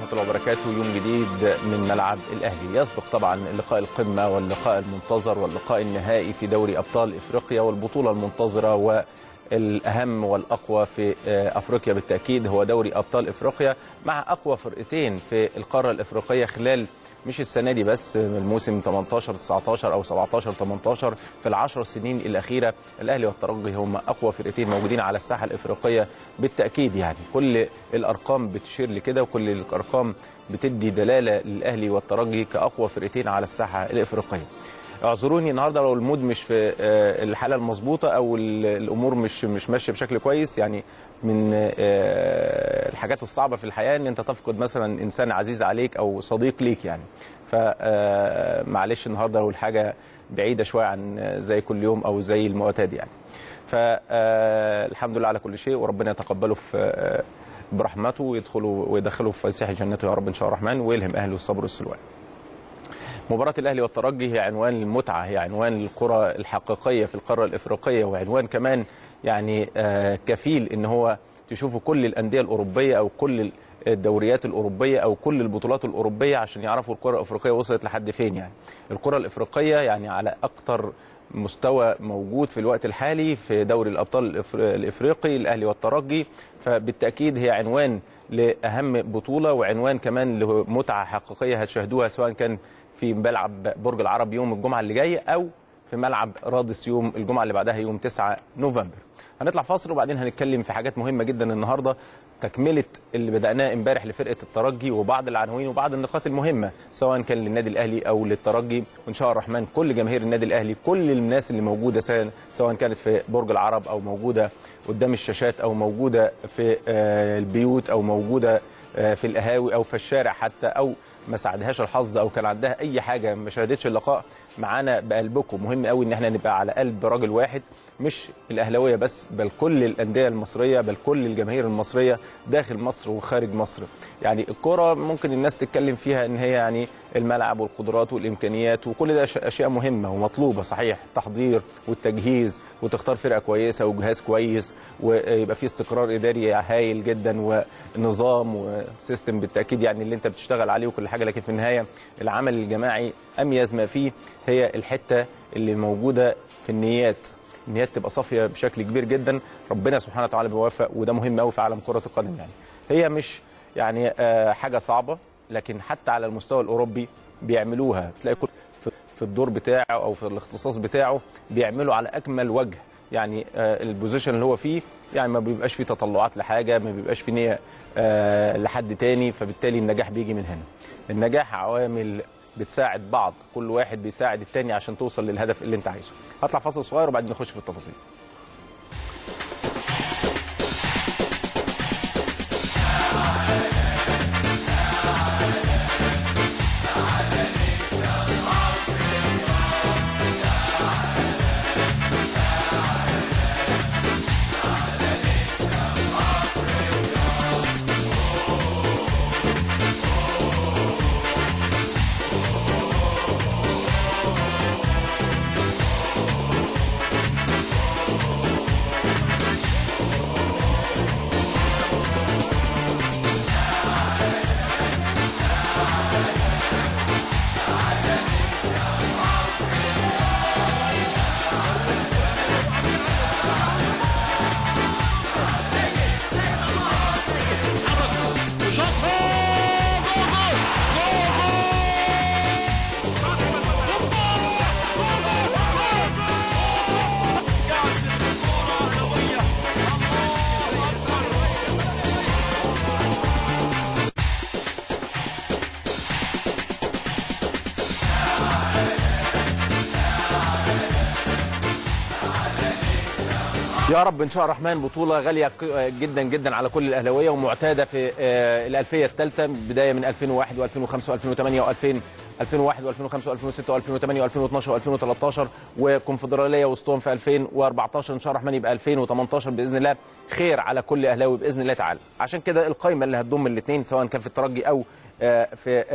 ورحمه الله وبركاته يوم جديد من ملعب الاهلي يسبق طبعا لقاء القمه واللقاء المنتظر واللقاء النهائي في دوري ابطال افريقيا والبطوله المنتظره والاهم والاقوى في افريقيا بالتاكيد هو دوري ابطال افريقيا مع اقوى فرقتين في القاره الافريقيه خلال مش السنه دي بس الموسم 18 19 او 17 18 في العشر سنين الاخيره الاهلي والترجي هم اقوى فرقتين موجودين على الساحه الافريقيه بالتاكيد يعني كل الارقام بتشير لكده وكل الارقام بتدي دلاله للاهلي والترجي كاقوى فرقتين على الساحه الافريقيه اعذروني النهارده لو المود مش في الحاله المظبوطه او الامور مش مش ماشيه بشكل كويس يعني من الحاجات الصعبه في الحياه ان انت تفقد مثلا انسان عزيز عليك او صديق ليك يعني فمعلش النهارده لو الحاجه بعيده شويه عن زي كل يوم او زي المعتاد يعني فالحمد لله على كل شيء وربنا يتقبله في برحمته ويدخلوا ويدخلوا في فسيح جنته يا رب ان شاء الرحمن ويلهم اهله الصبر والسلوان مباراة الأهلي والترجي هي عنوان المتعة هي عنوان الكرة الحقيقية في القارة الإفريقية وعنوان كمان يعني كفيل إن هو تشوفوا كل الأندية الأوروبية أو كل الدوريات الأوروبية أو كل البطولات الأوروبية عشان يعرفوا الكرة الإفريقية وصلت لحد فين يعني الكرة الإفريقية يعني على أكتر مستوى موجود في الوقت الحالي في دوري الأبطال الإفريقي الأهلي والترجي فبالتأكيد هي عنوان لأهم بطولة وعنوان كمان لمتعة حقيقية هتشاهدوها سواء كان في ملعب برج العرب يوم الجمعه اللي جايه او في ملعب رادس يوم الجمعه اللي بعدها يوم 9 نوفمبر. هنطلع فاصل وبعدين هنتكلم في حاجات مهمه جدا النهارده تكمله اللي بداناه امبارح لفرقه الترجي وبعض العناوين وبعض النقاط المهمه سواء كان للنادي الاهلي او للترجي وان شاء الرحمن كل جماهير النادي الاهلي كل الناس اللي موجوده سواء كانت في برج العرب او موجوده قدام الشاشات او موجوده في البيوت او موجوده في القهاوي او في الشارع حتى او ما ساعدهاش الحظ او كان عندها اي حاجه ما شاهدتش اللقاء معانا بقلبكم مهم قوي ان احنا نبقى على قلب راجل واحد مش الاهلاويه بس بل كل الانديه المصريه بل كل الجماهير المصريه داخل مصر وخارج مصر يعني الكره ممكن الناس تتكلم فيها ان هي يعني الملعب والقدرات والامكانيات وكل ده اشياء مهمه ومطلوبه صحيح التحضير والتجهيز وتختار فرقه كويسه وجهاز كويس ويبقى في استقرار اداري هايل جدا ونظام وسيستم بالتاكيد يعني اللي انت بتشتغل عليه وكل حاجه لكن في النهايه العمل الجماعي اميز ما فيه هي الحته اللي موجوده في النيات النيات تبقى صافيه بشكل كبير جدا ربنا سبحانه وتعالى بيوفق وده مهم قوي في عالم كره القدم يعني هي مش يعني حاجه صعبه لكن حتى على المستوى الاوروبي بيعملوها تلاقي كل في الدور بتاعه او في الاختصاص بتاعه بيعملوا على اكمل وجه يعني البوزيشن اللي هو فيه يعني ما بيبقاش فيه تطلعات لحاجه ما بيبقاش فيه نيه لحد تاني فبالتالي النجاح بيجي من هنا النجاح عوامل بتساعد بعض كل واحد بيساعد التاني عشان توصل للهدف اللي انت عايزه هطلع فاصل صغير وبعدين نخش في التفاصيل يا رب ان شاء الرحمن بطوله غاليه جدا جدا على كل الاهلاويه ومعتاده في الالفيه الثالثه بدايه من 2001 و2005 و2008 و2000 2001 و2005 و2006 و2008 و2012 و2013 وكونفدراليه وسطهم في 2014 ان شاء الرحمن يبقى 2018 باذن الله خير على كل اهلاوي باذن الله تعالى عشان كده القائمه اللي هتضم الاثنين سواء كان في الترجي او في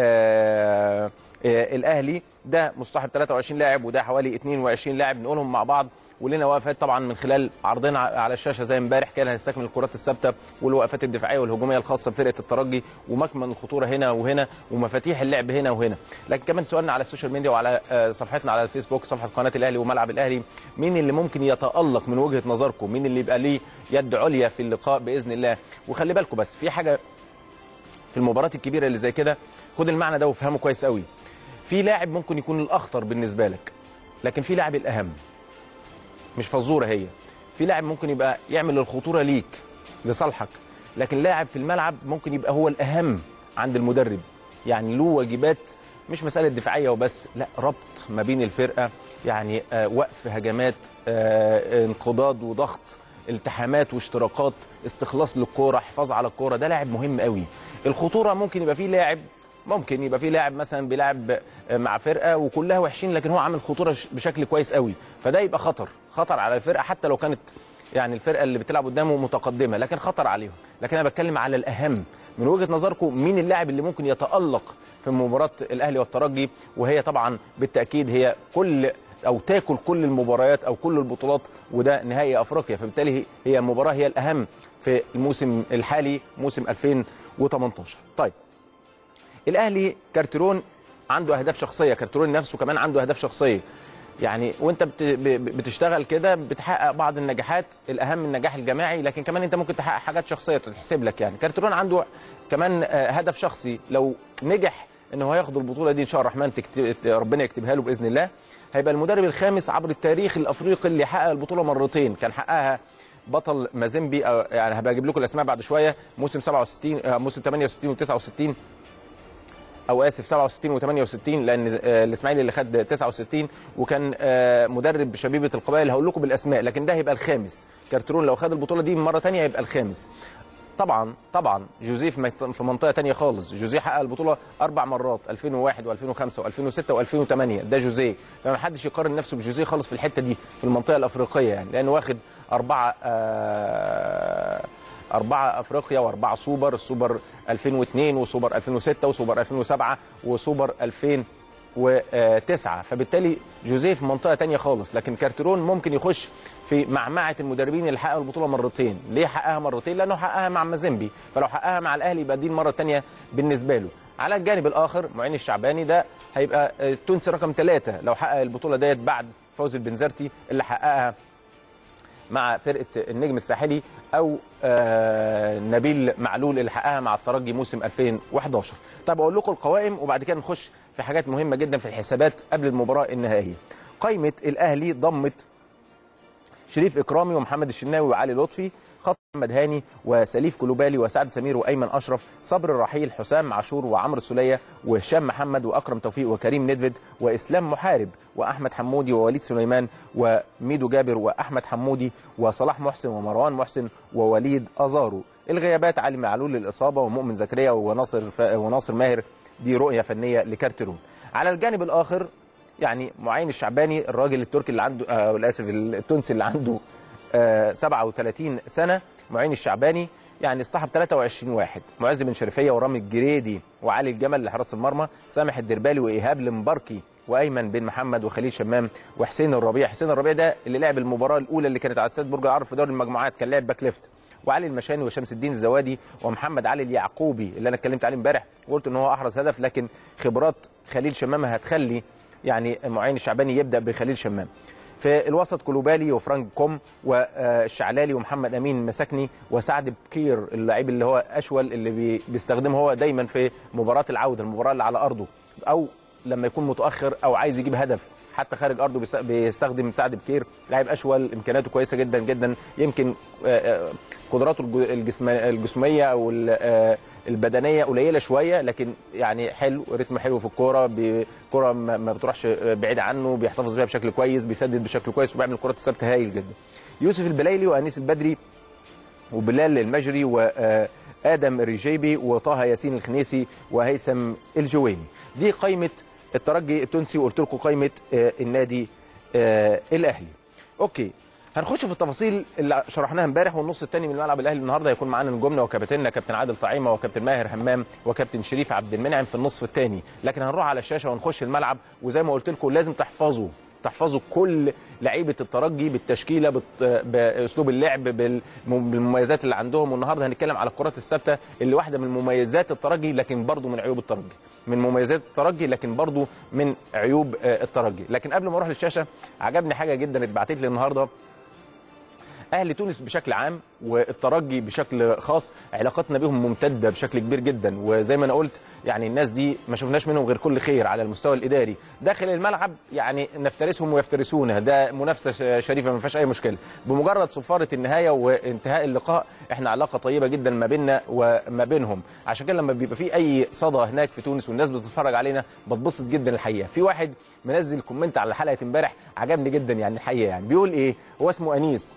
الاهلي ده مصطحب 23 لاعب وده حوالي 22 لاعب نقولهم مع بعض ولنا وقفات طبعا من خلال عرضنا على الشاشه زي امبارح كان هنستكمل الكرات الثابته والوقفات الدفاعيه والهجوميه الخاصه بفرقه الترجي ومكمن الخطوره هنا وهنا ومفاتيح اللعب هنا وهنا لكن كمان سؤالنا على السوشيال ميديا وعلى آه، صفحتنا على الفيسبوك صفحه قناه الاهلي وملعب الاهلي مين اللي ممكن يتالق من وجهه نظركم مين اللي يبقى ليه يد عليا في اللقاء باذن الله وخلي بالكم بس في حاجه في المباريات الكبيره اللي زي كده خد المعنى ده وافهمه كويس قوي في لاعب ممكن يكون الاخطر بالنسبه لك لكن في لاعب الاهم مش فزوره هي في لاعب ممكن يبقى يعمل الخطوره ليك لصالحك لكن لاعب في الملعب ممكن يبقى هو الاهم عند المدرب يعني له واجبات مش مساله دفاعيه وبس لا ربط ما بين الفرقه يعني آه وقف هجمات آه انقضاض وضغط التحامات واشتراكات استخلاص للكوره حفاظ على الكوره ده لاعب مهم قوي الخطوره ممكن يبقى فيه لاعب ممكن يبقى فيه لاعب مثلا بيلعب مع فرقه وكلها وحشين لكن هو عامل خطوره ش- بشكل كويس قوي فده يبقى خطر خطر على الفرقه حتى لو كانت يعني الفرقه اللي بتلعب قدامه متقدمه لكن خطر عليهم لكن انا بتكلم على الاهم من وجهه نظركم مين اللاعب اللي ممكن يتالق في مباراه الاهلي والترجي وهي طبعا بالتاكيد هي كل او تاكل كل المباريات او كل البطولات وده نهائي افريقيا فبالتالي هي المباراه هي الاهم في الموسم الحالي موسم 2018 طيب الاهلي كارترون عنده اهداف شخصيه كارترون نفسه كمان عنده اهداف شخصيه يعني وانت بت- ب- بتشتغل كده بتحقق بعض النجاحات الاهم النجاح الجماعي لكن كمان انت ممكن تحقق حاجات شخصيه تتحسب لك يعني كارترون عنده كمان آه، هدف شخصي لو نجح ان هو ياخد البطوله دي ان شاء الله الرحمن تكت... ربنا يكتبها له باذن الله هيبقى المدرب الخامس عبر التاريخ الافريقي اللي حقق البطوله مرتين كان حققها بطل مازيمبي أو يعني هبقى اجيب لكم الاسماء بعد شويه موسم 67 آه، موسم 68 و69 او اسف 67 و68 لان آه، الاسماعيلي اللي خد 69 وكان آه، مدرب شبيبه القبائل هقول لكم بالاسماء لكن ده هيبقى الخامس كارترون لو خد البطوله دي مره ثانيه هيبقى الخامس طبعا طبعا جوزيه في مت- في منطقه ثانيه خالص جوزيه حقق البطوله اربع مرات 2001 و2005 و2006 و2008 ده جوزيه فما حدش يقارن نفسه بجوزيه خالص في الحته دي في المنطقه الافريقيه يعني لانه واخد اربعه آه أربعة أفريقيا وأربعة سوبر السوبر 2002 وسوبر 2006 وسوبر 2007 وسوبر 2009 فبالتالي جوزيه في منطقة تانية خالص لكن كارترون ممكن يخش في معمعة المدربين اللي حققوا البطولة مرتين ليه حققها مرتين لأنه حققها مع مازيمبي فلو حققها مع الأهلي يبقى دي المرة التانية بالنسبة له على الجانب الآخر معين الشعباني ده هيبقى آه، التونسي رقم ثلاثة لو حقق البطولة ديت بعد فوز البنزرتي اللي حققها مع فرقه النجم الساحلي او آه نبيل معلول اللي حققها مع الترجي موسم 2011 طب اقول لكم القوائم وبعد كده نخش في حاجات مهمه جدا في الحسابات قبل المباراه النهائيه قائمه الاهلي ضمت شريف اكرامي ومحمد الشناوي وعلي لطفي خط محمد هاني وسليف كلوبالي وسعد سمير وايمن اشرف صبر الرحيل حسام عاشور وعمرو السوليه وهشام محمد واكرم توفيق وكريم ندفد واسلام محارب واحمد حمودي ووليد سليمان وميدو جابر واحمد حمودي وصلاح محسن ومروان محسن ووليد ازارو الغيابات علي معلول للاصابه ومؤمن زكريا وناصر ف... وناصر ماهر دي رؤيه فنيه لكارترون على الجانب الاخر يعني معين الشعباني الراجل التركي اللي عنده آه اسف التونسي اللي عنده آه 37 سنه معين الشعباني يعني اصطحب 23 واحد معز بن شريفيه ورامي الجريدي وعلي الجمل لحراس المرمى سامح الدربالي وايهاب المباركي وايمن بن محمد وخليل شمام وحسين الربيع حسين الربيع ده اللي لعب المباراه الاولى اللي كانت على استاد برج العرب في دوري المجموعات كان لاعب باك ليفت وعلي المشاني وشمس الدين الزوادي ومحمد علي اليعقوبي اللي انا اتكلمت عليه امبارح وقلت ان هو احرز هدف لكن خبرات خليل شمام هتخلي يعني معين الشعباني يبدا بخليل شمام في الوسط كلوبالي وفرانك كوم والشعلالي ومحمد امين مساكني وسعد بكير اللاعب اللي هو اشول اللي بي- بيستخدمه هو دايما في مباراه العوده المباراه اللي على ارضه او لما يكون متاخر او عايز يجيب هدف حتى خارج ارضه بيست- بيستخدم سعد بكير لاعب اشول امكانياته كويسه جدا جدا يمكن آه، آه، قدراته الج- الجسم الجسميه او ال- آه، البدنيه قليله شويه لكن يعني حلو رتم حلو في الكوره بي- كوره ما ما بتروحش بعيد عنه بيحتفظ بيها بشكل كويس بيسدد بشكل كويس وبيعمل كرات الثابته هايل جدا يوسف البلايلي وانيس البدري وبلال المجري وادم الرجيبي وطه ياسين الخنيسي وهيثم الجويني دي قائمه الترجي التونسي وقلت لكم قائمه آه، النادي آه، الاهلي اوكي هنخش في التفاصيل اللي شرحناها امبارح والنص الثاني من ملعب الاهلي النهارده هيكون معانا نجومنا وكابتننا كابتن عادل طعيمه وكابتن ماهر همام وكابتن شريف عبد المنعم في النصف الثاني لكن هنروح على الشاشه ونخش الملعب وزي ما قلت لكم لازم تحفظوا تحفظوا كل لعيبه الترجي بالتشكيله بت- باسلوب اللعب بال- بالمميزات اللي عندهم والنهارده هنتكلم على الكرات الثابته اللي واحده من مميزات الترجي لكن برضو من عيوب الترجي من مميزات الترجي لكن برضو من عيوب آه، الترجي لكن قبل ما اروح للشاشه عجبني حاجه جدا اتبعتت لي النهارده اهل تونس بشكل عام والترجي بشكل خاص علاقتنا بهم ممتده بشكل كبير جدا وزي ما انا قلت يعني الناس دي ما شفناش منهم غير كل خير على المستوى الاداري داخل الملعب يعني نفترسهم ويفترسونا ده منافسه ش- شريفه ما فيهاش اي مشكله بمجرد صفاره النهايه وانتهاء اللقاء احنا علاقه طيبه جدا ما بيننا وما بينهم عشان كده لما بيبقى في اي صدى هناك في تونس والناس بتتفرج علينا بتبسط جدا الحقيقه في واحد منزل كومنت على حلقه امبارح عجبني جدا يعني الحقيقه يعني بيقول ايه هو اسمه انيس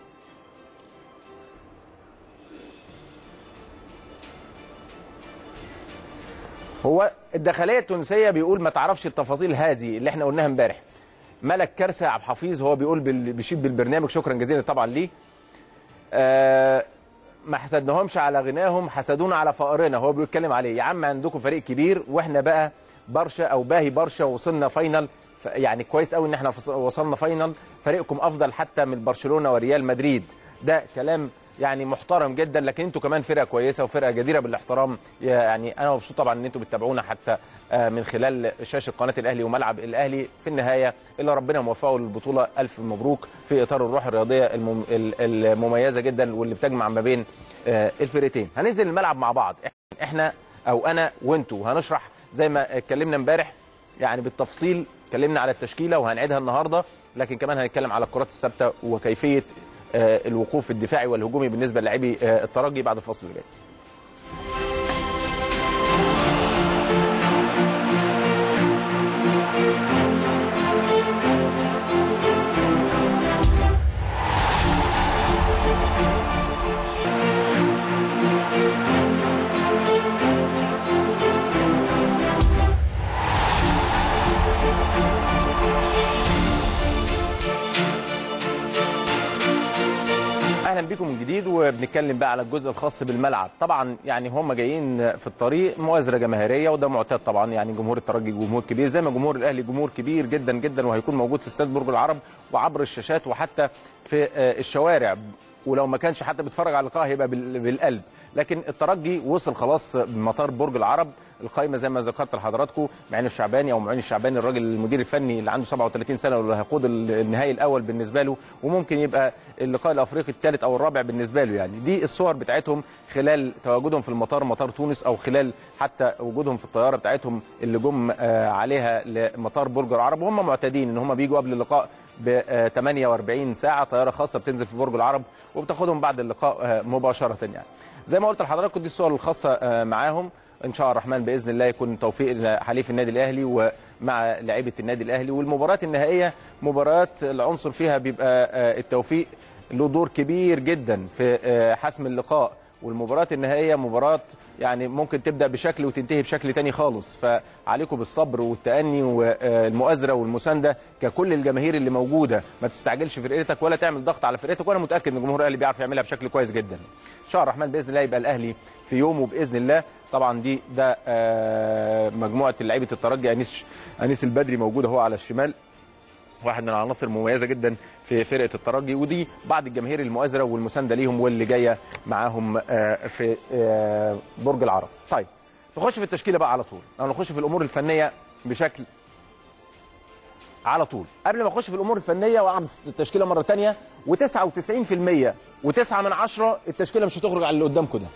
هو الداخليه التونسيه بيقول ما تعرفش التفاصيل هذه اللي احنا قلناها امبارح ملك كارثه عبد الحفيظ هو بيقول بال- بيشيد بالبرنامج شكرا جزيلا طبعا ليه آه ما حسدناهمش على غناهم حسدونا على فقرنا هو بيتكلم عليه يا عم عندكم فريق كبير واحنا بقى برشا او باهي برشا وصلنا فاينل ف- يعني كويس قوي ان احنا فص- وصلنا فاينل فريقكم افضل حتى من برشلونه وريال مدريد ده كلام يعني محترم جدا لكن انتوا كمان فرقه كويسه وفرقه جديره بالاحترام يعني انا مبسوط طبعا ان انتوا بتتابعونا حتى آه، من خلال شاشه قناه الاهلي وملعب الاهلي في النهايه الا ربنا موفقه للبطوله الف مبروك في اطار الروح الرياضيه المم- ال- المميزه جدا واللي بتجمع ما بين آه، الفرقتين هننزل الملعب مع بعض احنا او انا وانتوا هنشرح زي ما اتكلمنا امبارح يعني بالتفصيل اتكلمنا على التشكيله وهنعيدها النهارده لكن كمان هنتكلم على الكرات الثابته وكيفيه آه، الوقوف الدفاعي والهجومي بالنسبه للاعبي آه، الترجي بعد الفصل اللي جاي اهلا بكم من جديد وبنتكلم بقى على الجزء الخاص بالملعب طبعا يعني هم جايين في الطريق مؤازره جماهيريه وده معتاد طبعا يعني جمهور الترجي جمهور كبير زي ما جمهور الاهلي جمهور كبير جدا جدا وهيكون موجود في استاد برج العرب وعبر الشاشات وحتى في آه، الشوارع ولو ما كانش حتى بيتفرج على اللقاء هيبقى بال- بالقلب لكن الترجي وصل خلاص مطار برج العرب القائمه زي ما ذكرت لحضراتكم معين الشعباني او معين الشعباني الراجل المدير الفني اللي عنده 37 سنه واللي هيقود ال- النهائي الاول بالنسبه له وممكن يبقى اللقاء الافريقي الثالث او الرابع بالنسبه له يعني دي الصور بتاعتهم خلال تواجدهم في المطار مطار تونس او خلال حتى وجودهم في الطياره بتاعتهم اللي جم آه، عليها لمطار برج العرب وهم معتادين ان هم بيجوا قبل اللقاء ب 48 ساعه طياره خاصه بتنزل في برج العرب وبتاخدهم بعد اللقاء آه، مباشره يعني زي ما قلت لحضراتكم دي الصور الخاصه آه، معاهم ان شاء الله الرحمن باذن الله يكون توفيق حليف النادي الاهلي ومع لعيبه النادي الاهلي والمباريات النهائيه مباريات العنصر فيها بيبقى آه، التوفيق له دور كبير جدا في آه، حسم اللقاء والمباريات النهائيه مباراه يعني ممكن تبدا بشكل وتنتهي بشكل تاني خالص فعليكم بالصبر والتاني والمؤازره والمسانده ككل الجماهير اللي موجوده ما تستعجلش فرقتك ولا تعمل ضغط على فرقتك وانا متاكد ان الجمهور الاهلي بيعرف يعملها بشكل كويس جدا ان شاء الله الرحمن باذن الله يبقى الاهلي في يومه باذن الله طبعا دي ده آه، مجموعه لعيبه الترجي انيس انيس البدري موجود اهو على الشمال واحد من العناصر المميزه جدا في فرقه الترجي ودي بعض الجماهير المؤازره والمسانده ليهم واللي جايه معاهم آه، في آه، برج العرب. طيب نخش في التشكيله بقى على طول او نخش في الامور الفنيه بشكل على طول قبل ما اخش في الامور الفنيه واعمل التشكيله مره ثانيه و99% و9 من 10 التشكيله مش هتخرج على اللي قدامكم ده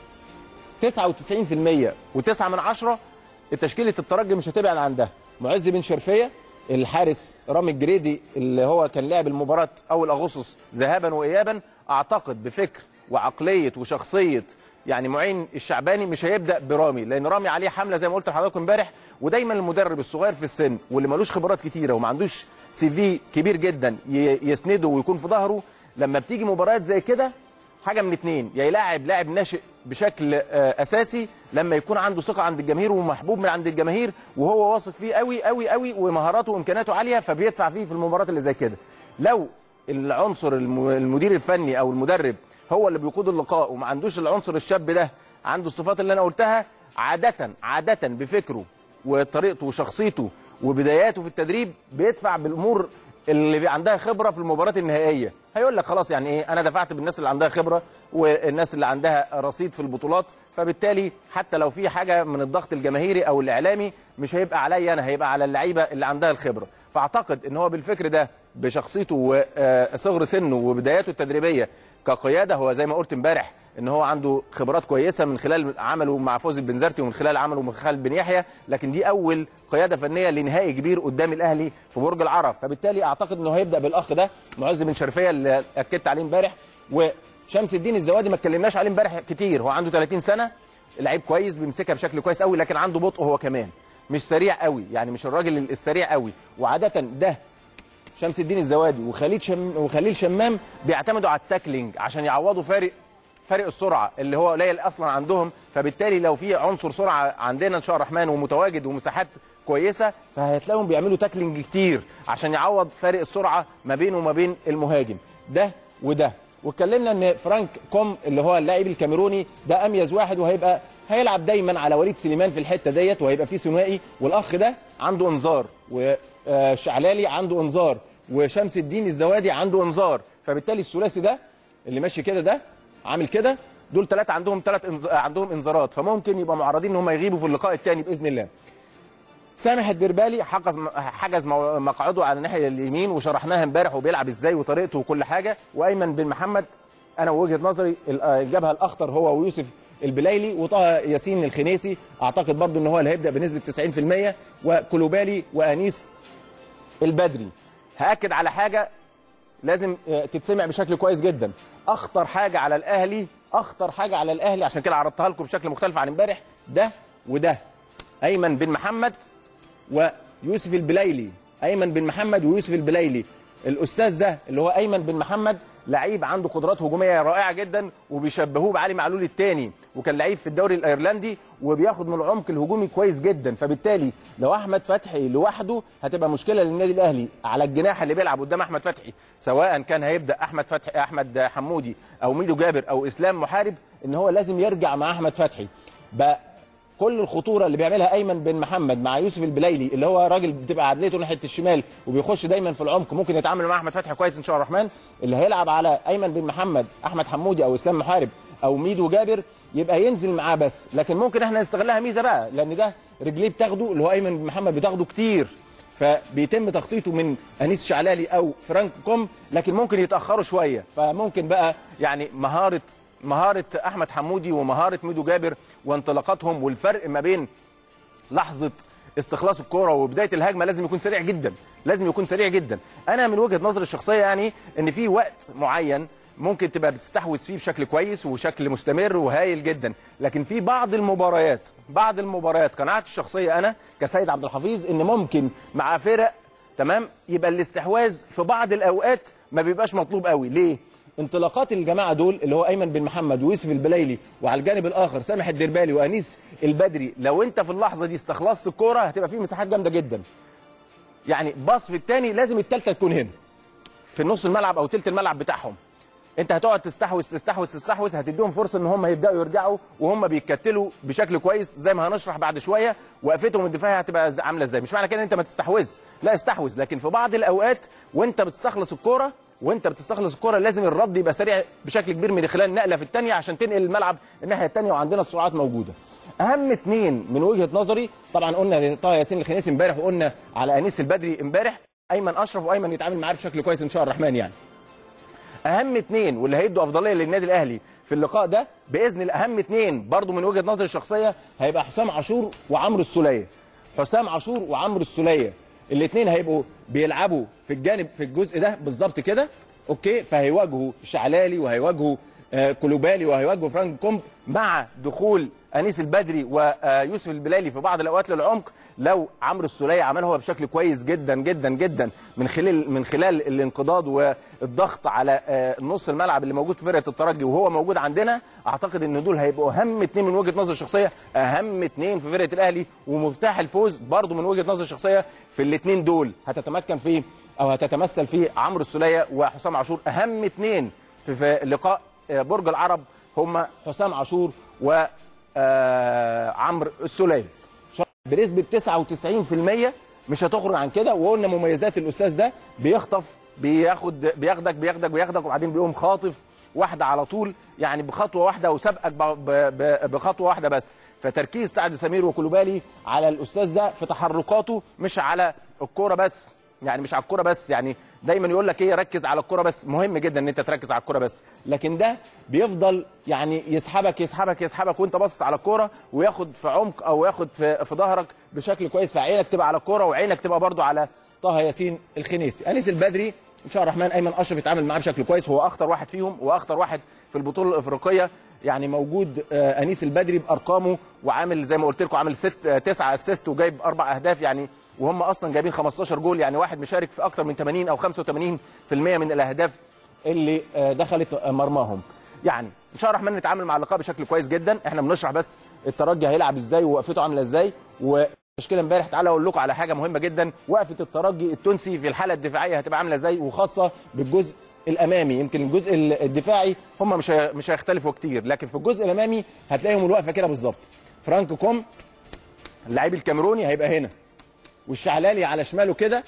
99% و9 من 10 تشكيله الترجي مش هتبعد عن ده معز بن شرفيه الحارس رامي الجريدي اللي هو كان لاعب المباراه اول اغسطس ذهابا وايابا اعتقد بفكر وعقليه وشخصيه يعني معين الشعباني مش هيبدا برامي لان رامي عليه حمله زي ما قلت لحضراتكم امبارح ودايما المدرب الصغير في السن واللي ملوش خبرات كتيره وما عندوش سي في كبير جدا ي- يسنده ويكون في ظهره لما بتيجي مباريات زي كده حاجه من اتنين يا يلاعب لاعب ناشئ بشكل آه، اساسي لما يكون عنده ثقه عند الجماهير ومحبوب من عند الجماهير وهو واثق فيه قوي قوي قوي ومهاراته وامكانياته عاليه فبيدفع فيه في المباريات اللي زي كده لو العنصر الم- المدير الفني او المدرب هو اللي بيقود اللقاء وما عندوش العنصر الشاب ده عنده الصفات اللي انا قلتها عاده عاده بفكره وطريقته وشخصيته وبداياته في التدريب بيدفع بالامور اللي بي- عندها خبره في المباريات النهائيه هيقول لك خلاص يعني ايه انا دفعت بالناس اللي عندها خبره والناس اللي عندها رصيد في البطولات فبالتالي حتى لو في حاجه من الضغط الجماهيري او الاعلامي مش هيبقى عليا انا هيبقى على اللعيبه اللي عندها الخبره فاعتقد ان هو بالفكر ده بشخصيته وصغر سنه وبداياته التدريبيه كقياده هو زي ما قلت امبارح ان هو عنده خبرات كويسه من خلال عمله مع فوزي البنزرتي ومن خلال عمله مع خالد بن يحيى لكن دي اول قياده فنيه لنهائي كبير قدام الاهلي في برج العرب فبالتالي اعتقد انه هيبدا بالاخ ده معز بن شرفيه اللي اكدت عليه امبارح وشمس الدين الزوادي ما اتكلمناش عليه امبارح كتير هو عنده 30 سنه لعيب كويس بيمسكها بشكل كويس قوي لكن عنده بطء هو كمان مش سريع قوي يعني مش الراجل السريع قوي وعاده ده شمس الدين الزوادي وخليل شم وخليل شمام بيعتمدوا على التاكلينج عشان يعوضوا فارق فارق السرعه اللي هو قليل اصلا عندهم فبالتالي لو في عنصر سرعه عندنا ان شاء الله الرحمن ومتواجد ومساحات كويسه فهتلاقيهم بيعملوا تاكلينج كتير عشان يعوض فارق السرعه ما بينه وما بين المهاجم ده وده واتكلمنا ان فرانك كوم اللي هو اللاعب الكاميروني ده اميز واحد وهيبقى هيلعب دايما على وليد سليمان في الحته ديت وهيبقى فيه ثنائي والاخ ده عنده انذار وشعلالي عنده انذار وشمس الدين الزوادي عنده انذار فبالتالي الثلاثي ده اللي ماشي كده ده عامل كده دول ثلاثه عندهم ثلاث انز... عندهم انذارات فممكن يبقى معرضين ان هم يغيبوا في اللقاء الثاني باذن الله سامح الدربالي حجز حجز مو- مقعده على الناحيه اليمين وشرحناها امبارح وبيلعب ازاي وطريقته وكل حاجه وايمن بن محمد انا وجهه نظري ال- آه الجبهه الاخطر هو ويوسف البلايلي وطه ياسين الخنيسي اعتقد برضو ان هو اللي هيبدا بنسبه 90% وكلوبالي وانيس البدري هاكد على حاجه لازم آه، تتسمع بشكل كويس جدا اخطر حاجه على الاهلي اخطر حاجه على الاهلي عشان كده عرضتها لكم بشكل مختلف عن امبارح ده وده ايمن بن محمد ويوسف البلايلي ايمن بن محمد ويوسف البلايلي الاستاذ ده اللي هو ايمن بن محمد لعيب عنده قدرات هجوميه رائعه جدا وبيشبهوه بعلي معلول الثاني وكان لعيب في الدوري الايرلندي وبياخد من العمق الهجومي كويس جدا فبالتالي لو احمد فتحي لوحده هتبقى مشكله للنادي الاهلي على الجناح اللي بيلعب قدام احمد فتحي سواء كان هيبدا احمد فتحي احمد حمودي او ميدو جابر او اسلام محارب ان هو لازم يرجع مع احمد فتحي بقى كل الخطوره اللي بيعملها ايمن بن محمد مع يوسف البلايلي اللي هو راجل بتبقى عدلته ناحيه الشمال وبيخش دايما في العمق ممكن يتعامل مع احمد فتحي كويس ان شاء الله الرحمن اللي هيلعب على ايمن بن محمد احمد حمودي او اسلام محارب او ميدو جابر يبقى ينزل معاه بس لكن ممكن احنا نستغلها ميزه بقى لان ده رجليه بتاخده اللي هو ايمن بن محمد بتاخده كتير فبيتم تخطيطه من انيس شعلالي او فرانك كوم لكن ممكن يتاخروا شويه فممكن بقى يعني مهاره مهاره احمد حمودي ومهاره ميدو جابر وانطلاقاتهم والفرق ما بين لحظه استخلاص الكوره وبدايه الهجمه لازم يكون سريع جدا لازم يكون سريع جدا انا من وجهه نظري الشخصيه يعني ان في وقت معين ممكن تبقى بتستحوذ فيه بشكل كويس وشكل مستمر وهايل جدا لكن في بعض المباريات بعض المباريات قناعتي الشخصيه انا كسيد عبد الحفيظ ان ممكن مع فرق تمام يبقى الاستحواذ في بعض الاوقات ما بيبقاش مطلوب قوي ليه انطلاقات الجماعه دول اللي هو ايمن بن محمد ويوسف البلايلي وعلى الجانب الاخر سامح الدربالي وانيس البدري لو انت في اللحظه دي استخلصت الكوره هتبقى في مساحات جامده جدا يعني باص في الثاني لازم الثالثه تكون هنا في نص الملعب او ثلث الملعب بتاعهم انت هتقعد تستحوذ تستحوذ تستحوذ هتديهم فرصه ان هم يبداوا يرجعوا وهم بيتكتلوا بشكل كويس زي ما هنشرح بعد شويه وقفتهم الدفاعيه هتبقى ز- عامله ازاي مش معنى كده ان انت ما تستحوذ لا استحوذ لكن في بعض الاوقات وانت بتستخلص الكوره وانت بتستخلص الكوره لازم الرد يبقى سريع بشكل كبير من خلال نقله في الثانيه عشان تنقل الملعب الناحيه الثانيه وعندنا السرعات موجوده اهم اثنين من وجهه نظري طبعا قلنا طه ياسين الخنيسي امبارح وقلنا على انيس البدري امبارح ايمن اشرف وايمن يتعامل معاه بشكل كويس ان شاء الله الرحمن يعني اهم اثنين واللي هيدوا افضليه للنادي الاهلي في اللقاء ده باذن الله اهم اثنين برضو من وجهه نظري الشخصيه هيبقى حسام عاشور وعمرو السوليه حسام عاشور وعمرو السوليه الاثنين هيبقوا بيلعبوا في الجانب في الجزء ده بالظبط كده اوكي فهيواجهوا شعلالي وهيواجهوا آه، كلوبالي وهيواجهوا فرانك كومب مع دخول انيس البدري ويوسف البلالي في بعض الاوقات للعمق لو عمرو السوليه عملها بشكل كويس جدا جدا جدا من خلال من خلال الانقضاض والضغط على آه، نص الملعب اللي موجود في فرقه الترجي وهو موجود عندنا اعتقد ان دول هيبقوا اهم اثنين من وجهه نظري الشخصيه اهم اثنين في فرقه الاهلي ومفتاح الفوز برضو من وجهه نظري الشخصيه في الاثنين دول هتتمكن فيه او هتتمثل فيه عمرو السوليه وحسام عاشور اهم اثنين في, في لقاء آه، برج العرب هم حسام عاشور و آه، عمرو السوليه بنسبه 99% مش هتخرج عن كده وقلنا مميزات الاستاذ ده بيخطف بياخد بياخدك بياخدك بياخدك وبعدين بيقوم خاطف واحده على طول يعني بخطوه واحده وسابقك ب- ب- ب- بخطوه واحده بس فتركيز سعد سمير وكلوبالي على الاستاذ ده في تحركاته مش على الكوره بس يعني مش على الكوره بس يعني دايما يقول لك ايه ركز على الكوره بس مهم جدا ان انت تركز على الكوره بس لكن ده بيفضل يعني يسحبك يسحبك يسحبك وانت باصص على الكوره وياخد في عمق او ياخد في في ظهرك بشكل كويس فعينك تبقى على الكوره وعينك تبقى برضو على طه ياسين الخنيسي انيس البدري ان شاء الله الرحمن ايمن اشرف يتعامل معاه بشكل كويس هو اخطر واحد فيهم واخطر واحد في البطوله الافريقيه يعني موجود آه، انيس البدري بارقامه وعامل زي ما قلت لكم عامل ست آه، تسعة اسيست وجايب اربع اهداف يعني وهم اصلا جايبين 15 جول يعني واحد مشارك في اكتر من 80 او 85% من الاهداف اللي آه، دخلت آه، مرماهم يعني ان شاء الله الرحمن نتعامل مع اللقاء بشكل كويس جدا احنا بنشرح بس الترجي هيلعب ازاي ووقفته عامله ازاي وتشكيله امبارح تعالى اقول لكم على حاجه مهمه جدا وقفه الترجي التونسي في الحاله الدفاعيه هتبقى عامله ازاي وخاصه بالجزء الامامي يمكن الجزء الدفاعي هم مش هي- مش هيختلفوا كتير لكن في الجزء الامامي هتلاقيهم الوقفه كده بالظبط فرانك كوم اللاعب الكاميروني هيبقى هنا والشعلالي على شماله كده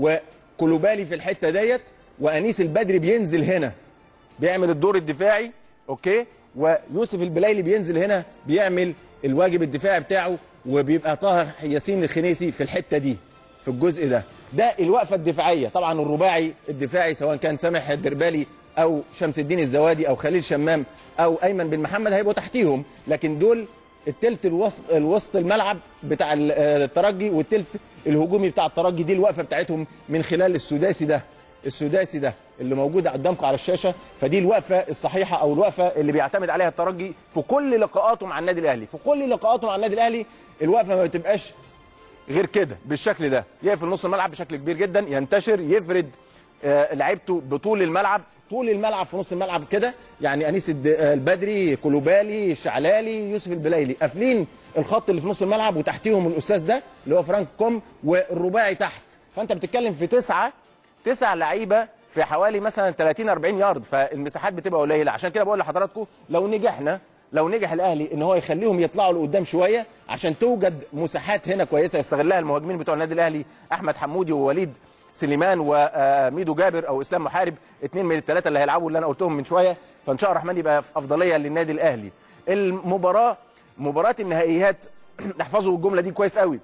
وكلوبالي في الحته ديت وانيس البدري بينزل هنا بيعمل الدور الدفاعي اوكي ويوسف البلايلي بينزل هنا بيعمل الواجب الدفاعي بتاعه وبيبقى طه ياسين الخنيسي في الحته دي في الجزء ده ده الوقفه الدفاعيه طبعا الرباعي الدفاعي سواء كان سامح الدربالي او شمس الدين الزوادي او خليل شمام او ايمن بن محمد هيبقوا تحتيهم لكن دول التلت الوسط الوسط الملعب بتاع ال- آه، الترجي والتلت الهجومي بتاع الترجي دي الوقفه بتاعتهم من خلال السداسي ده السداسي ده اللي موجود قدامكم على الشاشه فدي الوقفه الصحيحه او الوقفه اللي بيعتمد عليها الترجي في كل لقاءاته مع النادي الاهلي في كل لقاءاته مع النادي الاهلي الوقفه ما بتبقاش غير كده بالشكل ده يقفل نص الملعب بشكل كبير جدا ينتشر يفرد آه، لعيبته بطول الملعب طول الملعب في نص الملعب كده يعني انيس الد- آه، البدري كلوبالي شعلالي يوسف البلايلي قافلين الخط اللي في نص الملعب وتحتيهم الاستاذ ده اللي هو فرانك كوم والرباعي تحت فانت بتتكلم في تسعه تسع لعيبه في حوالي مثلا 30 40 يارد فالمساحات بتبقى قليله عشان كده بقول لحضراتكم لو نجحنا لو نجح الاهلي ان هو يخليهم يطلعوا لقدام شويه عشان توجد مساحات هنا كويسه يستغلها المهاجمين بتوع النادي الاهلي احمد حمودي ووليد سليمان وميدو جابر او اسلام محارب اثنين من الثلاثه اللي هيلعبوا اللي انا قلتهم من شويه فان شاء الله الرحمن يبقى في افضليه للنادي الاهلي المباراه مباراه النهائيات احفظوا الجمله دي كويس قوي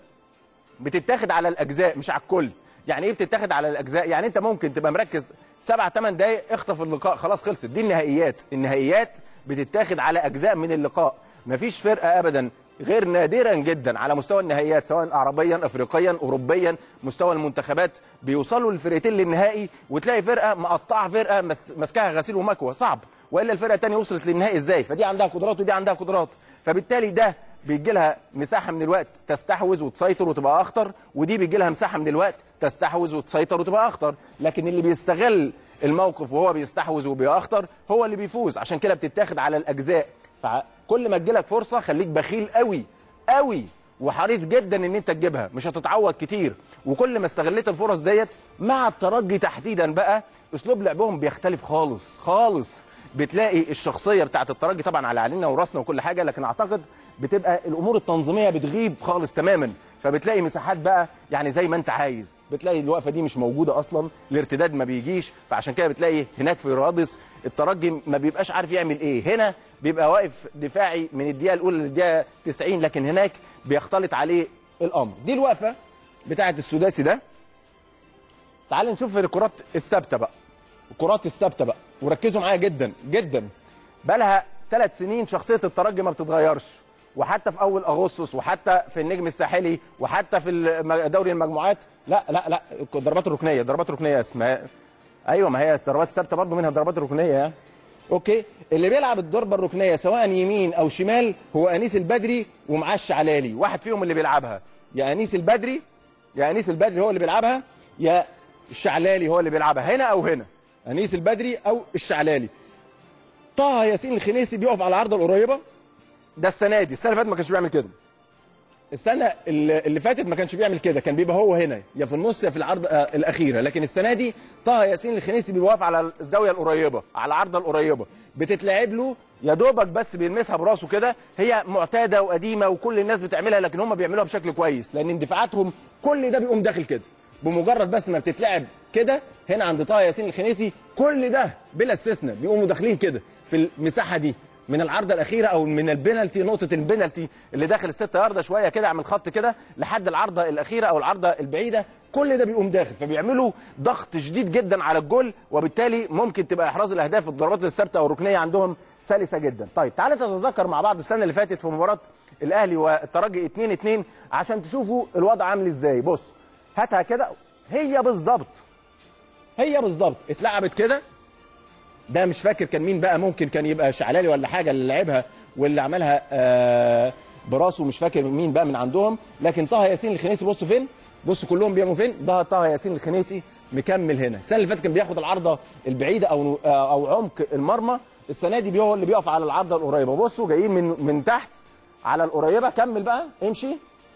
بتتاخد على الاجزاء مش على الكل يعني ايه بتتاخد على الاجزاء يعني انت ممكن تبقى مركز سبع ثمان دقايق اخطف اللقاء خلاص خلصت دي النهائيات النهائيات بتتاخد على اجزاء من اللقاء مفيش فرقه ابدا غير نادرا جدا على مستوى النهائيات سواء عربيا افريقيا اوروبيا مستوى المنتخبات بيوصلوا الفرقتين للنهائي وتلاقي فرقه مقطعه فرقه مس- ماسكاها غسيل ومكوى صعب والا الفرقه الثانيه وصلت للنهائي ازاي فدي عندها قدرات ودي عندها قدرات فبالتالي ده بيجي لها مساحه من الوقت تستحوذ وتسيطر وتبقى اخطر ودي بيجي لها مساحه من الوقت تستحوذ وتسيطر وتبقى اخطر لكن اللي بيستغل الموقف وهو بيستحوذ وبيبقى اخطر هو اللي بيفوز عشان كده بتتاخد على الاجزاء فكل ما تجيلك فرصه خليك بخيل قوي قوي وحريص جدا ان انت تجيبها مش هتتعوض كتير وكل ما استغليت الفرص ديت مع الترجي تحديدا بقى اسلوب لعبهم بيختلف خالص خالص بتلاقي الشخصيه بتاعت الترجي طبعا على عيننا وراسنا وكل حاجه لكن اعتقد بتبقى الامور التنظيميه بتغيب خالص تماما فبتلاقي مساحات بقى يعني زي ما انت عايز بتلاقي الوقفه دي مش موجوده اصلا الارتداد ما بيجيش فعشان كده بتلاقي هناك في رادس الترجي ما بيبقاش عارف يعمل ايه هنا بيبقى واقف دفاعي من الدقيقه الاولى للدقيقه 90 لكن هناك بيختلط عليه الامر دي الوقفه بتاعه السداسي ده تعال نشوف الكرات الثابته بقى الكرات الثابته بقى وركزوا معايا جدا جدا بقى لها ثلاث سنين شخصيه الترجي ما بتتغيرش وحتى في اول اغسطس وحتى في النجم الساحلي وحتى في الم- دوري المجموعات لا لا لا الضربات الركنيه الضربات الركنيه اسمها ايوه ما هي الضربات الثابته برضه منها الضربات الركنيه يعني اوكي اللي بيلعب الضربه الركنيه سواء يمين او شمال هو انيس البدري ومعاه الشعلالي واحد فيهم اللي بيلعبها يا انيس البدري يا انيس البدري هو اللي بيلعبها يا الشعلالي هو اللي بيلعبها هنا او هنا انيس البدري او الشعلالي طه ياسين الخنيسي بيقف على العارضه القريبه ده السنه دي السنه اللي فاتت ما كانش بيعمل كده السنه اللي اللي فاتت ما كانش بيعمل كده كان بيبقى هو هنا يا في النص يا في العرض آه الاخيره لكن السنه دي طه ياسين الخنيسي بيبقى واقف على الزاويه القريبه على العارضه القريبه بتتلعب له يا دوبك بس بيلمسها براسه كده هي معتاده وقديمه وكل الناس بتعملها لكن هم بيعملوها بشكل كويس لان اندفاعاتهم كل ده بيقوم داخل كده بمجرد بس ما بتتلعب كده هنا عند طه ياسين الخنيسي كل ده بلا استثناء بيقوموا داخلين كده في المساحه دي من العارضه الاخيره او من البنالتي نقطه البنالتي اللي داخل الست يارده شويه كده اعمل خط كده لحد العارضه الاخيره او العارضه البعيده كل ده بيقوم داخل فبيعملوا ضغط شديد جدا على الجول وبالتالي ممكن تبقى احراز الاهداف الضربات الثابته او الركنيه عندهم سلسه جدا طيب تعالى نتذكر مع بعض السنه اللي فاتت في مباراه الاهلي والترجي 2 2 عشان تشوفوا الوضع عامل ازاي بص هاتها كده هي بالظبط هي بالظبط اتلعبت كده ده مش فاكر كان مين بقى ممكن كان يبقى شعلالي ولا حاجه اللي لعبها واللي عملها آه براسه مش فاكر مين بقى من عندهم لكن طه ياسين الخنيسي بصوا فين بصوا كلهم بيعملوا فين ده طه ياسين الخنيسي مكمل هنا السنه اللي فاتت كان بياخد العارضه البعيده او آه او عمق المرمى السنه دي هو اللي بيقف على العارضه القريبه بصوا جايين من من تحت على القريبه كمل بقى امشي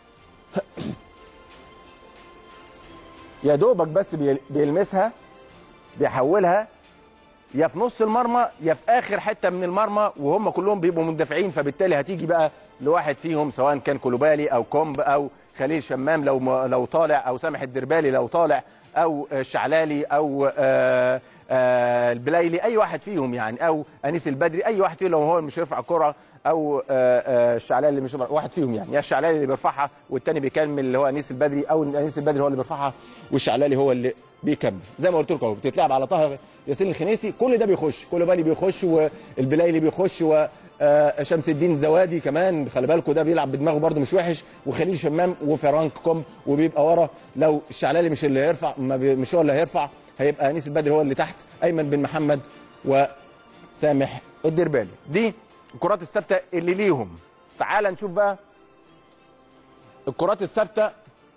يا دوبك بس بي- بيلمسها بيحولها يا في نص المرمى يا في اخر حته من المرمى وهم كلهم بيبقوا مندفعين فبالتالي هتيجي بقى لواحد فيهم سواء كان كولوبالي او كومب او خليل شمام لو م- لو طالع او سامح الدربالي لو طالع او الشعلالي او آه، آه، البلايلي اي واحد فيهم يعني او انيس البدري اي واحد فيهم لو هو مش يرفع الكره او آه، آه، الشعلالي اللي مش يرفع- واحد فيهم يعني يا الشعلالي اللي بيرفعها والتاني بيكمل اللي هو انيس البدري او انيس البدري هو اللي بيرفعها والشعلالي هو اللي بيكمل زي ما قلت لكم اهو بتتلعب على طه ياسين الخنيسي كل ده بيخش كل بالي بيخش والبلايلي بيخش و آه، شمس الدين زوادي كمان خلي بالكم ده بيلعب بدماغه برده مش وحش وخليل شمام وفرانك كوم وبيبقى ورا لو الشعلالي مش اللي هيرفع ما بي مش هو اللي هيرفع هيبقى انيس البدري هو اللي تحت ايمن بن محمد وسامح الدربالي دي الكرات الثابته اللي ليهم تعال نشوف بقى الكرات الثابته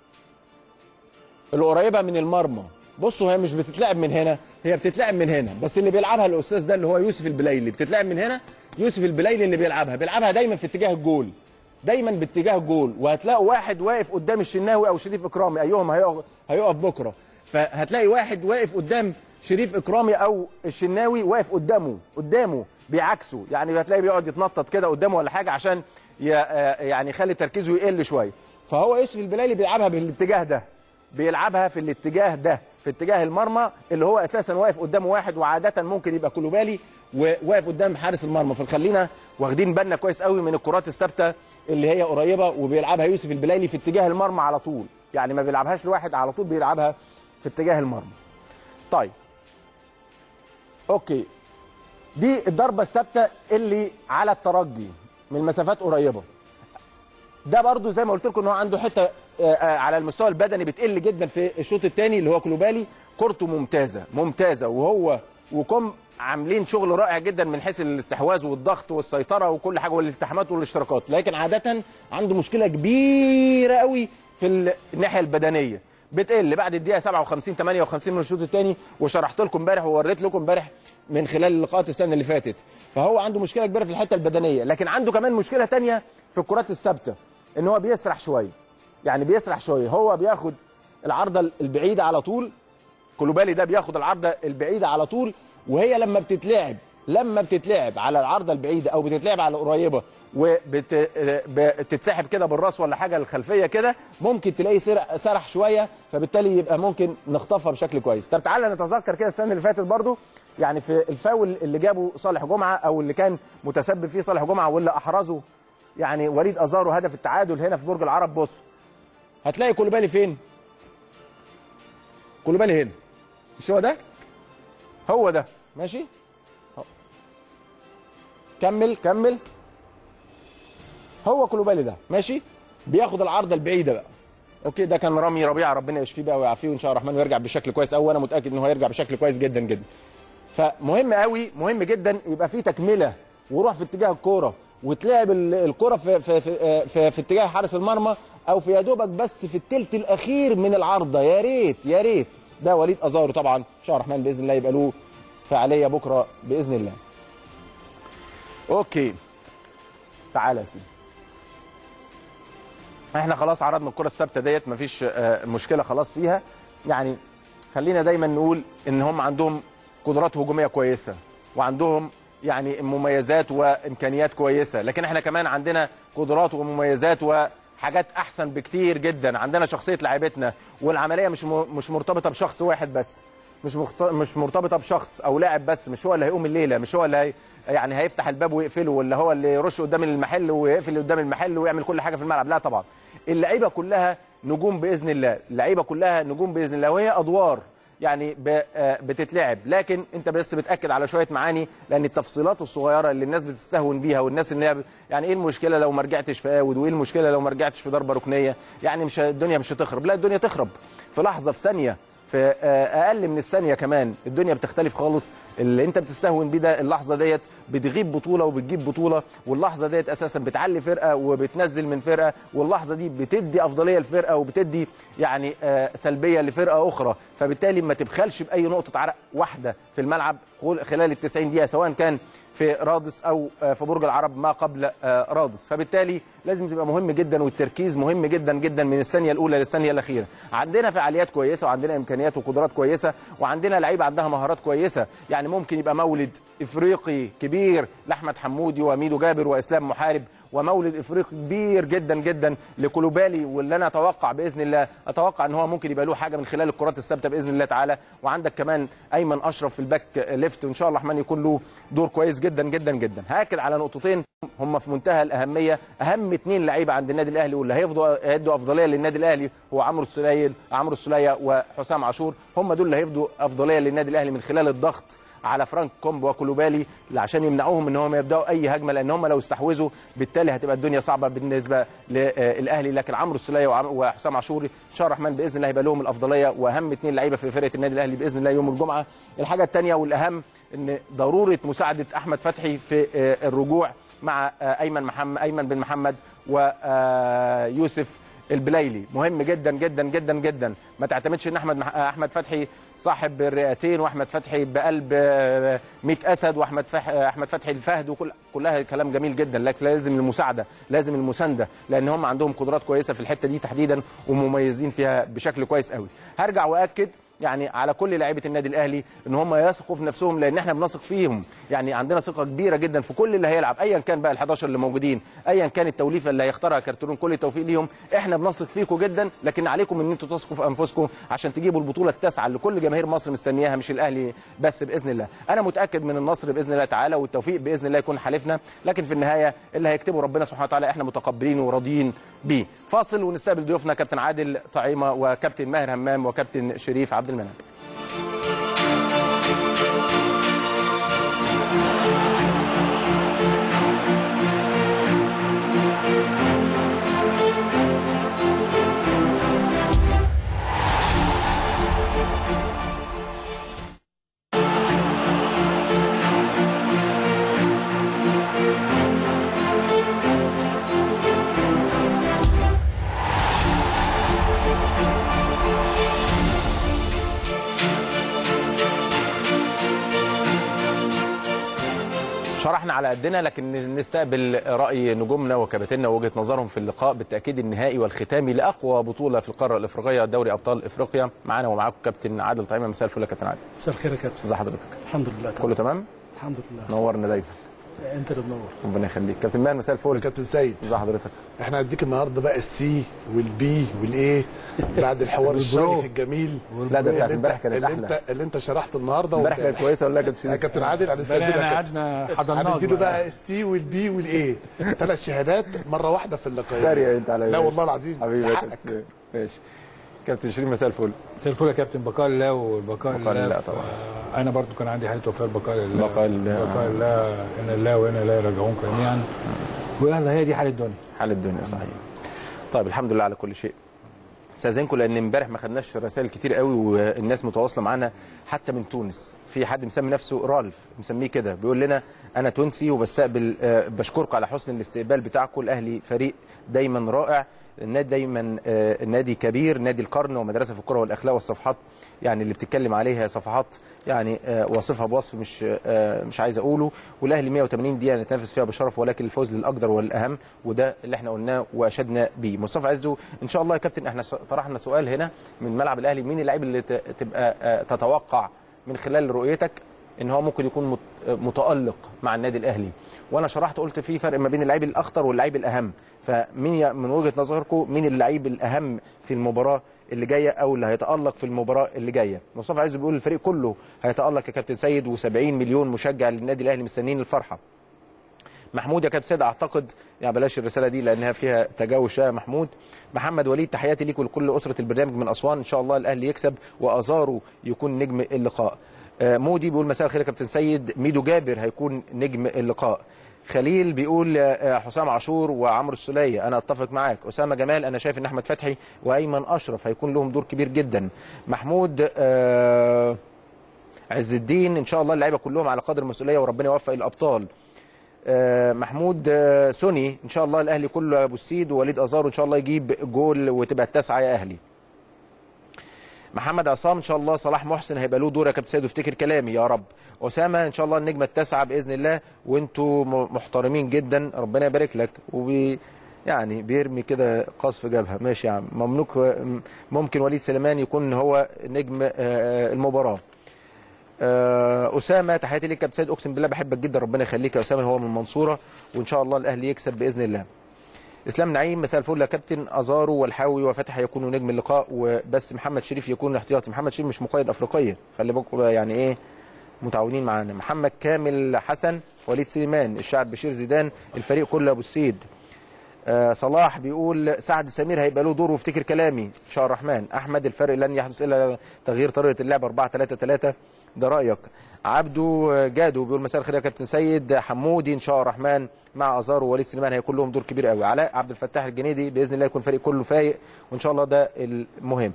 القريبه من المرمى بصوا هي مش بتتلعب من هنا هي بتتلعب من هنا بس اللي بيلعبها الاستاذ ده اللي هو يوسف البلايلي بتتلعب من هنا يوسف البلايلي اللي بيلعبها بيلعبها دايما في اتجاه الجول دايما باتجاه الجول وهتلاقوا واحد واقف قدام الشناوي او شريف اكرامي ايهم هيقف هيقف بكره فهتلاقي واحد واقف قدام شريف اكرامي او الشناوي واقف قدامه قدامه بيعكسه يعني هتلاقي بيقعد يتنطط كده قدامه ولا حاجه عشان ي- آه يعني يخلي تركيزه يقل شويه فهو يوسف البلايلي بيلعبها بالاتجاه ده بيلعبها في الاتجاه ده في اتجاه المرمى اللي هو اساسا واقف قدامه واحد وعاده ممكن يبقى كولوبالي وواقف قدام حارس المرمى فخلينا واخدين بالنا كويس قوي من الكرات الثابته اللي هي قريبه وبيلعبها يوسف البلايلي في اتجاه المرمى على طول يعني ما بيلعبهاش لواحد على طول بيلعبها في اتجاه المرمى طيب اوكي دي الضربه الثابته اللي على الترجي من مسافات قريبه ده برضو زي ما قلت لكم ان هو عنده حته آه، آه، على المستوى البدني بتقل جدا في الشوط الثاني اللي هو كلوبالي كورته ممتازه ممتازه وهو وكم عاملين شغل رائع جدا من حيث الاستحواذ والضغط والسيطره وكل حاجه والالتحامات والاشتراكات لكن عاده عنده مشكله كبيره قوي في الناحيه البدنيه بتقل بعد الدقيقه 57 58 من الشوط الثاني وشرحت لكم امبارح ووريت لكم امبارح من خلال اللقاءات السنه اللي فاتت فهو عنده مشكله كبيره في الحته البدنيه لكن عنده كمان مشكله تانية في الكرات الثابته ان هو بيسرح شويه يعني بيسرح شويه هو بياخد العارضه البعيده على طول كولوبالي ده بياخد العارضه البعيده على طول وهي لما بتتلعب لما بتتلعب على العارضه البعيده او بتتلعب على القريبه وبتتسحب كده بالراس ولا حاجه الخلفيه كده ممكن تلاقي سرح, سرح شويه فبالتالي يبقى ممكن نخطفها بشكل كويس طب تعالى نتذكر كده السنه اللي فاتت برضو يعني في الفاول اللي جابه صالح جمعه او اللي كان متسبب فيه صالح جمعه واللي احرزه يعني وليد ازارو هدف التعادل هنا في برج العرب بص هتلاقي كولوبالي فين كولوبالي هنا مش هو ده هو ده ماشي أهو. كمل كمل هو كولوبالي ده ماشي بياخد العارضه البعيده بقى اوكي ده كان رامي ربيعه ربنا يشفيه بقى ويعافيه وان شاء الله الرحمن ويرجع بشكل كويس قوي وانا متاكد ان هو هيرجع بشكل كويس جدا جدا فمهم قوي مهم جدا يبقى في تكمله وروح في اتجاه الكوره وتلعب ال- الكوره في في في, في, في اتجاه حارس المرمى او في يا دوبك بس في الثلث الاخير من العارضه يا ريت يا ريت ده وليد ازارو طبعا ان شاء الله الرحمن باذن الله يبقى له فعاليه بكره باذن الله اوكي تعالى يا سيدي احنا خلاص عرضنا الكره الثابته ديت مفيش آه، مشكله خلاص فيها يعني خلينا دايما نقول ان هم عندهم قدرات هجوميه كويسه وعندهم يعني مميزات وامكانيات كويسه لكن احنا كمان عندنا قدرات ومميزات وحاجات احسن بكتير جدا عندنا شخصيه لاعيبتنا والعمليه مش م- مش مرتبطه بشخص واحد بس مش مخت... مش مرتبطه بشخص او لاعب بس مش هو اللي هيقوم الليله مش هو اللي هي... يعني هيفتح الباب ويقفله ولا هو اللي يرش قدام المحل ويقفل قدام المحل ويعمل كل حاجه في الملعب لا طبعا اللعيبه كلها نجوم باذن الله اللعيبه كلها نجوم باذن الله وهي ادوار يعني ب- آه بتتلعب لكن انت بس بتاكد على شويه معاني لان التفصيلات الصغيره اللي الناس بتستهون بيها والناس اللي هي ب- يعني ايه المشكله لو ما رجعتش في اوت وايه المشكله لو ما رجعتش في ضربه ركنيه يعني مش الدنيا مش هتخرب لا الدنيا تخرب في لحظه في ثانيه في آه، اقل من الثانيه كمان الدنيا بتختلف خالص اللي انت بتستهون بيه ده اللحظه ديت بتغيب بطوله وبتجيب بطوله واللحظه ديت اساسا بتعلي فرقه وبتنزل من فرقه واللحظه دي بتدي افضليه لفرقه وبتدي يعني آه، سلبيه لفرقه اخرى فبالتالي ما تبخلش باي نقطه عرق واحده في الملعب خل- خلال ال 90 دقيقه سواء كان في رادس او آه، في برج العرب ما قبل آه، رادس فبالتالي لازم تبقى مهم جدا والتركيز مهم جدا جدا من الثانيه الاولى للثانيه الاخيره عندنا فعاليات كويسه وعندنا امكانيات وقدرات كويسه وعندنا لعيبه عندها مهارات كويسه يعني ممكن يبقى مولد افريقي كبير لاحمد حمودي وميدو جابر واسلام محارب ومولد افريقي كبير جدا جدا لكولوبالي واللي انا اتوقع باذن الله اتوقع ان هو ممكن يبقى له حاجه من خلال الكرات الثابته باذن الله تعالى وعندك كمان ايمن اشرف في الباك ليفت وان شاء الله الرحمن يكون له دور كويس جدا جدا جدا هاكد على نقطتين هم في منتهى الاهميه اهم اثنين لعيبه عند النادي الاهلي واللي هيفضوا هيدوا افضليه للنادي الاهلي هو عمرو السليل عمرو السليه وحسام عاشور هم دول اللي هيفضوا افضليه للنادي الاهلي من خلال الضغط على فرانك كومب وكولوبالي عشان يمنعوهم ان هم يبداوا اي هجمه لان هم لو استحوذوا بالتالي هتبقى الدنيا صعبه بالنسبه للاهلي لكن عمرو السوليه وعم- وحسام عاشور ان شاء الله الرحمن باذن الله هيبقى لهم الافضليه واهم اثنين لعيبه في فرقه النادي الاهلي باذن الله يوم الجمعه الحاجه الثانيه والاهم ان ضروره مساعده احمد فتحي في آه، الرجوع مع آه، ايمن محمد ايمن بن محمد ويوسف البلايلي مهم جدا جدا جدا جدا ما تعتمدش ان احمد مح... احمد فتحي صاحب الرئتين واحمد فتحي بقلب آه، 100 اسد واحمد فح... احمد فتحي الفهد وكل كلها كلام جميل جدا لكن لازم المساعده لازم المسانده لان هم عندهم قدرات كويسه في الحته دي تحديدا ومميزين فيها بشكل كويس قوي هرجع واكد يعني على كل لعيبه النادي الاهلي ان هم يثقوا في نفسهم لان احنا بنثق فيهم يعني عندنا ثقه كبيره جدا في كل اللي هيلعب ايا كان بقى ال11 اللي موجودين ايا كان التوليفه اللي هيختارها كارتون كل التوفيق ليهم احنا بنثق فيكم جدا لكن عليكم ان انتوا تثقوا في انفسكم عشان تجيبوا البطوله التاسعه اللي كل جماهير مصر مستنياها مش الاهلي بس باذن الله انا متاكد من النصر باذن الله تعالى والتوفيق باذن الله يكون حالفنا لكن في النهايه اللي هيكتبه ربنا سبحانه وتعالى احنا متقبلين وراضيين بيه فاصل ونستقبل ضيوفنا كابتن عادل طعيمه وكابتن ماهر همام وكابتن شريف عبد المنعم شرحنا على قدنا لكن نستقبل راي نجومنا وكباتننا ووجهه نظرهم في اللقاء بالتاكيد النهائي والختامي لاقوى بطوله في القاره الافريقيه دوري ابطال افريقيا معانا ومعاكم كابتن عادل طعيمه مساء الفل يا كابتن عادل مساء الخير يا كابتن ازي حضرتك الحمد لله تمام كله تمام الحمد لله نورنا دايما انت اللي منور ربنا يخليك كابتن ماهر مساء الفل كابتن سيد ازي حضرتك احنا هنديك النهارده بقى السي والبي والايه بعد الحوار الشيق الجميل لا ده بتاعت اللي امبارح انت كانت اللي احلى انت اللي انت شرحته النهارده امبارح كانت كويسه ولا كانت يا شريف كابتن عادل بقى هنستاذنك احنا يا قعدنا كابتن. حضرناه هنديله بقى السي والبي والايه ثلاث شهادات مره واحده في اللقاء ساري انت على لا والله العظيم حبيبي ده يا حقك كابتن ماشي كابتن شريف مساء الفل مساء الفل يا كابتن بقاء الله والبقاء بقاء لله لله ف- طبعا. انا برضو كان عندي حاله وفاه البقاء لله بقاء لله. بقاء الله ان الله وانا لا راجعون جميعا ويلا هي دي حال الدنيا حال الدنيا صحيح طيب الحمد لله على كل شيء استاذنكم لان امبارح ما خدناش رسائل كتير قوي والناس متواصله معانا حتى من تونس في حد مسمي نفسه رالف مسميه كده بيقول لنا انا تونسي وبستقبل آه، بشكركم على حسن الاستقبال بتاعكم الاهلي فريق دايما رائع النادي دايما آه، النادي كبير نادي القرن ومدرسه في الكره والاخلاق والصفحات يعني اللي بتتكلم عليها صفحات يعني آه، واصفها بوصف مش آه، مش عايز اقوله والاهلي 180 دقيقه نتنافس فيها بشرف ولكن الفوز للاقدر والاهم وده اللي احنا قلناه واشدنا بيه مصطفى عزو ان شاء الله يا كابتن احنا طرحنا سؤال هنا من ملعب الاهلي مين اللاعب اللي ت- تبقى آه، تتوقع من خلال رؤيتك ان هو ممكن يكون مت- متالق مع النادي الاهلي وانا شرحت قلت في فرق ما بين اللعيب الاخطر واللعيب الاهم فمين ي- من وجهه نظركم مين اللعيب الاهم في المباراه اللي جايه او اللي هيتالق في المباراه اللي جايه مصطفى عايز بيقول الفريق كله هيتالق يا كابتن سيد و70 مليون مشجع للنادي الاهلي مستنيين الفرحه محمود يا كابتن سيد اعتقد يعني بلاش الرساله دي لانها فيها تجاوز يا محمود محمد وليد تحياتي ليك ولكل اسره البرنامج من اسوان ان شاء الله الاهلي يكسب وازارو يكون نجم اللقاء آه، مودي بيقول مساء الخير يا كابتن سيد ميدو جابر هيكون نجم اللقاء خليل بيقول آه، حسام عاشور وعمرو السوليه انا اتفق معاك اسامه جمال انا شايف ان احمد فتحي وايمن اشرف هيكون لهم دور كبير جدا محمود آه، عز الدين ان شاء الله اللعيبه كلهم على قدر المسؤوليه وربنا يوفق الابطال آه، محمود آه، سوني ان شاء الله الاهلي كله ابو السيد ووليد ازارو ان شاء الله يجيب جول وتبقى التاسعه يا اهلي محمد عصام ان شاء الله صلاح محسن هيبقى له دور يا كابتن سيد وافتكر كلامي يا رب اسامه ان شاء الله النجمه التاسعه باذن الله وانتوا م- محترمين جدا ربنا يبارك لك وبي يعني بيرمي كده قصف جبهه ماشي يا عم مملوك ممكن وليد سليمان يكون هو نجم آه، المباراه آه، اسامه تحياتي ليك يا كابتن سيد اقسم بالله بحبك جدا ربنا يخليك يا اسامه هو من المنصوره وان شاء الله الاهلي يكسب باذن الله اسلام نعيم مساء الفل يا كابتن ازارو والحاوي وفتح يكونوا نجم اللقاء وبس محمد شريف يكون احتياطي محمد شريف مش مقيد افريقيا خلي بالكم بقى يعني ايه متعاونين معانا محمد كامل حسن وليد سليمان الشاعر بشير زيدان الفريق كله ابو السيد آه، صلاح بيقول سعد سمير هيبقى له دور وافتكر كلامي ان شاء الرحمن احمد الفرق لن يحدث الا تغيير طريقه اللعب 4 3 3 ده رايك عبدو جادو بيقول مساء الخير يا كابتن سيد حمودي ان شاء الرحمن مع ازار ووليد سليمان هيكون لهم دور كبير قوي علاء عبد الفتاح الجنيدي باذن الله يكون الفريق كله فايق وان شاء الله ده المهم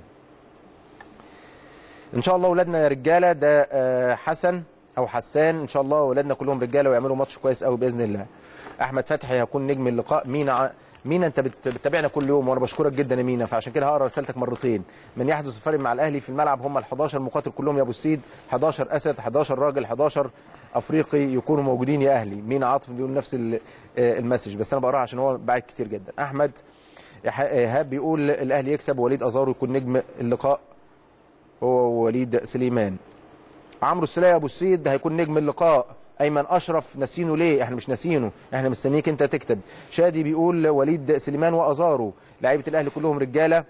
ان شاء الله اولادنا يا رجاله ده آه، حسن او حسان ان شاء الله اولادنا كلهم رجاله ويعملوا ماتش كويس قوي باذن الله احمد فتحي هيكون نجم اللقاء مينا ع- مينا انت بت- بتتابعنا كل يوم وانا بشكرك جدا يا مينا فعشان كده هقرا رسالتك مرتين من يحدث الفرق مع الاهلي في الملعب هم ال 11 مقاتل كلهم يا ابو السيد 11 اسد 11 راجل 11 افريقي يكونوا موجودين يا اهلي مينا عاطف بيقول نفس ال- آه، المسج بس انا بقراها عشان هو بعد كتير جدا احمد إيح- ايهاب بيقول الاهلي يكسب وليد ازارو يكون نجم اللقاء هو ووليد سليمان عمرو السلاي ابو السيد هيكون نجم اللقاء ايمن اشرف ناسينه ليه احنا مش ناسينه احنا مستنيك انت تكتب شادي بيقول وليد سليمان وازارو لعيبه الاهلي كلهم رجاله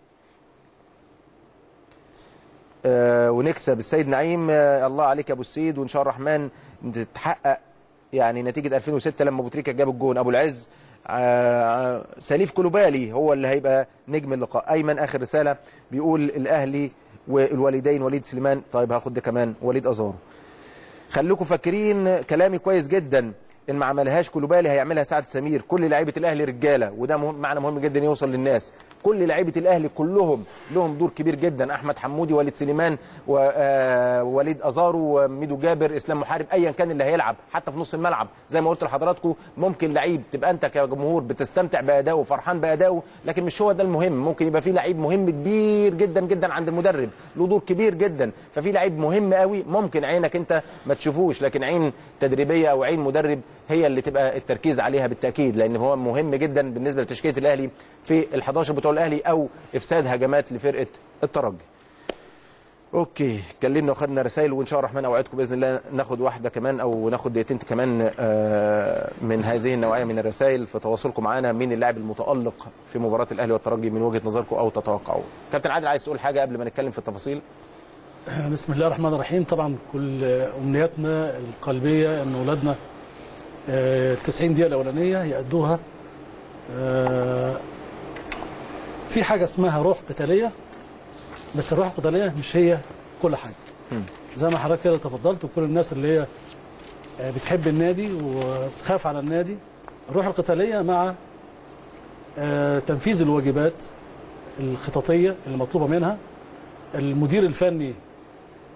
آه ونكسب السيد نعيم آه الله عليك يا ابو السيد وان شاء الله الرحمن تتحقق يعني نتيجه 2006 لما ابو تريكه جاب الجون ابو العز آه سليف كلوبالي هو اللي هيبقى نجم اللقاء ايمن اخر رساله بيقول الاهلي والوالدين وليد سليمان طيب هاخد ده كمان وليد ازارو خليكم فاكرين كلامي كويس جدا ان ما عملهاش كلوبالي هيعملها سعد سمير كل لعيبه الاهلي رجاله وده مهم معنى مهم جدا يوصل للناس كل لعيبه الاهلي كلهم لهم دور كبير جدا احمد حمودي وليد سليمان ووليد ازارو وميدو جابر اسلام محارب ايا كان اللي هيلعب حتى في نص الملعب زي ما قلت لحضراتكم ممكن لعيب تبقى انت كجمهور بتستمتع بادائه وفرحان بادائه لكن مش هو ده المهم ممكن يبقى في لعيب مهم كبير جدا جدا عند المدرب له دور كبير جدا ففي لعيب مهم قوي ممكن عينك انت ما تشوفوش لكن عين تدريبيه او عين مدرب هي اللي تبقى التركيز عليها بالتاكيد لان هو مهم جدا بالنسبه لتشكيله الاهلي في ال11 بتوع الاهلي او افساد هجمات لفرقه الترجي اوكي اتكلمنا وخدنا رسائل وان شاء الله الرحمن اوعدكم باذن الله ناخد واحده كمان او ناخد دقيقتين كمان آه، من هذه النوعيه من الرسائل في تواصلكم معانا مين اللاعب المتالق في مباراه الاهلي والترجي من وجهه نظركم او تتوقعوا كابتن عادل عايز تقول حاجه قبل ما نتكلم في التفاصيل بسم الله الرحمن الرحيم طبعا كل امنياتنا القلبيه ان اولادنا آه، 90 دقيقه الاولانيه يأدوها آه، في حاجه اسمها روح قتاليه بس الروح القتاليه مش هي كل حاجه زي ما حضرتك كده تفضلت وكل الناس اللي هي آه، بتحب النادي وتخاف على النادي الروح القتاليه مع آه، تنفيذ الواجبات الخططيه اللي مطلوبه منها المدير الفني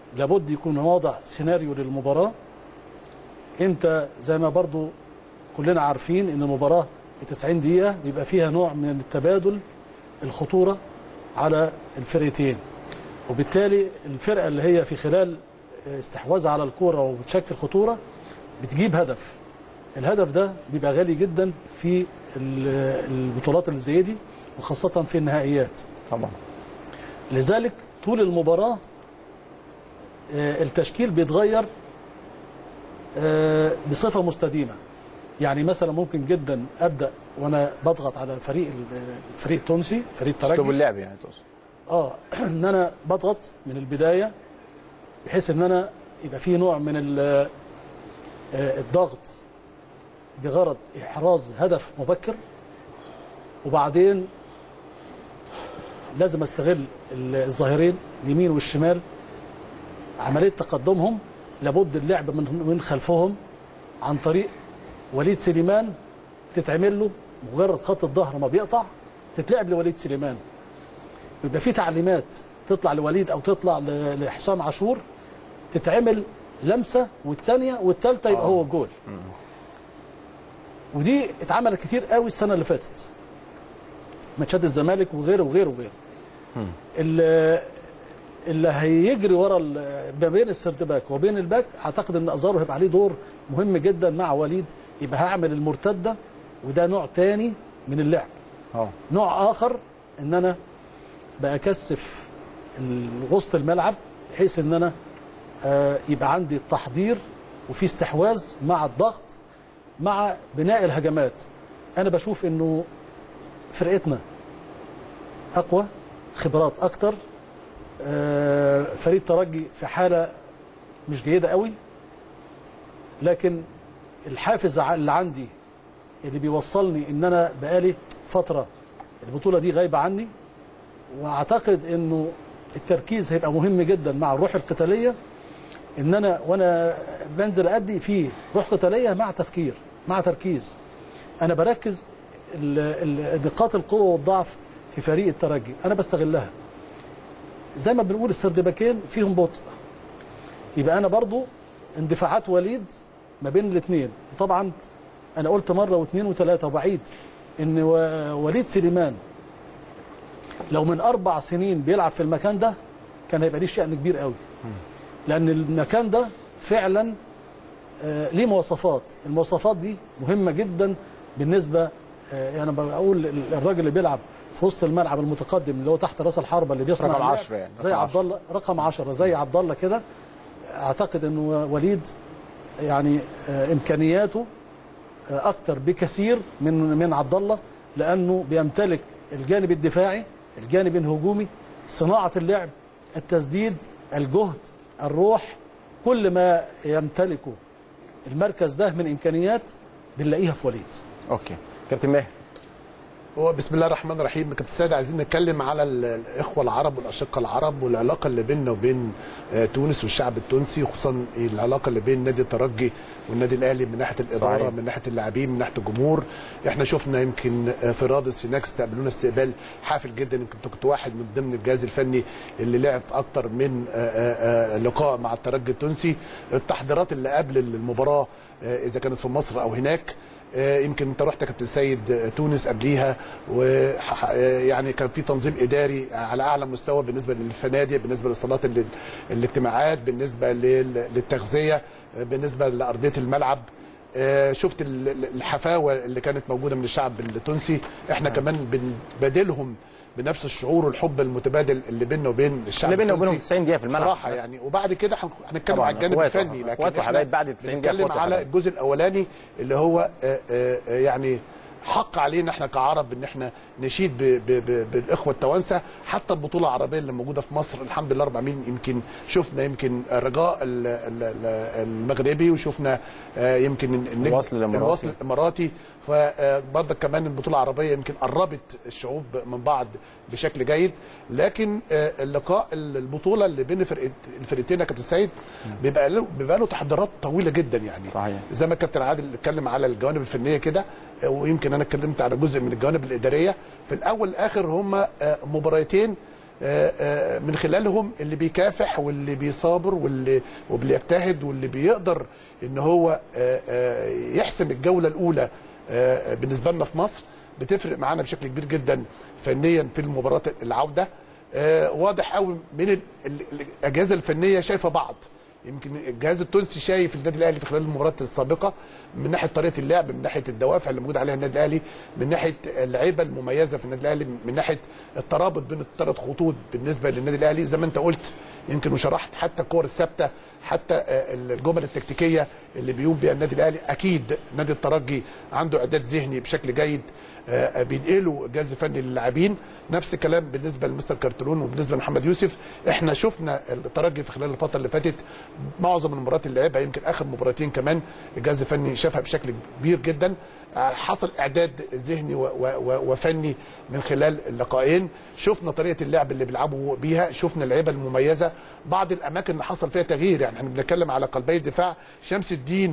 لابد يكون واضع سيناريو للمباراه انت زي ما برضو كلنا عارفين ان المباراه 90 دقيقه بيبقى فيها نوع من التبادل الخطوره على الفرقتين وبالتالي الفرقه اللي هي في خلال استحواذها على الكوره وبتشكل خطوره بتجيب هدف الهدف ده بيبقى غالي جدا في ال- البطولات اللي زي دي وخاصه في النهائيات طبعا لذلك طول المباراة آه، التشكيل بيتغير آه، بصفة مستديمة يعني مثلا ممكن جدا أبدأ وأنا بضغط على فريق ال- الفريق التونسي فريق اسلوب الترجي اللعب يعني تقصد اه ان انا بضغط من البدايه بحيث ان انا يبقى في نوع من ال- آه، الضغط بغرض احراز هدف مبكر وبعدين لازم استغل ال- الظاهرين اليمين والشمال عمليه تقدمهم لابد اللعب من من خلفهم عن طريق وليد سليمان تتعمل له مجرد خط الظهر ما بيقطع تتلعب لوليد سليمان يبقى في تعليمات تطلع لوليد او تطلع ل- لحسام عاشور تتعمل لمسه والثانيه والثالثه يبقى هو الجول ودي اتعملت كتير قوي السنه اللي فاتت ماتشات الزمالك وغيره وغيره وغيره اللي, اللي هيجري ورا ال- ما بين السردباك وبين الباك اعتقد ان ازارو هيبقى عليه دور مهم جدا مع وليد يبقى هعمل المرتده وده نوع تاني من اللعب اه نوع اخر ان انا بكثف ال- وسط الملعب بحيث ان انا آه، يبقى عندي التحضير وفي استحواذ مع الضغط مع بناء الهجمات انا بشوف انه فرقتنا اقوى خبرات اكتر آه، فريق ترجي في حاله مش جيده قوي لكن الحافز ع- اللي عندي اللي بيوصلني ان انا بقالي فتره البطوله دي غايبه عني واعتقد انه التركيز هيبقى مهم جدا مع الروح القتاليه ان انا وانا بنزل ادي فيه روح قتاليه مع تفكير مع تركيز انا بركز ال- ال- نقاط القوه والضعف في فريق الترجي انا بستغلها زي ما بنقول السردباكين فيهم بطء يبقى انا برضو اندفاعات وليد ما بين الاثنين وطبعا انا قلت مره واثنين وثلاثه وبعيد ان و- وليد سليمان لو من اربع سنين بيلعب في المكان ده كان هيبقى ليه شأن كبير قوي لان المكان ده فعلا آه، ليه مواصفات المواصفات دي مهمه جدا بالنسبه آه، انا بقول ال- الراجل اللي بيلعب في وسط الملعب المتقدم اللي هو تحت راس الحربه اللي بيصنع رقم اللعب، 10 يعني، زي رقم عبد الله رقم 10 زي عبد الله كده اعتقد انه وليد يعني آه، امكانياته آه، اكتر بكثير من من عبد الله لانه بيمتلك الجانب الدفاعي الجانب الهجومي صناعه اللعب التسديد الجهد الروح كل ما يمتلكه المركز ده من امكانيات بنلاقيها في وليد اوكي كابتن ماهر هو بسم الله الرحمن الرحيم كابتن السيد عايزين نتكلم على ال- الاخوه العرب والاشقاء العرب والعلاقه اللي بيننا وبين آه، تونس والشعب التونسي وخصوصا العلاقه اللي بين نادي الترجي والنادي الاهلي من ناحيه الاداره صحيح. من ناحيه اللاعبين من ناحيه الجمهور احنا شفنا يمكن آه، في رادس هناك استقبلونا استقبال حافل جدا يمكن أنت كنت واحد من ضمن الجهاز الفني اللي لعب في اكتر من آه، آه، آه، لقاء مع الترجي التونسي التحضيرات اللي قبل المباراه آه، اذا كانت في مصر او هناك آه، يمكن انت رحت يا كابتن سيد آه، تونس قبليها ويعني كان في تنظيم اداري على اعلى مستوى بالنسبه للفنادق بالنسبه للصالات ال- الاجتماعات بالنسبه لل- للتغذيه آه، بالنسبه لارضيه الملعب آه، شفت ال- ال- الحفاوه اللي كانت موجوده من الشعب التونسي احنا كمان بنبادلهم بنفس الشعور والحب المتبادل اللي بيننا وبين الشعب اللي بيننا وبينهم التونسي. 90 دقيقه في الملعب صراحه بس. يعني وبعد كده هن- هنتكلم طبعاً، على الجانب إخوات- الفني لكن إخوات إحنا وحبايب بعد 90 دقيقة بنتكلم إخوات على وحبايب. الجزء الاولاني اللي هو آه، آه، آه، يعني حق علينا احنا كعرب ان احنا نشيد ب ب ب بالاخوه التوانسه حتى البطوله العربيه اللي موجوده في مصر الحمد لله رب العالمين يمكن شفنا يمكن الرجاء ال- ال- ال- المغربي وشفنا آه، يمكن النجم- الوصل الإماراتي. الوصل الاماراتي فبرضك كمان البطوله العربيه يمكن قربت الشعوب من بعض بشكل جيد لكن آه، اللقاء البطوله اللي بين فرقه الفرقتين يا كابتن سيد بيبقى له بيبقى له تحضيرات طويله جدا يعني صحيح. زي ما الكابتن عادل اتكلم على الجوانب الفنيه كده آه، ويمكن انا اتكلمت على جزء من الجوانب الاداريه في الاول والاخر هم مباراتين آه، آه، من خلالهم اللي بيكافح واللي بيصابر واللي وبيجتهد واللي بيقدر ان هو آه، آه، يحسم الجوله الاولى آه، بالنسبه لنا في مصر بتفرق معانا بشكل كبير جدا فنيا في المباراه العوده آه، واضح قوي من ال- ال- الاجهزه الفنيه شايفه بعض يمكن الجهاز التونسي شايف النادي الاهلي في خلال المباريات السابقه من ناحيه طريقه اللعب من ناحيه الدوافع اللي موجود عليها النادي الاهلي من ناحيه اللعيبه المميزه في النادي الاهلي من ناحيه الترابط بين الثلاث خطوط بالنسبه للنادي الاهلي زي ما انت قلت يمكن وشرحت حتى الكور الثابته حتى آه، الجمل التكتيكيه اللي بيقوم بها النادي الاهلي اكيد نادي الترجي عنده اعداد ذهني بشكل جيد آه، بينقلوا الجهاز الفني للاعبين نفس الكلام بالنسبه لمستر كارتلون وبالنسبه لمحمد يوسف احنا شفنا الترجي في خلال الفتره اللي فاتت معظم المباريات اللي لعبها يمكن اخر مباراتين كمان الجهاز الفني شافها بشكل كبير جدا آه، حصل اعداد ذهني و- و- و- وفني من خلال اللقاءين شفنا طريقه اللعب اللي بيلعبوا بيها شفنا اللعيبه المميزه بعض الاماكن اللي حصل فيها تغيير يعني احنا بنتكلم على قلبي الدفاع شمس الدين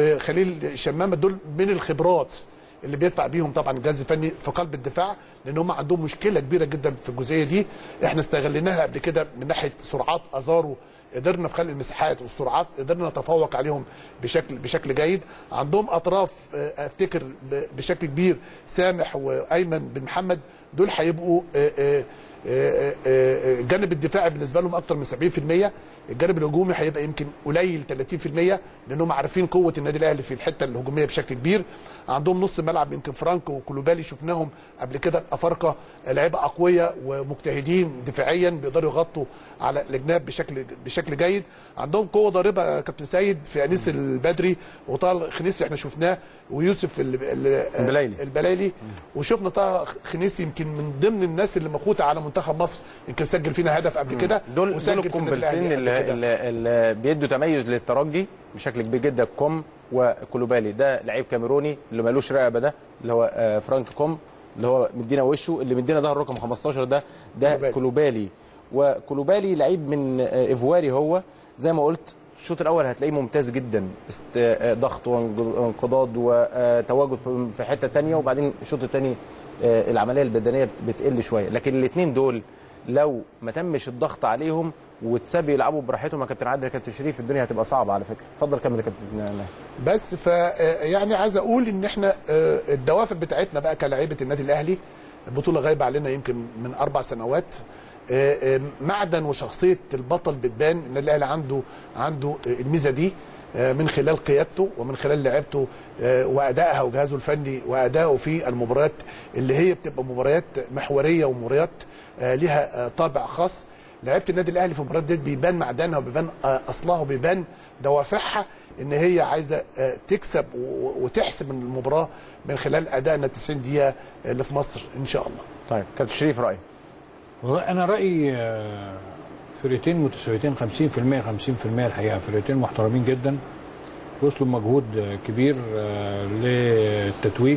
وخليل شمامه دول من الخبرات اللي بيدفع بيهم طبعا الجهاز الفني في قلب الدفاع لان هم عندهم مشكله كبيره جدا في الجزئيه دي احنا استغليناها قبل كده من ناحيه سرعات ازارو قدرنا في خلق المساحات والسرعات قدرنا نتفوق عليهم بشكل بشكل جيد عندهم اطراف آه، افتكر ب- بشكل كبير سامح وايمن بن محمد دول هيبقوا آه، آه، آه، آه، الجانب الدفاعي بالنسبه لهم اكتر من 70% الجانب الهجومي هيبقى يمكن قليل 30% لانهم عارفين قوه النادي الاهلي في الحته الهجوميه بشكل كبير عندهم نص ملعب يمكن فرانكو وكولوبالي شفناهم قبل كده الافارقه لعيبه اقوياء ومجتهدين دفاعيا بيقدروا يغطوا على الجناب بشكل بشكل جيد عندهم قوه ضاربه يا كابتن سيد في انيس البدري وطه خنيسي احنا شفناه ويوسف ال- ال- البلايلي. البلايلي وشفنا طه خنيسي يمكن من ضمن الناس اللي مخوته على منتخب مصر يمكن سجل فينا هدف قبل كده دول دول وسجل في النادي الأهلي القنبلتين قبل اللي, كده. اللي, اللي بيدوا تميز للترجي بشكل كبير جدا كوم وكولوبالي ده لعيب كاميروني اللي مالوش رقبه ده اللي هو آه، فرانك كوم اللي هو مدينا وشه اللي مدينا ده الرقم 15 ده ده كولوبالي. كولوبالي وكولوبالي لعيب من آه، ايفواري هو زي ما قلت الشوط الاول هتلاقيه ممتاز جدا است- آه، ضغط وانج- وانقضاض وتواجد في- في حته تانية وبعدين الشوط الثاني العمليه البدنيه بت- بتقل شويه لكن الاثنين دول لو ما تمش الضغط عليهم وتساب يلعبوا براحتهم يا كابتن عادل يا كابتن شريف الدنيا هتبقى صعبه على فكره اتفضل كمل يا كابتن ناهي. بس ف يعني عايز اقول ان احنا آه، الدوافع بتاعتنا بقى كلاعيبه النادي الاهلي البطوله غايبه علينا يمكن من اربع سنوات آه، آه، معدن وشخصيه البطل بتبان النادي الاهلي عنده عنده آه، الميزه دي آه، من خلال قيادته ومن خلال لعبته آه، وادائها وجهازه الفني وادائه في المباريات اللي هي بتبقى مباريات محوريه ومباريات آه، ليها آه، طابع خاص لعيبه النادي الاهلي في المباريات دي بيبان معدنها وبيبان آه، اصلها وبيبان دوافعها ان هي عايزه آه، تكسب و- وتحسم المباراه من خلال ادائنا 90 دقيقه اللي في مصر ان شاء الله. طيب كابتن شريف رايك والله انا رايي آه، فرقتين متساويتين 50% 50% الحقيقه فرقتين محترمين جدا وصلوا مجهود آه، كبير آه، للتتويج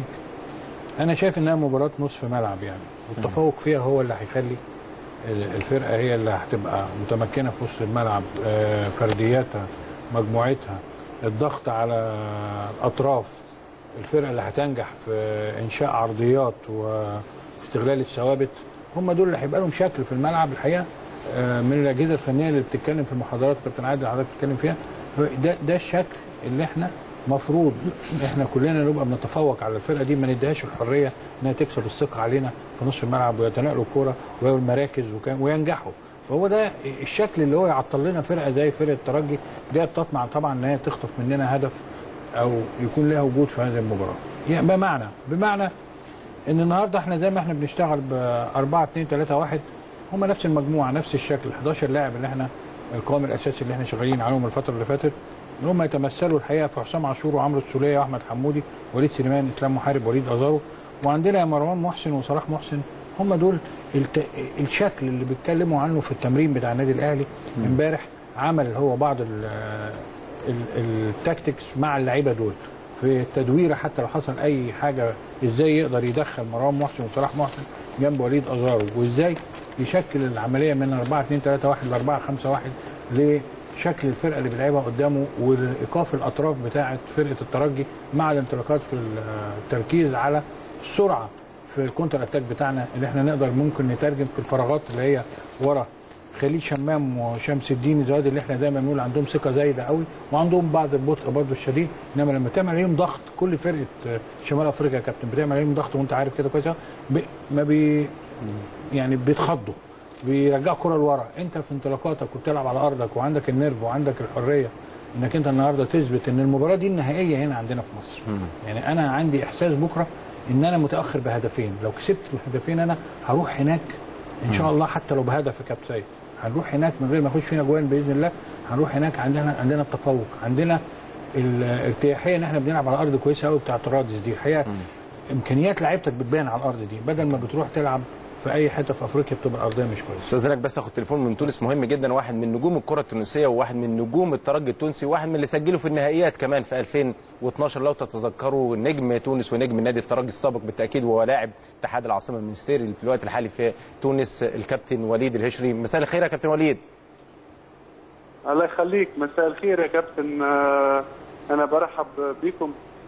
انا شايف انها مباراه نصف ملعب يعني والتفوق فيها هو اللي هيخلي ال- الفرقه هي اللي هتبقى متمكنه في وسط الملعب آه، فردياتها مجموعتها الضغط على الاطراف الفرقه اللي هتنجح في انشاء عرضيات واستغلال الثوابت هم دول اللي هيبقى لهم شكل في الملعب الحقيقه آه، من الاجهزه الفنيه اللي بتتكلم في المحاضرات كابتن عادل حضرتك بتتكلم فيها هو ده ده الشكل اللي احنا مفروض احنا كلنا نبقى بنتفوق على الفرقه دي ما نديهاش الحريه انها تكسب الثقه علينا في نص الملعب ويتنقلوا الكوره وياخدوا المراكز وكان- وينجحوا فهو ده الشكل اللي هو يعطل لنا فرقه زي فرقه الترجي دي تطمع طبعا ان هي تخطف مننا هدف او يكون لها وجود في هذه المباراه يعني بمعنى بمعنى ان النهارده احنا زي ما احنا بنشتغل ب 4 2 3 1 هم نفس المجموعه نفس الشكل 11 لاعب اللي احنا القوام الاساسي اللي احنا شغالين عليهم الفتره اللي فاتت اللي هم يتمثلوا الحقيقه في حسام عاشور وعمرو السوليه واحمد حمودي وليد سليمان اسلام محارب وليد ازارو وعندنا يا مروان محسن وصلاح محسن هم دول الت... الشكل اللي بيتكلموا عنه في التمرين بتاع النادي الاهلي امبارح عمل هو بعض ال... ال... التكتكس مع اللعيبه دول في التدويره حتى لو حصل اي حاجه ازاي يقدر يدخل مروان محسن وصلاح محسن جنب وليد ازارو وازاي يشكل العمليه من 4 2 3 1 ل 4 5 1 لشكل الفرقه اللي بيلعبها قدامه وايقاف الاطراف بتاعه فرقه الترجي مع الانطلاقات في التركيز على السرعه في الكونتر اتاك بتاعنا اللي احنا نقدر ممكن نترجم في الفراغات اللي هي ورا خليل شمام وشمس الدين زواد اللي احنا دايما بنقول عندهم ثقه زايده قوي وعندهم بعض البطء برضه الشديد انما لما تعمل عليهم ضغط كل فرقه آه، شمال افريقيا يا كابتن بتعمل عليهم ضغط وانت عارف كده كويس أوي، ب- ما بي يعني بيتخضوا بيرجعوا كرة لورا انت في انطلاقاتك وبتلعب على ارضك وعندك النيرف وعندك الحريه انك انت النهارده تثبت ان المباراه دي النهائيه هنا عندنا في مصر يعني انا عندي احساس بكره ان انا متاخر بهدفين لو كسبت الهدفين انا هروح هناك ان شاء الله حتى لو بهدف يا كابتن سيد هنروح هناك من غير ما يخش فينا جوان باذن الله هنروح هناك عندنا عندنا التفوق عندنا الارتياحيه ان احنا بنلعب على ارض كويسه قوي بتاعت رادس دي الحقيقه امكانيات لعيبتك بتبان على الارض دي بدل ما بتروح تلعب في اي حته في افريقيا بتبقى الارضيه مش كويسه استاذنك بس اخد تليفون من تونس مهم جدا واحد من نجوم الكره التونسيه وواحد من نجوم الترجي التونسي وواحد من اللي سجلوا في النهائيات كمان في 2012 لو تتذكروا نجم تونس ونجم نادي الترجي السابق بالتاكيد وهو لاعب اتحاد العاصمه المنستيري في الوقت الحالي في تونس الكابتن وليد الهشري مساء الخير يا كابتن وليد الله يخليك مساء الخير يا كابتن آه، انا برحب بكم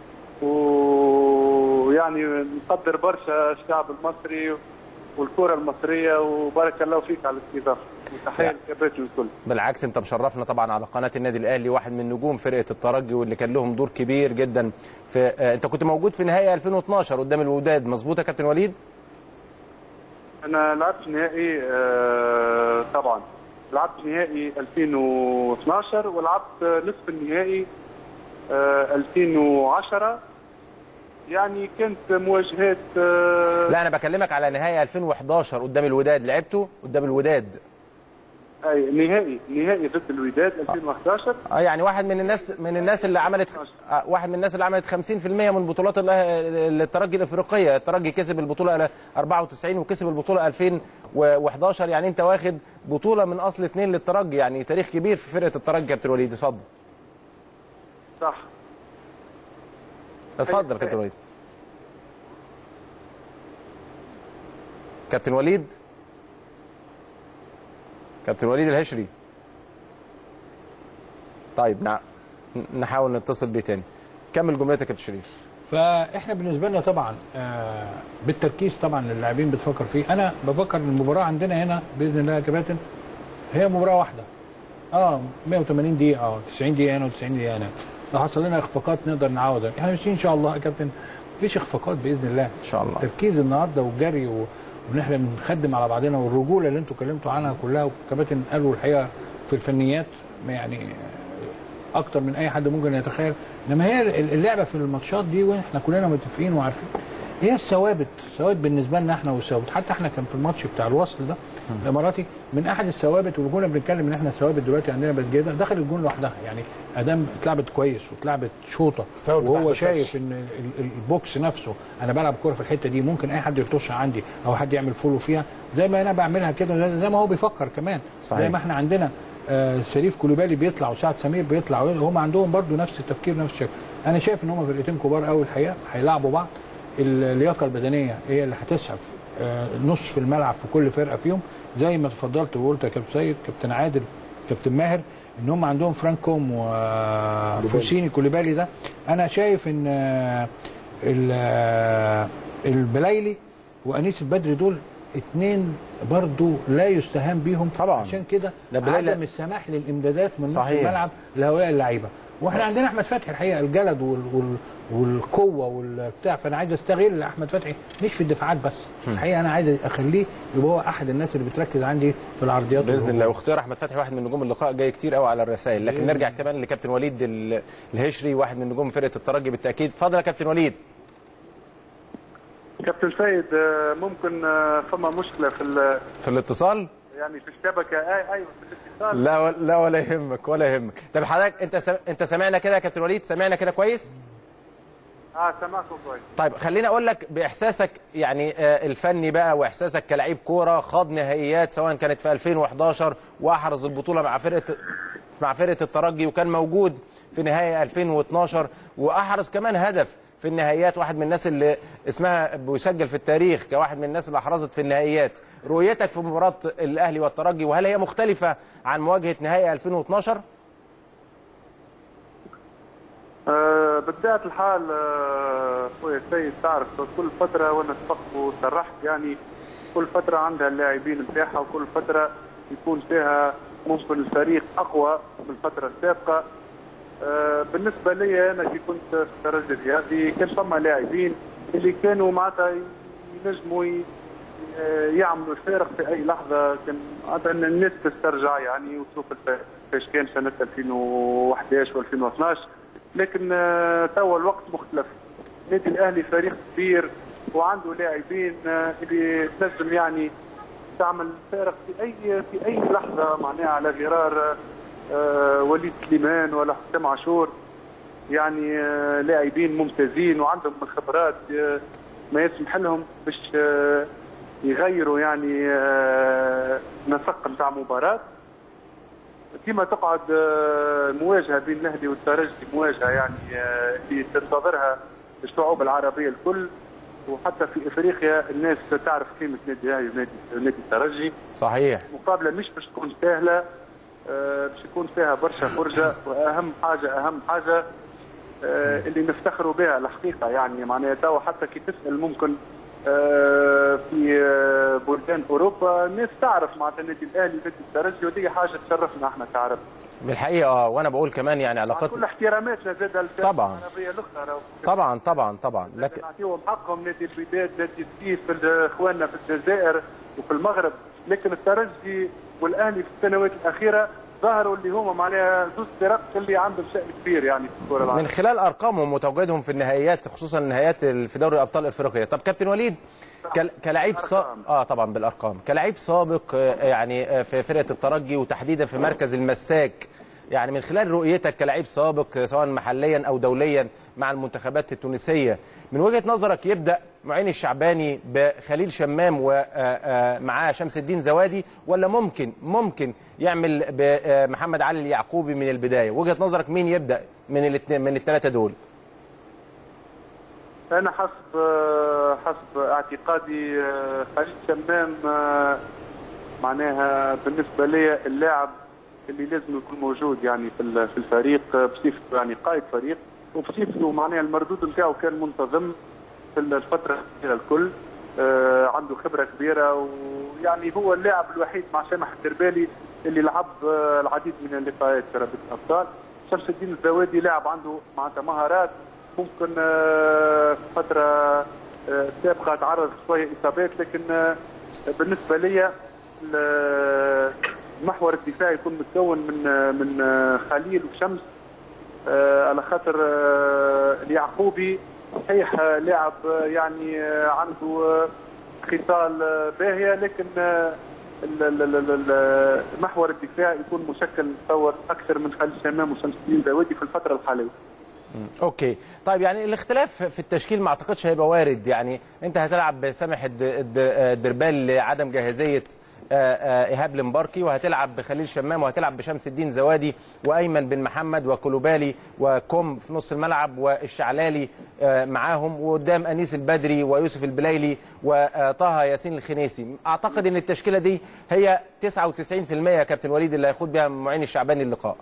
ويعني نقدر برشا الشعب المصري والكره المصريه وبارك الله فيك على الاستضافه وتحيه للكباتن الكل بالعكس انت مشرفنا طبعا على قناه النادي الاهلي واحد من نجوم فرقه الترجي واللي كان لهم دور كبير جدا في آه، انت كنت موجود في نهائي 2012 قدام الوداد مظبوط يا كابتن وليد انا لعبت نهائي آه، طبعا لعبت نهائي 2012 ولعبت نصف النهائي آه، 2010 يعني كانت مواجهات آه، لا انا بكلمك على نهائي 2011 قدام الوداد لعبته قدام الوداد اي نهائي نهائي ضد الوداد 2011 اه يعني واحد من الناس من الناس اللي عملت آه، واحد من الناس اللي عملت 50% من بطولات ال- الترجي الافريقيه الترجي كسب البطوله 94 وكسب البطوله 2011 يعني انت واخد بطوله من اصل اثنين للترجي يعني تاريخ كبير في فرقه الترجي كابتن وليد اتفضل صح اتفضل يا كابتن وليد كابتن وليد كابتن وليد الهشري طيب نع... نحاول نتصل بيه تاني كمل جملتك يا كابتن شريف فاحنا بالنسبه لنا طبعا آه، بالتركيز طبعا للاعبين بتفكر فيه انا بفكر ان المباراه عندنا هنا باذن الله يا كباتن هي مباراه واحده اه 180 دقيقه اه 90 دقيقه هنا و90 دقيقه هنا لو حصل لنا اخفاقات نقدر نعوضها احنا ماشيين ان شاء الله يا كابتن مفيش اخفاقات باذن الله ان شاء الله التركيز النهارده والجري و... وان احنا بنخدم على بعضنا والرجوله اللي انتوا اتكلمتوا عنها كلها والكباتن قالوا الحقيقه في الفنيات يعني اكتر من اي حد ممكن يتخيل انما هي اللعبه في الماتشات دي واحنا كلنا متفقين وعارفين هي الثوابت ثوابت بالنسبه لنا احنا والثوابت حتى احنا كان في الماتش بتاع الوصل ده الاماراتي من احد الثوابت واللي كنا بنتكلم ان احنا الثوابت دلوقتي عندنا بقت جيده دخل الجون لوحدها يعني ادام اتلعبت كويس واتلعبت شوطه الفاول بتاع وهو الفتح. شايف ان ال- ال- البوكس نفسه انا بلعب كوره في الحته دي ممكن اي حد يطش عندي او حد يعمل فولو فيها زي ما انا بعملها كده زي- زي ما هو بيفكر كمان صحيح. زي ما احنا عندنا آه شريف كوليبالي بيطلع وسعد سمير بيطلع هم عندهم برضو نفس التفكير نفس الشكل انا شايف ان هم فرقتين كبار قوي الحقيقه هيلاعبوا بعض اللياقه البدنيه هي اللي هتسعف آه نص في الملعب في كل فرقه فيهم زي ما تفضلت وقلت يا كابتن سيد كابتن عادل كابتن ماهر ان هم عندهم فرانكوم وفوسيني كوليبالي ده انا شايف ان آه، ال- آه، البلايلي وانيس البدري دول اتنين برضو لا يستهان بيهم طبعا. عشان كده ده بلايلي- عدم السماح للامدادات من نص صحيح. الملعب لهؤلاء اللعيبه واحنا عندنا احمد فتحي الحقيقه الجلد وال وال والقوه والبتاع فانا عايز استغل احمد فتحي مش في الدفاعات بس الحقيقه انا عايز اخليه يبقى هو احد الناس اللي بتركز عندي في العرضيات باذن والهجوم. الله واختيار احمد فتحي واحد من نجوم اللقاء جاي كتير قوي على الرسائل لكن نرجع كمان لكابتن وليد ال- الهشري واحد من نجوم فرقه الترجي بالتاكيد اتفضل يا كابتن وليد كابتن سيد آه، ممكن آه، فما مشكله في ال- في الاتصال يعني في الشبكه اي ايوه في الاتصال لا و- لا ولا يهمك ولا يهمك طب حضرتك انت سم... انت سامعنا كده يا كابتن وليد سامعنا كده كويس اه سامعكم كويس طيب خليني اقول لك باحساسك يعني آه، الفني بقى واحساسك كلاعب كوره خاض نهائيات سواء كانت في 2011 واحرز البطوله مع فرقه مع فرقه الترجي وكان موجود في نهائي 2012 واحرز كمان هدف في النهائيات واحد من الناس اللي اسمها بيسجل في التاريخ كواحد من الناس اللي احرزت في النهائيات رؤيتك في مباراه الاهلي والترجي وهل هي مختلفه عن مواجهه نهائي 2012 آه، بطبيعة الحال آه، خويا السيد تعرف كل فترة وانا سبقت وصرحت يعني كل فترة عندها اللاعبين نتاعها وكل فترة يكون فيها ممكن الفريق أقوى من الفترة السابقة آه، بالنسبة لي أنا كي كنت في الترجي الرياضي كان فما لاعبين اللي كانوا معناتها ينجموا ي- آه، يعملوا الفارق في أي لحظة كان معناتها إن الناس تسترجع يعني وتشوف الفارق كيفاش كان سنة 2011 و2012 لكن آه، توا الوقت مختلف النادي الأهلي فريق كبير وعنده لاعبين آه، اللي تنجم يعني تعمل فارق في اي في اي لحظه معناها على غرار آه، وليد سليمان ولا حسام عاشور يعني آه، لاعبين ممتازين وعندهم الخبرات آه، ما يسمح لهم باش آه، يغيروا يعني آه، نسق نتاع مباراه كما تقعد آه، مواجهه بين الاهلي والترجي مواجهه يعني آه، اللي تنتظرها الشعوب العربيه الكل وحتى في افريقيا الناس تعرف قيمه نادي الاهلي ونادي نادي الترجي صحيح مقابله مش باش تكون سهله آه، باش يكون فيها برشا فرجه واهم حاجه اهم حاجه آه، اللي نفتخروا بها الحقيقه يعني معناها توا حتى كي تسال ممكن آه، في آه، بلدان اوروبا الناس تعرف معناتها النادي الاهلي ونادي الترجي ودي حاجه تشرفنا احنا كعرب بالحقيقه اه وانا بقول كمان يعني مع علاقات كل احتراماتنا زاد الفئات طبعاً. العربيه الاخرى راهو. طبعا طبعا طبعا لكن نعطيهم حقهم نادي الوداد نادي السيف اخواننا في الجزائر وفي المغرب لكن الترجي والاهلي في السنوات الاخيره ظهروا اللي هما معناها زوج فرق اللي عندهم شأن كبير يعني في الكره من العربيه خلال ارقامهم وتواجدهم في النهائيات خصوصا النهائيات في دوري ابطال افريقيا طب كابتن وليد كل- كلاعب سابق بالأرقام. اه طبعا بالارقام كلاعب سابق آه، يعني آه، في فرقه الترجي وتحديدا في مركز المساك يعني من خلال رؤيتك كلاعب سابق آه، سواء محليا او دوليا مع المنتخبات التونسيه من وجهه نظرك يبدا معين الشعباني بخليل شمام ومعاه شمس الدين زوادي ولا ممكن ممكن يعمل بمحمد علي اليعقوبي من البدايه وجهه نظرك مين يبدا من الاثنين من الثلاثه دول انا حسب حسب اعتقادي آه، خليل شمام آه، معناها بالنسبه لي اللاعب اللي لازم يكون موجود يعني في ال- في الفريق آه، بصفته يعني قائد فريق وبصفته معناها المردود نتاعو كان منتظم في الفتره الأخيرة الكل آه، عنده خبره كبيره ويعني هو اللاعب الوحيد مع سامح الدربالي اللي لعب آه، العديد من اللقاءات في رابطه الابطال شمس الدين الزوادي لاعب عنده معناتها مهارات ممكن آه، في فتره آه، سابقه تعرض شويه اصابات لكن آه، بالنسبه لي ال- المحور الدفاعي يكون متكون من آه، من آه، خليل وشمس آه، على خاطر آه، اليعقوبي صحيح آه، لاعب آه، يعني آه، عنده آه، خصال آه، باهيه لكن آه، ال- ال- ال- ال- ال- المحور الدفاعي يكون مشكل تصور اكثر من خالد شمام وشمس الدين زاويدي في الفتره الحاليه. اوكي طيب يعني الاختلاف في التشكيل ما اعتقدش هيبقى وارد يعني انت هتلعب بسامح الد- الد- الدربال لعدم جاهزيه آه، آه، ايهاب المباركي وهتلعب بخليل شمام وهتلعب بشمس الدين زوادي وايمن بن محمد وكولوبالي وكوم في نص الملعب والشعلالي آه، معاهم وقدام انيس البدري ويوسف البليلي وطه ياسين الخنيسي اعتقد ان التشكيله دي هي 99% يا كابتن وليد اللي هيخوض بها معين الشعباني اللقاء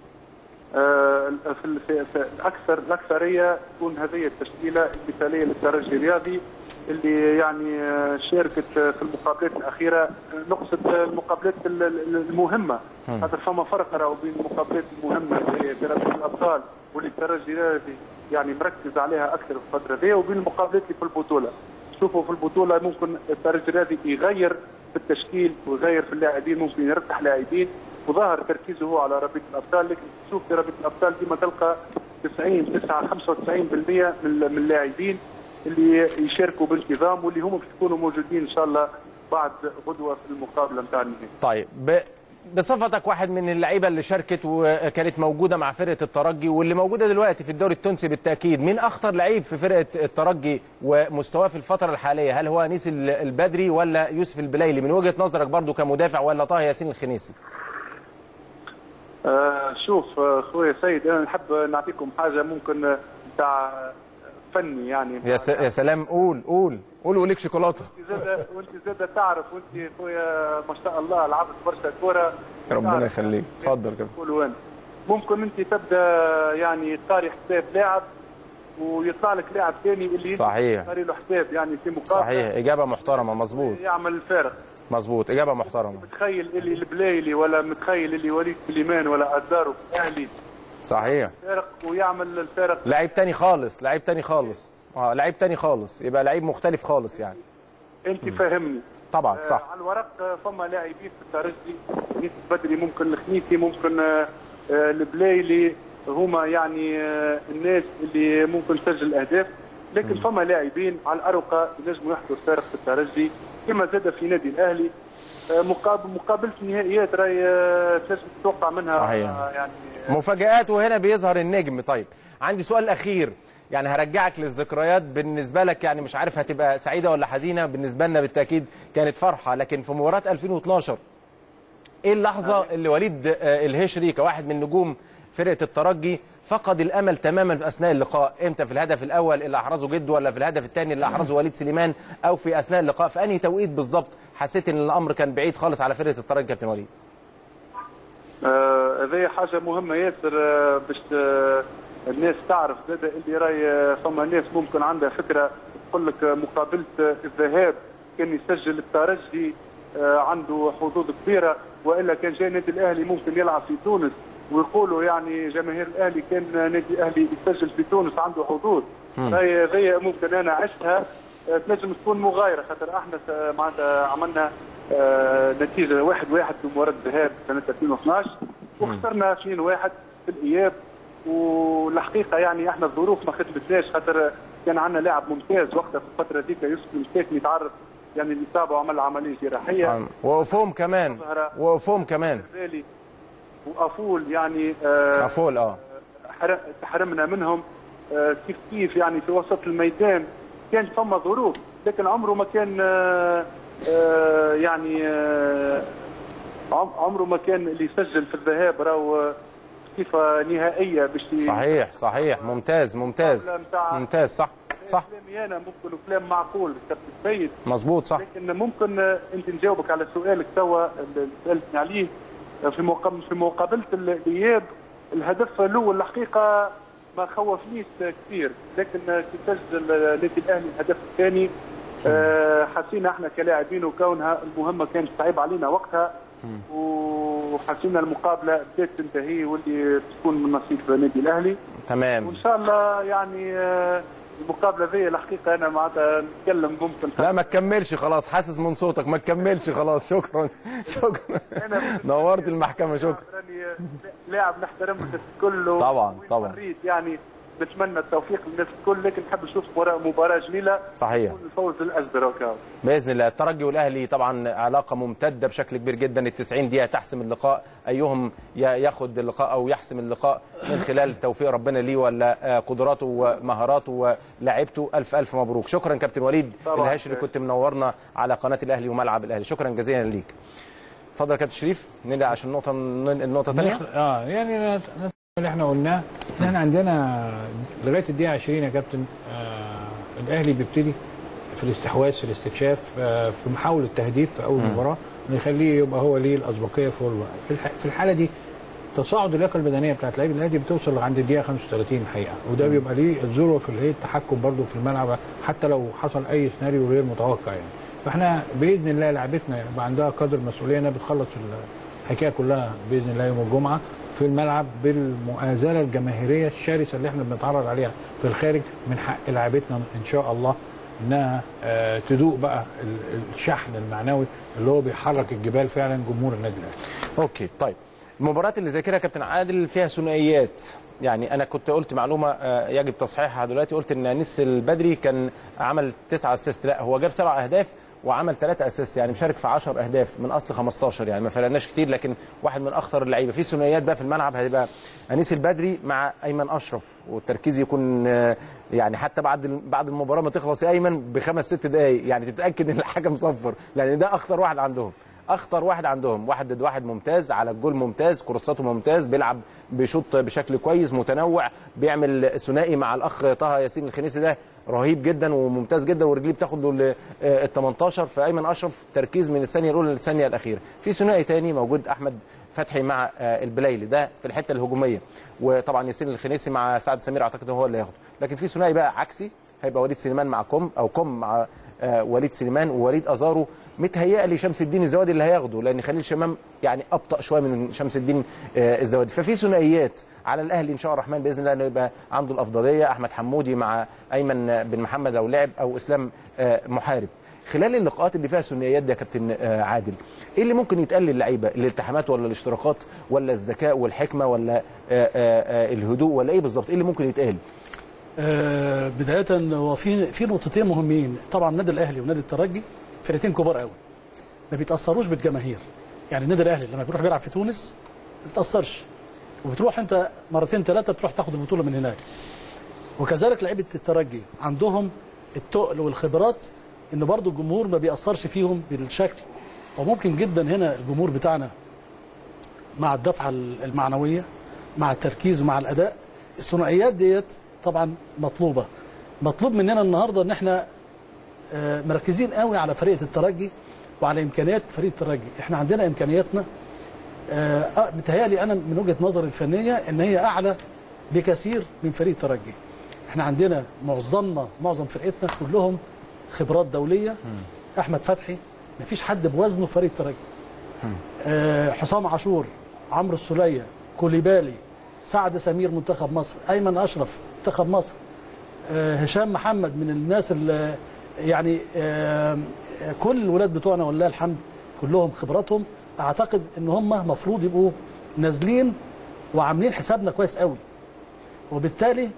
آه، في ال- في في الاكثر الاكثريه تكون هذه التشكيله المثاليه للترجي الرياضي اللي يعني آه، شاركت آه، في المقابلات الاخيره آه، نقصد آه، المقابلات ال- ال- المهمه خاطر فما فرق راهو بين المقابلات المهمه اللي هي في رابطه الابطال واللي الترجي الرياضي يعني مركز عليها اكثر في الفتره دي وبين المقابلات اللي في البطوله شوفوا في البطوله ممكن الترجي الرياضي يغير في التشكيل ويغير في اللاعبين ممكن يرتاح لاعبين وظهر تركيزه هو على رابطه الابطال لكن تشوف في رابطه الابطال ديما تلقى 90 9 95% من من اللاعبين اللي يشاركوا بانتظام واللي هم باش يكونوا موجودين ان شاء الله بعد غدوه في المقابله نتاع النهائي. طيب ب... بصفتك واحد من اللعيبه اللي شاركت وكانت موجوده مع فرقه الترجي واللي موجوده دلوقتي في الدوري التونسي بالتاكيد مين اخطر لعيب في فرقه الترجي ومستواه في الفتره الحاليه هل هو انيس ال- البدري ولا يوسف البليلي من وجهه نظرك برضو كمدافع ولا طه ياسين الخنيسي آه شوف آه، خويا سيد انا نحب نعطيكم حاجه ممكن آه، نتاع فني يعني يا, س... يا سلام قول قول قول وليك شوكولاته وانت زاد وانت زاد تعرف وانت خويا ما شاء الله لعبت برشا كوره ربنا تعرف يخليك. يعني اتفضل كده. تقول وين ممكن انت تبدا يعني قاري حساب لاعب ويطلع لك لاعب ثاني اللي صحيح. صار له حساب يعني في مقابله صحيح اجابه محترمه مظبوط يعمل الفارق مظبوط اجابه محترمه متخيل اللي البلايلي ولا متخيل اللي وليد سليمان ولا ازارو في الاهلي صحيح فارق ويعمل الفارق لعيب تاني خالص لعيب تاني خالص اه لعيب تاني خالص يبقى لعيب مختلف خالص يعني انت فاهمني طبعا آه، صح على الورق آه، فما لاعبين في الترجي نيس بدري ممكن الخنيسي ممكن آه، آه، البلايلي هما يعني آه، الناس اللي ممكن تسجل اهداف لكن فما لاعبين على الاروقه ينجموا يحضروا الفارق في الترجي كما زاد في نادي الاهلي آه، مقابل مقابله نهائيات راهي آه، تنجم تتوقع منها صحيح. آه، يعني مفاجآت وهنا بيظهر النجم طيب عندي سؤال اخير يعني هرجعك للذكريات بالنسبه لك يعني مش عارف هتبقى سعيده ولا حزينه بالنسبه لنا بالتاكيد كانت فرحه لكن في مباراه 2012 ايه اللحظه اللي وليد آه، الهشري كواحد من نجوم فرقه الترجي فقد الامل تماما في اثناء اللقاء امتى في الهدف الاول اللي احرزه جده ولا في الهدف الثاني اللي احرزه وليد سليمان او في اثناء اللقاء في انهي توقيت بالظبط حسيت ان الامر كان بعيد خالص على فرقه الترجي كابتن وليد آه، هذه حاجه مهمه ياسر آه، باش آه، الناس تعرف زاد اللي راي آه، فما ناس ممكن عندها فكره تقول لك آه، مقابله آه، الذهاب كان يسجل الترجي آه، عنده حظوظ كبيره والا كان جاي النادي الاهلي ممكن يلعب في تونس ويقولوا يعني جماهير الاهلي كان نادي الاهلي يسجل في تونس عنده حظوظ هي هذه ممكن انا عشتها آه، تنجم تكون مغايره خاطر احنا س- معناتها عملنا آه، نتيجه واحد واحد في مباراه الذهاب سنه 2012 وخسرنا 2 واحد في الاياب والحقيقه يعني احنا الظروف ما خدمتناش خاطر كان عندنا لاعب ممتاز وقتها في الفتره ذيك يوسف المستاكني تعرض يعني الاصابه وعمل عمليه جراحيه وقفوم كمان وقفوم كمان بالي وافول يعني آه، عفول اه حر- تحرمنا منهم آه، كيف كيف يعني في وسط الميدان كان فما ظروف لكن عمره ما كان آه، آه، يعني آه، عم- عمره ما كان اللي يسجل في الذهاب راهو صفه نهائيه باش ي- صحيح صحيح ممتاز ممتاز ممتاز صح صح كلامي انا ممكن وكلام معقول كابتن سيد مظبوط صح لكن ممكن آه، انت نجاوبك على سؤالك توا اللي سالتني عليه آه، في مقابل في مقابله الاياب الهدف الاول الحقيقه ما خوفنيش آه، كثير لكن آه، كي سجل آه، نادي الاهلي الهدف الثاني آه، حسينا احنا كلاعبين وكونها المهمه كانت صعيبه علينا وقتها وحسينا المقابله بدات تنتهي واللي تكون من نصيب نادي الاهلي تمام وان شاء الله يعني آه، المقابله ذي الحقيقه انا معناتها نتكلم ممكن لا ما تكملش خلاص حاسس من صوتك ما تكملش خلاص شكرا شكرا نورت المحكمه شكرا راني لاعب نحترم الناس الكل طبعا، طبعا. مريت يعني نتمنى التوفيق للناس الكل لكن نحب نشوف مباراه مباراه جميله صحيح. يكون الفوز الازدر وكاو باذن الله الترجي والاهلي طبعا علاقه ممتده بشكل كبير جدا ال 90 دقيقه تحسم اللقاء ايهم ي- ياخد اللقاء او يحسم اللقاء من خلال توفيق ربنا ليه ولا آه، قدراته ومهاراته ولاعيبته الف الف مبروك شكرا كابتن وليد طبعاً. الهاشري كنت منورنا على قناه الاهلي وملعب الاهلي شكرا جزيلا ليك اتفضل يا كابتن شريف نرجع عشان نقطه ننقل نقطه ثانيه نخ- اه يعني نت- نت- اللي احنا قلناه ان احنا عندنا لغايه الدقيقه 20 يا كابتن آه الاهلي بيبتدي في الاستحواذ في الاستكشاف آه في محاوله تهديف في اول مباراه نخليه يبقى هو ليه الاسبقيه في الوقت. في, الح... في الحاله دي تصاعد اللياقه البدنيه بتاعت لعيب الاهلي بتوصل عند الدقيقه 35 الحقيقه وده بيبقى ليه الذروه في الايه التحكم برده في الملعب حتى لو حصل اي سيناريو غير متوقع يعني فاحنا باذن الله لعبتنا يبقى عندها قدر مسؤوليه انها بتخلص الحكايه كلها باذن الله يوم الجمعه في الملعب بالمؤازره الجماهيريه الشرسه اللي احنا بنتعرض عليها في الخارج من حق لعبتنا ان شاء الله انها آه، تدوق بقى ال- الشحن المعنوي اللي هو بيحرك الجبال فعلا جمهور النادي الاهلي اوكي طيب المباريات اللي زي كده يا كابتن عادل فيها ثنائيات يعني انا كنت قلت معلومه آه، يجب تصحيحها دلوقتي قلت ان انيس البدري كان عمل تسعة اسيست لا هو جاب سبع اهداف وعمل ثلاثة اسيست يعني مشارك في 10 اهداف من اصل 15 يعني ما فرقناش كتير لكن واحد من اخطر اللعيبه في ثنائيات بقى في الملعب هيبقى انيس البدري مع ايمن اشرف والتركيز يكون آه، يعني حتى بعد بعد المباراه ما تخلص يا ايمن بخمس ست دقائق يعني تتاكد ان الحكم صفر لان ده اخطر واحد عندهم اخطر واحد عندهم واحد ضد واحد ممتاز على الجول ممتاز كورساته ممتاز بيلعب بيشوط بشكل كويس متنوع بيعمل ثنائي مع الاخ طه ياسين الخنيسي ده رهيب جدا وممتاز جدا ورجليه بتاخد له ال 18 فايمن اشرف تركيز من الثانيه الاولى للثانيه الاخيره في ثنائي تاني موجود احمد فتحي مع آه، البلايلي ده في الحته الهجوميه وطبعا ياسين الخنيسي مع سعد سمير اعتقد هو اللي هياخده لكن في ثنائي بقى عكسي هيبقى وليد سليمان مع كوم او كوم مع آه، وليد سليمان ووليد ازارو متهيألي شمس الدين الزوادي اللي هياخده لان خليل شمام يعني ابطا شويه من شمس الدين آه، الزوادي ففي ثنائيات على الاهلي ان شاء الله الرحمن باذن الله انه يبقى عنده الافضليه احمد حمودي مع ايمن بن محمد لو لعب او اسلام آه، محارب خلال اللقاءات اللي فيها ثنائيات دي يا كابتن آه، عادل ايه اللي ممكن يتقال للعيبه الالتحامات ولا الاشتراكات ولا الذكاء والحكمه ولا آه، آه، آه، الهدوء ولا ايه بالظبط ايه اللي ممكن يتقال آه، بدايه هو في في نقطتين مهمين طبعا النادي الاهلي والنادي الترجي فرقتين كبار قوي ما بيتاثروش بالجماهير يعني النادي الاهلي لما بيروح بيلعب في تونس ما بيتاثرش وبتروح انت مرتين ثلاثه بتروح تاخد البطوله من هناك وكذلك لعيبه الترجي عندهم التقل والخبرات ان برضو الجمهور ما بيأثرش فيهم بالشكل وممكن جدا هنا الجمهور بتاعنا مع الدفعه المعنويه مع التركيز ومع الاداء الثنائيات ديت طبعا مطلوبه مطلوب مننا النهارده ان احنا آه، مركزين قوي على فريق الترجي وعلى امكانيات فريق الترجي احنا عندنا امكانياتنا آه، آه، متهيألي انا من وجهه نظري الفنيه ان هي اعلى بكثير من فريق الترجي احنا عندنا معظمنا معظم فرقتنا كلهم خبرات دوليه احمد فتحي مفيش حد بوزنه في فريق الترجي آه، حسام عاشور عمرو السوليه كوليبالي سعد سمير منتخب مصر ايمن اشرف منتخب مصر آه، هشام محمد من الناس اللي يعني آه، كل الولاد بتوعنا ولله الحمد كلهم خبراتهم اعتقد ان هم مفروض يبقوا نازلين وعاملين حسابنا كويس قوي وبالتالي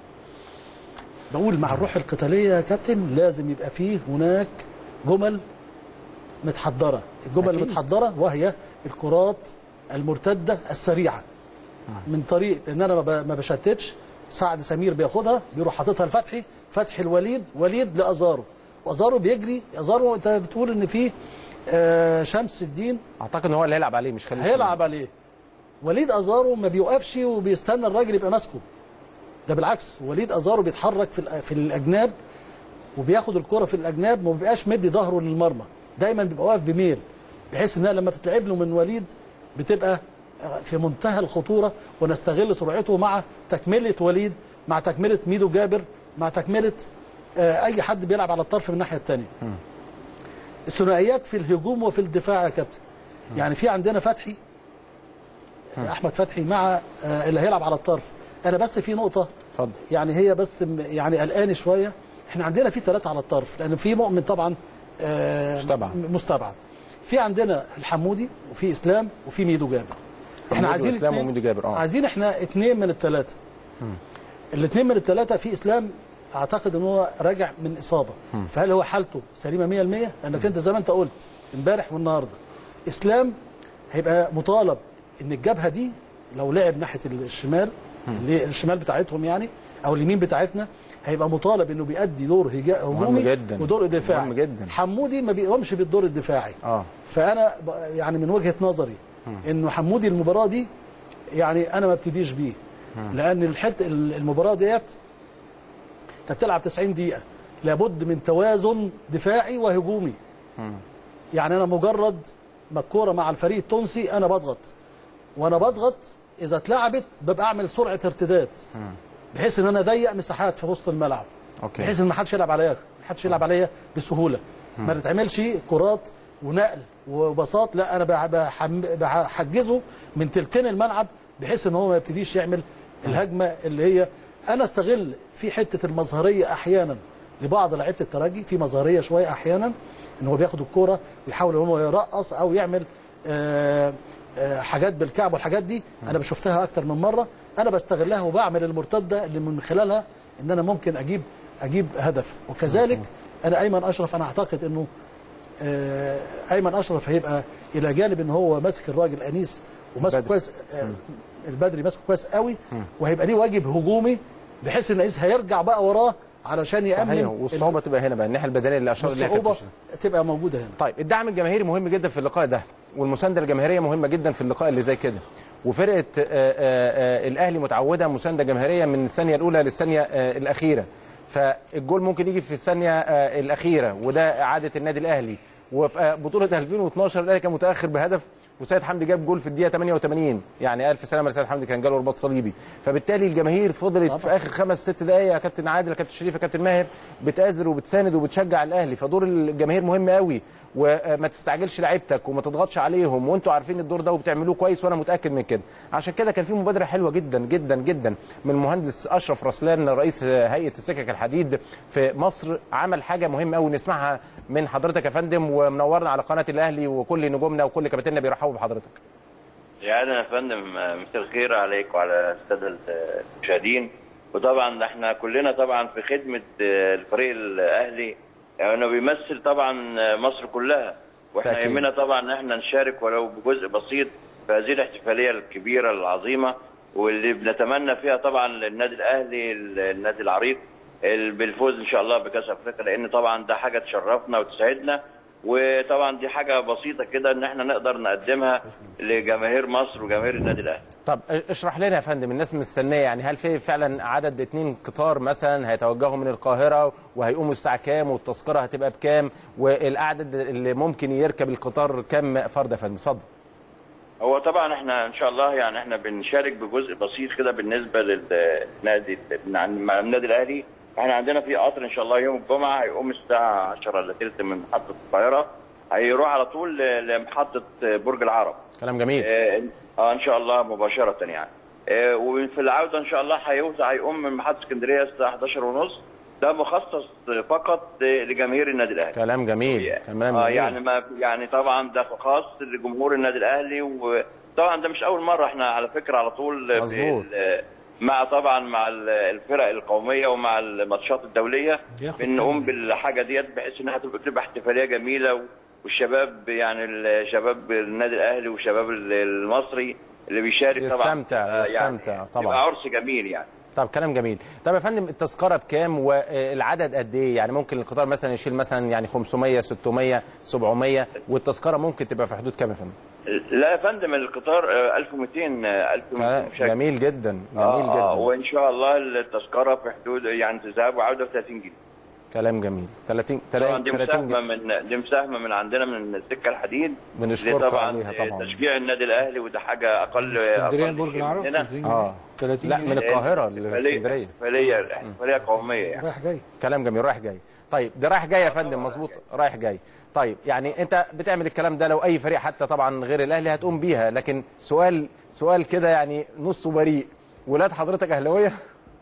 بقول مع الروح القتاليه يا كابتن لازم يبقى فيه هناك جمل متحضره الجمل أكيد. المتحضره وهي الكرات المرتده السريعه من طريق ان انا ما ب- ما بشتتش سعد سمير بياخدها بيروح حاططها لفتحي فتحي الوليد وليد لازارو وازارو بيجري ازارو انت بتقول ان في آه، شمس الدين اعتقد ان هو اللي هيلعب عليه مش خليل هيلعب عليه وليد ازارو ما بيوقفش وبيستنى الراجل يبقى ماسكه ده بالعكس وليد ازارو بيتحرك في الأ- في الاجناب وبياخد الكره في الاجناب ما بيبقاش مدي ظهره للمرمى دايما بيبقى واقف بميل بحيث انها لما تتلعب له من وليد بتبقى في منتهى الخطوره ونستغل سرعته مع تكمله وليد مع تكمله ميدو جابر مع تكمله آه، اي حد بيلعب على الطرف من الناحيه الثانيه الثنائيات في الهجوم وفي الدفاع يا كابتن يعني في عندنا فتحي احمد فتحي مع آه، اللي هيلعب على الطرف انا بس في نقطه اتفضل يعني هي بس م- يعني قلقاني شويه احنا عندنا في ثلاثه على الطرف لان في مؤمن طبعا آه، مستبعد. م- مستبعد في عندنا الحمودي وفي اسلام وفي ميدو جابر احنا حمودي عايزين وإسلام اتنين- وميدو جابر، اه. عايزين احنا اثنين من الثلاثه الاثنين من الثلاثه في اسلام اعتقد ان هو راجع من اصابه فهل هو حالته سليمه 100% لانك انت زي ما انت قلت امبارح والنهارده اسلام هيبقى مطالب ان الجبهه دي لو لعب ناحيه الشمال اللي الشمال بتاعتهم يعني او اليمين بتاعتنا هيبقى مطالب انه بيأدي دور هجا- هجومي جدا. ودور دفاعي مهم جدا. حمودي ما بيقومش بالدور الدفاعي اه فانا ب- يعني من وجهه نظري انه حمودي المباراه دي يعني انا ما ابتديش بيه لان الحت المباراه ديت انت بتلعب 90 دقيقه لابد من توازن دفاعي وهجومي يعني انا مجرد ما الكوره مع الفريق التونسي انا بضغط وانا بضغط اذا اتلعبت ببقى اعمل سرعه ارتداد بحيث ان انا اضيق مساحات في وسط الملعب اوكي بحيث ان ما حدش يلعب عليا ما حدش يلعب عليا بسهوله ما تتعملش كرات ونقل وبساط لا انا بح- بحم- بحجزه من تلتين الملعب بحيث ان هو ما يبتديش يعمل الهجمه اللي هي انا استغل في حته المظهريه احيانا لبعض لعيبه الترجي في مظهريه شويه احيانا ان هو بياخد الكوره ويحاول ان هو يرقص او يعمل آه، آه، حاجات بالكعب والحاجات دي انا بشوفتها اكتر من مره انا بستغلها وبعمل المرتده اللي من خلالها ان انا ممكن اجيب اجيب هدف وكذلك انا ايمن اشرف انا اعتقد انه آه، ايمن اشرف هيبقى الى جانب ان هو ماسك الراجل انيس وماسكه بدري. كويس آه، البدري ماسكه كويس قوي وهيبقى ليه واجب هجومي بحيث ان انيس هيرجع بقى وراه علشان يامن صحيح والصعوبه تبقى هنا بقى الناحيه البدنيه اللي اشار اليها الصعوبه كابتن تبقى موجوده هنا طيب الدعم الجماهيري مهم جدا في اللقاء ده والمسانده الجماهيريه مهمه جدا في اللقاء اللي زي كده وفرقه آه، آه، آه، الاهلي متعوده مسانده جماهيريه من الثانيه الاولى للثانيه آه، الاخيره فالجول ممكن يجي في الثانيه آه، الاخيره وده عاده النادي الاهلي وفي آه، بطوله 2012 الاهلي كان متاخر بهدف وسيد حمدي جاب جول في الدقيقه 88 يعني الف سلامه لسيد حمدي كان جاله رباط صليبي فبالتالي الجماهير فضلت في اخر خمس ست دقائق يا كابتن عادل يا كابتن شريف يا كابتن ماهر بتآزر وبتساند وبتشجع الاهلي فدور الجماهير مهم قوي وما تستعجلش لعيبتك وما تضغطش عليهم وانتوا عارفين الدور ده وبتعملوه كويس وانا متاكد من كده عشان كده كان في مبادره حلوه جدا جدا جدا من المهندس اشرف رسلان رئيس هيئه السكك الحديد في مصر عمل حاجه مهمه قوي نسمعها من حضرتك يا فندم ومنورنا على قناه الاهلي وكل نجومنا وكل كباتننا بيرحبوا بحضرتك يعني يا فندم مساء الخير عليك وعلى الساده المشاهدين وطبعا احنا كلنا طبعا في خدمه الفريق الاهلي يعني بيمثل طبعا مصر كلها واحنا تأكيد. يهمنا طبعا ان احنا نشارك ولو بجزء بسيط في هذه الاحتفاليه الكبيره العظيمه واللي بنتمنى فيها طبعا للنادي الاهلي النادي العريق بالفوز ان شاء الله بكاس افريقيا لان طبعا ده حاجه تشرفنا وتسعدنا وطبعا دي حاجه بسيطه كده ان احنا نقدر نقدمها لجماهير مصر وجماهير النادي الاهلي طب اشرح لنا يا فندم الناس مستنيه يعني هل في فعلا عدد اتنين قطار مثلا هيتوجهوا من القاهره وهيقوموا الساعه كام والتذكره هتبقى بكام والعدد اللي ممكن يركب القطار كام فرد يا فندم اتفضل هو طبعا احنا ان شاء الله يعني احنا بنشارك بجزء بسيط كده بالنسبه للنادي مع النادي الاهلي احنا عندنا في قطر ان شاء الله يوم الجمعه هيقوم الساعه 10 الا ثلث من محطه القاهره هيروح على طول لمحطه برج العرب كلام جميل اه, اه ان شاء الله مباشره يعني اه وفي العوده ان شاء الله هيوزع هيقوم من محطه اسكندريه الساعه 11 ونص ده مخصص فقط لجماهير النادي الاهلي كلام جميل كلام اه جميل يعني ما يعني طبعا ده خاص لجمهور النادي الاهلي وطبعا ده مش اول مره احنا على فكره على طول مظبوط مع طبعا مع الفرق القوميه ومع الماتشات الدوليه بنقوم بالحاجه ديت بحيث انها تبقى احتفاليه جميله والشباب يعني شباب النادي الاهلي والشباب المصري اللي بيشارك طبعا يستمتع يستمتع يعني طبعا يبقى عرس جميل يعني طب كلام جميل طب يا فندم التذكره بكام والعدد قد ايه يعني ممكن القطار مثلا يشيل مثلا يعني 500 600 700 والتذكره ممكن تبقى في حدود كام يا فندم لا يا فندم القطار 1200 1200 مشاكل جميل جدا جميل آه جدا آه وان شاء الله التذكره في حدود يعني ذهاب وعوده ب 30 جنيه كلام جميل 30 طبعا دي 30 مساهمه من دي مساهمه من عندنا من السكه الحديد بنشكركم طبعا عليها طبعا تشجيع النادي الاهلي وده حاجه اقل اسكندريه اقل برج شيء العرب مننا. 30 اه 30 لا من القاهره لاسكندريه احتفاليه احتفاليه قوميه يعني رايح جاي كلام جميل رايح جاي طيب ده رايح جاي يا فندم مظبوط رايح جاي طيب يعني انت بتعمل الكلام ده لو اي فريق حتى طبعا غير الاهلي هتقوم بيها لكن سؤال سؤال كده يعني نصه بريء ولاد حضرتك اهلاويه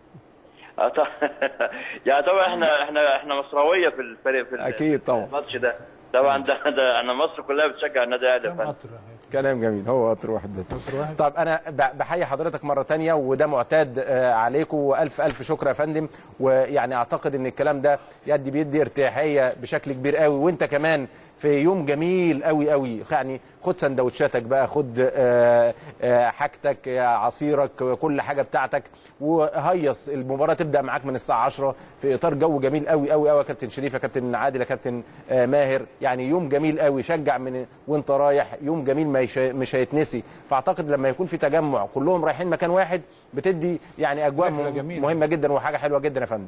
آه طبعا يعني طبعا احنا احنا احنا مصراويه في الفريق في أكيد طبعا. الماتش ده طبعا ده ده انا مصر كلها بتشجع النادي الاهلي يا كم فندم. قطر كلام جميل هو قطر واحد بس قطر واحد طب انا ب- بحيي حضرتك مره تانية وده معتاد آه، عليكم والف الف شكر يا فندم ويعني اعتقد ان الكلام ده يدي بيدي ارتياحيه بشكل كبير قوي وانت كمان في يوم جميل قوي قوي يعني خد سندوتشاتك بقى خد آه، آه، حاجتك آه، عصيرك كل حاجه بتاعتك وهيص المباراه تبدا معاك من الساعه 10 في اطار جو جميل قوي قوي قوي يا كابتن شريف يا كابتن عادل يا كابتن آه، ماهر يعني يوم جميل قوي شجع من وانت رايح يوم جميل ما يش- مش هيتنسي فاعتقد لما يكون في تجمع كلهم رايحين مكان واحد بتدي يعني اجواء رحلة م- جميلة. مهمه جدا وحاجه حلوه جدا يا فندم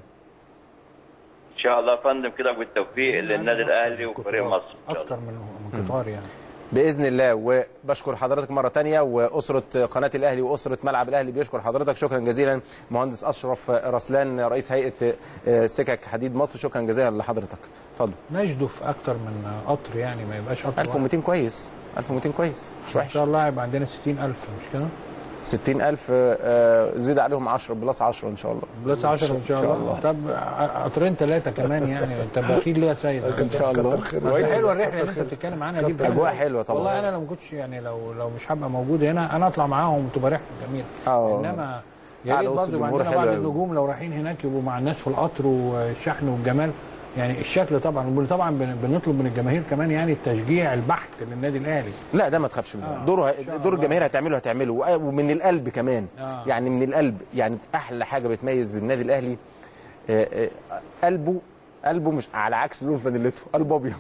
ان شاء الله يا فندم كده بالتوفيق للنادي الاهلي وفريق مصر ان شاء الله اكتر من من قطار يعني باذن الله وبشكر حضرتك مره تانية واسره قناه الاهلي واسره ملعب الاهلي بيشكر حضرتك شكرا جزيلا مهندس اشرف رسلان رئيس هيئه آه، سكك حديد مصر شكرا جزيلا لحضرتك اتفضل نجدف اكتر من قطر يعني ما يبقاش قطر واحد. 1200 كويس 1200 كويس مش ان وحش شاء الله هيبقى عندنا 60000 مش كده؟ 60000 آه، زيد عليهم 10 بلس 10 ان شاء الله بلس 10 ان شاء الله طب ع- قطرين ثلاثه كمان يعني انت بخيل ليه يا سيد؟ ان شاء الله بس حلوه الرحله اللي انت بتتكلم عنها دي بجد. اجواء حلوه طبعا والله انا لو ما كنتش يعني لو لو مش هبقى موجود هنا انا اطلع معاهم وتبقى رحله جميله اه. انما يا قاعدة ريت وسط برضه يبقى الجمهور عندنا بعض حلوة أوي. النجوم لو رايحين هناك يبقوا مع الناس في القطر والشحن والجمال يعني الشكل طبعا وطبعا بن- بنطلب من الجماهير كمان يعني التشجيع البحت للنادي الاهلي لا ده ما تخافش منه آه، دوره إن شاء دور الله. الجماهير هتعمله هتعمله وأ- ومن القلب كمان آه. يعني من القلب يعني احلى حاجه بتميز النادي الاهلي آه، آه، قلبه قلبه مش على عكس لون فانيلته قلب ابيض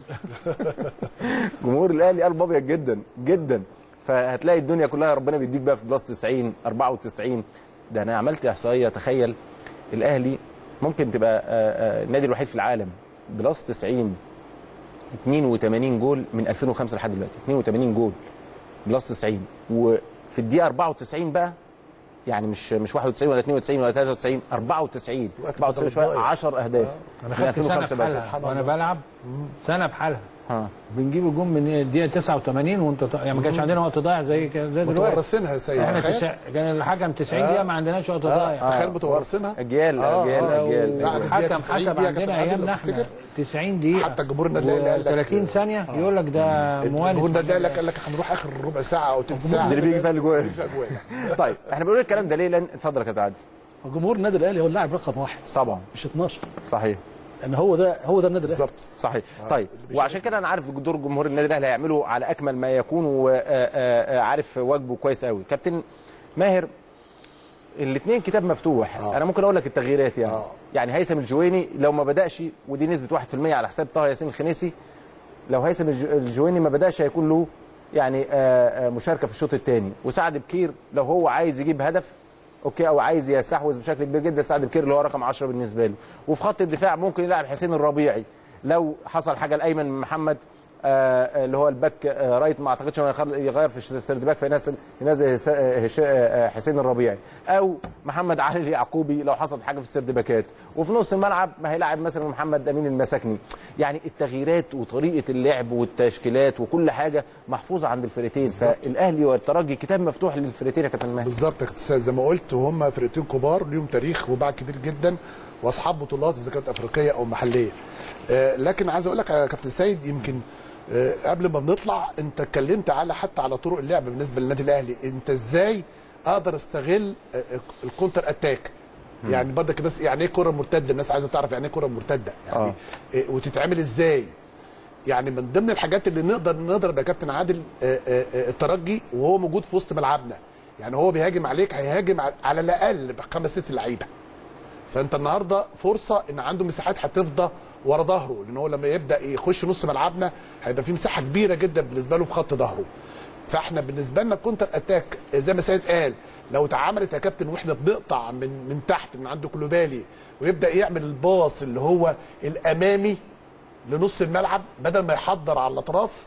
جمهور الاهلي قلب ابيض جدا جدا فهتلاقي الدنيا كلها ربنا بيديك بقى في بلس 90 94 ده انا عملت احصائيه تخيل الاهلي ممكن تبقى آه، آه، النادي الوحيد في العالم بلس 90 82 جول من 2005 لحد دلوقتي 82 جول بلس 90 وفي الدقيقه 94 بقى يعني مش مش 91 ولا 92 ولا 93 94 وقت 94 شويه ضايع. 10 اهداف انا من خدت سنه 2005 بس. بحالها وانا بلعب سنه بحالها ها بنجيب الجون من الدقيقه 89 وانت ط- يعني ما كانش عندنا وقت ضايع زي كده زي دلوقتي متورثينها يا سيد احنا تخيل. تسع... كان الحكم 90 دقيقه ما عندناش وقت ضايع تخيل متورثينها اجيال آه، اجيال آه. اجيال بعد أجيال. الدقيقة الحكم 90 حسب دقيقة عندنا كابتن عادل ايامنا لو احنا تفتكر. 90 دقيقه حتى الجمهور النادي الأهلي قال لك- 30 ثانيه يقول لك ده الجمهور موالد ده قال لك قال لك هنروح اخر ربع ساعه او ثلث ساعه اللي بيجي فيها الجوال. اللي فيها جوال طيب احنا بنقول الكلام ده ليه لان اتفضل يا كابتن عادل جمهور النادي الاهلي هو اللاعب رقم واحد طبعا مش 12 صحيح ان هو ده هو ده النادي الاهلي بالظبط صحيح طيب وعشان كده انا عارف دور جمهور النادي الاهلي هيعمله على اكمل ما يكون وعارف واجبه كويس قوي كابتن ماهر الاثنين كتاب مفتوح آه. انا ممكن اقول لك التغييرات يعني آه. يعني هيثم الجويني لو ما بداش ودي نسبه 1% على حساب طه ياسين الخنيسي لو هيثم الج- الجويني ما بداش هيكون له يعني آه، آه، مشاركه في الشوط الثاني وسعد بكير لو هو عايز يجيب هدف اوكي او عايز يستحوذ بشكل كبير جدا سعد بكير اللي هو رقم 10 بالنسبه له وفي خط الدفاع ممكن يلعب حسين الربيعي لو حصل حاجه لايمن محمد آه، اللي هو الباك آه، رايت ما اعتقدش انه يخل- يغير في السيرد باك فينزل ينزل هس- آه، هش- آه، حسين الربيعي او محمد علي اليعقوبي لو حصل حاجه في السيرد باكات وفي نص الملعب ما هيلاعب مثلا محمد امين المساكني يعني التغييرات وطريقه اللعب والتشكيلات وكل حاجه محفوظه عند الفرقتين فالاهلي والترجي كتاب مفتوح للفرقتين يا كابتن ماهر بالظبط يا كابتن سيد زي ما قلت وهم فرقتين كبار ليهم تاريخ وباع كبير جدا واصحاب بطولات اذا كانت افريقيه او محليه آه لكن عايز اقول لك يا كابتن سيد يمكن آه قبل ما بنطلع انت اتكلمت على حتى على طرق اللعب بالنسبه للنادي الاهلي انت ازاي اقدر استغل آه، آه، الكونتر اتاك يعني برضك الناس يعني ايه كره مرتده الناس عايزه تعرف يعني ايه كره مرتده يعني آه. آه. وتتعمل ازاي يعني من ضمن الحاجات اللي نقدر نضرب يا كابتن عادل آه، آه، آه، الترجي وهو موجود في وسط ملعبنا يعني هو بيهاجم عليك هيهاجم على- على الاقل بخمس ست لعيبه فانت النهارده فرصه ان عنده مساحات هتفضى ورا ظهره لان هو لما يبدا يخش نص ملعبنا هيبقى في مساحه كبيره جدا بالنسبه له في خط ظهره فاحنا بالنسبه لنا الكونتر اتاك زي ما سيد قال لو اتعملت يا كابتن واحنا بنقطع من من تحت من عند كلوبالي ويبدا يعمل الباص اللي هو الامامي لنص الملعب بدل ما يحضر على الاطراف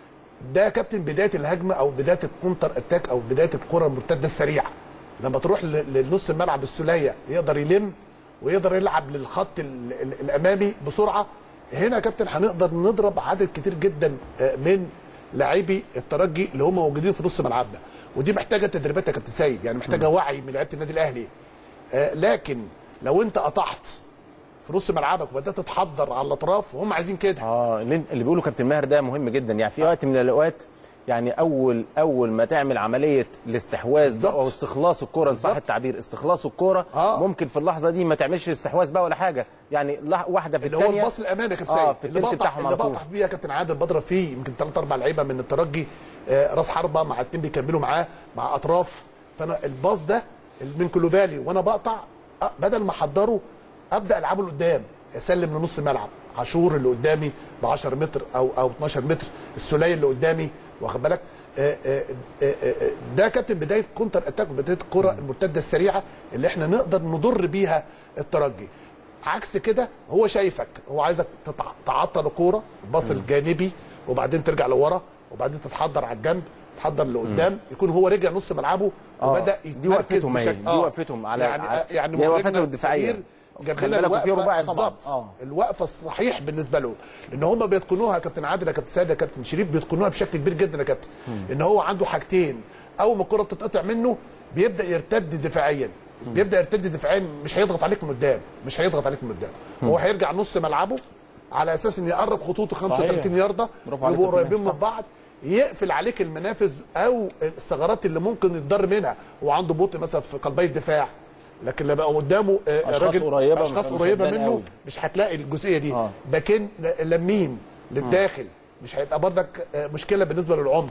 ده يا كابتن بدايه الهجمه او بدايه الكونتر اتاك او بدايه الكره المرتده السريعه لما تروح ل- لنص الملعب السوليه يقدر يلم ويقدر يلعب للخط ال- ال- الامامي بسرعه هنا يا كابتن هنقدر نضرب عدد كتير جدا آه، من لاعبي الترجي اللي هم موجودين في نص ملعبنا ودي محتاجه تدريبات يا كابتن سيد يعني محتاجه وعي من لعيبه النادي الاهلي آه، لكن لو انت قطعت في نص ملعبك وبدات تتحضر على الاطراف وهم عايزين كده اه اللي اللي بيقوله كابتن ماهر ده مهم جدا يعني في وقت من الاوقات يعني اول اول ما تعمل عمليه الاستحواذ بالظبط. او استخلاص الكره ان صح بالظبط. التعبير استخلاص الكره آه. ممكن في اللحظه دي ما تعملش استحواذ بقى ولا حاجه يعني لح- واحده في اللي هو الثانيه الباص الامامي يا كابتن اه سيد في اللي التلت بقطع بتاعهم اللي على طول بقطع فيه يا كابتن عادل بضرب فيه يمكن ثلاث اربع لعيبه من الترجي آه، راس حربه مع اتنين بيكملوا معاه مع اطراف فانا الباص ده من كلوبالي وانا بقطع آه، بدل ما احضره ابدا العبه لقدام اسلم لنص الملعب عاشور اللي قدامي ب 10 متر او او 12 متر السوليه اللي قدامي واخد بالك آه، آه، آه، آه، ده كابتن بدايه كونتر اتاك بدايه الكره المرتده السريعه اللي احنا نقدر نضر بيها الترجي عكس كده هو شايفك هو عايزك تتع- تعطل الكوره الباص الجانبي وبعدين ترجع لورا وبعدين تتحضر على الجنب تتحضر لقدام يكون هو رجع نص ملعبه آه، وبدا دي يتمركز وقفتهم هي، بشكل دي وقفتهم على- يعني على- يعني هي مخرجنا وقفتهم الدفاعية. الكبير جاب خلي لنا بالك وفي الوقفة رباعي طبعاً. بالظبط. آه. الوقفه الصحيح بالنسبه له لان هم بيتقنوها يا كابتن عادل يا كابتن سيد يا كابتن شريف بيتقنوها بشكل كبير جدا يا كابتن ان هو عنده حاجتين اول ما الكره بتتقطع منه بيبدا يرتد دفاعيا بيبدا يرتد دفاعيا مش هيضغط عليك من قدام مش هيضغط عليك من قدام هو هيرجع نص ملعبه على اساس ان يقرب خطوطه 35 يارده برافو عليك يبقوا يا كابتن قريبين من بعض يقفل عليك المنافذ او الثغرات اللي ممكن يتضر منها وعنده بطء مثلا في قلبي الدفاع لكن لما يبقى قدامه آه، أشخاص راجل قريبة اشخاص مش- مش قريبه هتبان منه قوي. مش هتلاقي الجزئيه دي آه. باكين لمين للداخل مش هيبقى برضك آه، مشكله بالنسبه للعمق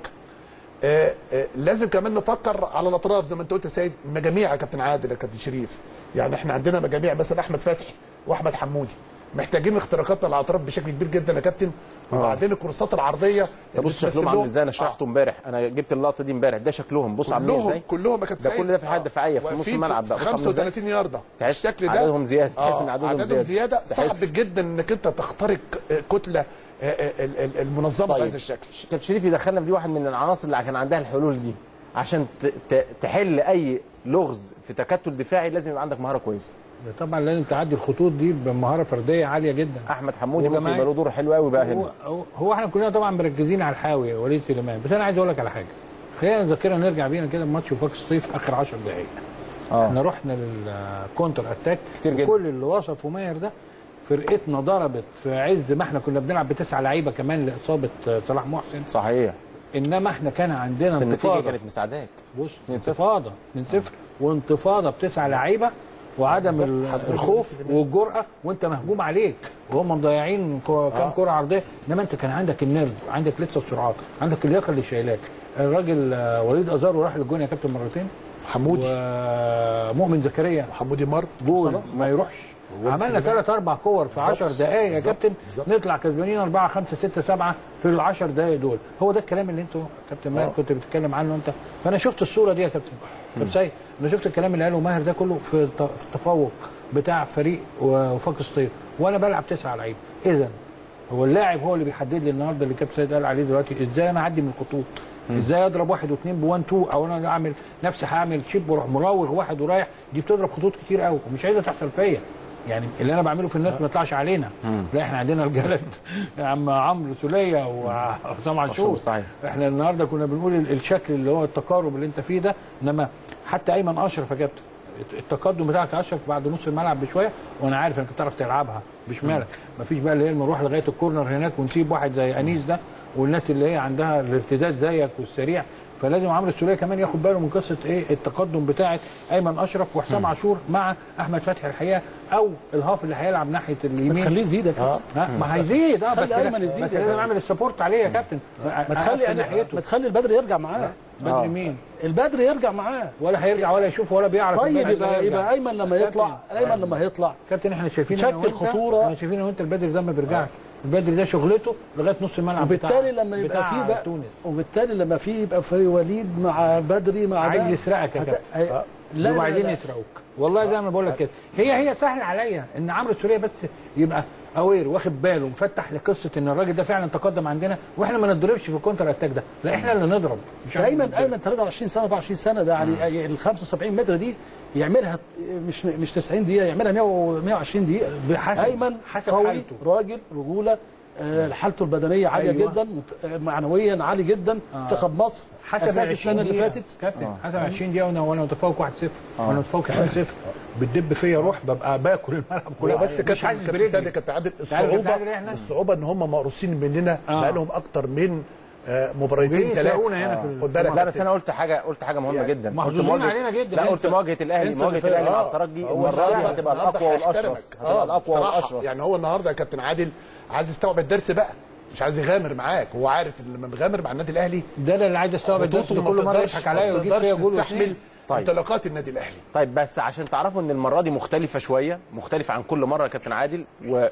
آه، آه، لازم كمان نفكر على الاطراف زي ما انت قلت يا سيد مجاميع يا كابتن عادل يا كابتن شريف يعني احنا عندنا مجاميع مثلا احمد فتحي واحمد حمودي محتاجين اختراقات على الاطراف بشكل كبير جدا يا كابتن وبعدين الكورسات العرضيه طب بص بتمثل شكلهم عامل لهم- ازاي انا شرحته امبارح انا جبت اللقطه دي امبارح ده شكلهم بص عاملين كلهم ازاي كلهم يا كابتن ده سيد كل ده في الحالة الدفاعية في نص واقفين الملعب بقى. بص عامل ازاي؟ 35 يارده تحس الشكل ده عددهم زيادة، تحس آه، إن عددهم عددهم زيادة. زياده تحس- صعب جدا انك انت تخترق آه، كتله آه، آه، ال- ال- المنظمه طيب. بهذا الشكل كابتن شريف يدخلنا في دي واحد من العناصر اللي كان عندها الحلول دي عشان ت- ت- تحل اي لغز في تكتل دفاعي لازم يبقى عندك مهاره كويسه طبعا لازم تعدي الخطوط دي بمهاره فرديه عاليه جدا احمد حمودي ممكن وجماعي. يبقى له دور حلو قوي بقى هو, هنا هو- هو احنا كلنا طبعا مركزين على الحاوي وليد سليمان بس انا عايز اقول لك على حاجه خلينا نذكرها نرجع بينا كده ماتش وفاق سطيف اخر 10 دقائق اه احنا رحنا للكونتر اتاك كتير جدا. كل اللي وصفه ماهر ده فرقتنا ضربت في عز ما احنا كنا بنلعب بتسع لعيبه كمان لاصابه صلاح محسن صحيح انما احنا كان عندنا بس النتيجه انتفاضه كانت مساعداك بص 2-0. انتفاضه 2-0 وانتفاضه بتسع لعيبه وعدم ال- الخوف والجرأه وانت مهجوم عليك وهم مضيعين كو- كام كره عرضيه انما انت كان عندك النيرف عندك لسه السرعات عندك اللياقه اللي شايلاك الراجل آه، وليد ازارو راح للجون يا كابتن مرتين حمودي ومؤمن زكريا حمودي مر جول صلاح. ما يروحش عملنا ثلاث اربع كور في 10 دقائق يا كابتن نطلع كسبانين 4 5 6 7 في ال 10 دقائق دول هو ده الكلام اللي انتوا كابتن ماهر كنت بتتكلم عنه انت فانا شفت الصوره دي يا كابتن كابتن سيد انا شفت الكلام اللي قاله ماهر ده كله في الت- في التفوق بتاع فريق وفاق سطيف وانا بلعب تسعه لعيبه اذا هو اللاعب هو اللي بيحدد لي النهارده اللي كابتن سيد قال عليه دلوقتي ازاي انا اعدي من الخطوط ازاي اضرب واحد واثنين بوان تو او انا اعمل نفسي هعمل شيب واروح مراوغ واحد ورايح دي بتضرب خطوط كتير قوي ومش عايزه تحصل فيا يعني اللي انا بعمله في الناس ما يطلعش علينا لا احنا عندنا رجاله يا عم عمرو سوليه وحسام عاشور صحيح. احنا النهارده كنا بنقول ال- الشكل اللي هو التقارب اللي انت فيه ده انما حتى ايمن اشرف يا كابتن التقدم بتاعك يا اشرف بعد نص الملعب بشويه وانا عارف انك بتعرف تلعبها بشمالك مفيش بقى اللي هي نروح لغايه الكورنر هناك ونسيب واحد زي انيس ده والناس اللي هي عندها الارتداد زيك والسريع فلازم عمرو السوليه كمان ياخد باله من قصه ايه التقدم بتاعه ايمن اشرف وحسام عاشور مع احمد فتحي الحقيقه او الهاف اللي هيلعب ناحيه اليمين تخليه يزيد يا كابتن ها ما هيزيد اه خلي بس أيمن يزيد بس يا لازم كابتن. اعمل السبورت عليه يا كابتن ما تخلي أقفل ناحيته ما تخلي البدر يرجع معاه بدري مين البدر يرجع معاه ولا هيرجع ولا يشوف ولا بيعرف طيب البدري يبقى يرجع. يبقى ايمن لما يطلع ايمن لما يطلع كابتن احنا شايفين شكل أنا وأنت- خطورة. احنا شايفين انا وانت البدري ده ما بيرجعش البدري ده شغلته لغايه نص الملعب وبالتالي بتاع لما يبقى بتاع في بقى تونس وبالتالي لما في يبقى في وليد مع بدري مع عايز ده يسرقك يا هت- كابتن. هي- لا لا لا عايزين لا. يسرقوك والله زي ما بقول لك كده هي هي سهل عليا ان عمرو السوريه بس يبقى اوير واخد باله مفتح لقصه ان الراجل ده فعلا تقدم عندنا واحنا ما نضربش في الكونتر اتاك ده لا احنا اللي نضرب مش ده عارف ايمن نضرب. ايمن 23 سنه 24 سنه ده يعني ال 75 متر دي يعملها مش مش 90 دقيقه يعملها 100 و 120 دقيقه بحسب- ايمن حسب قوي حالته. راجل رجوله آه، حالته البدنيه عاليه أيوة. جدا مت- آه، معنويا عالي جدا منتخب مصر حسب اساس 20 السنه اللي دقيقة. فاتت كابتن حسب 20 دقيقه وانا وانا متفوق 1-0 وانا متفوق 2-0 بتدب فيا روح ببقى باكل الملعب كله هو بس مش كابتن حاسس كابتن برجلي سيد كابتن عادل عارف كابتن عادل الصعوبه إحنا؟ الصعوبه ان هم مقروسين مننا آه. بقى لهم اكتر من آه، مباراتين وجايين ثلاثه يسرقونا هنا في ال- خد بالك لا بس انا قلت حاجه قلت حاجه مهمه يعني جدا قلت محظوظين مواجهة- علينا جدا. لا قلت انسى- مواجهه الاهلي انسى مواجهه اللي الاهلي فات. مع آه. الترجي هو المره دي النهاردة- هتبقى النهاردة الاقوى هيحترمك. والاشرس هتبقى آه، الاقوى بصراحة. والاشرس يعني هو النهارده يا كابتن عادل عايز يستوعب الدرس بقى مش عايز يغامر معاك هو عارف ان لما بيغامر مع النادي الاهلي ده اللي عايز استوعب الدرس خطوطه اللي ما كل مره تقدرش- يضحك عليا ما ويجيب تقدرش فيا جول تستحمل واثنين طيب. انطلاقات النادي الاهلي طيب بس عشان تعرفوا ان المره دي مختلفه شويه مختلفه عن كل مره يا كابتن عادل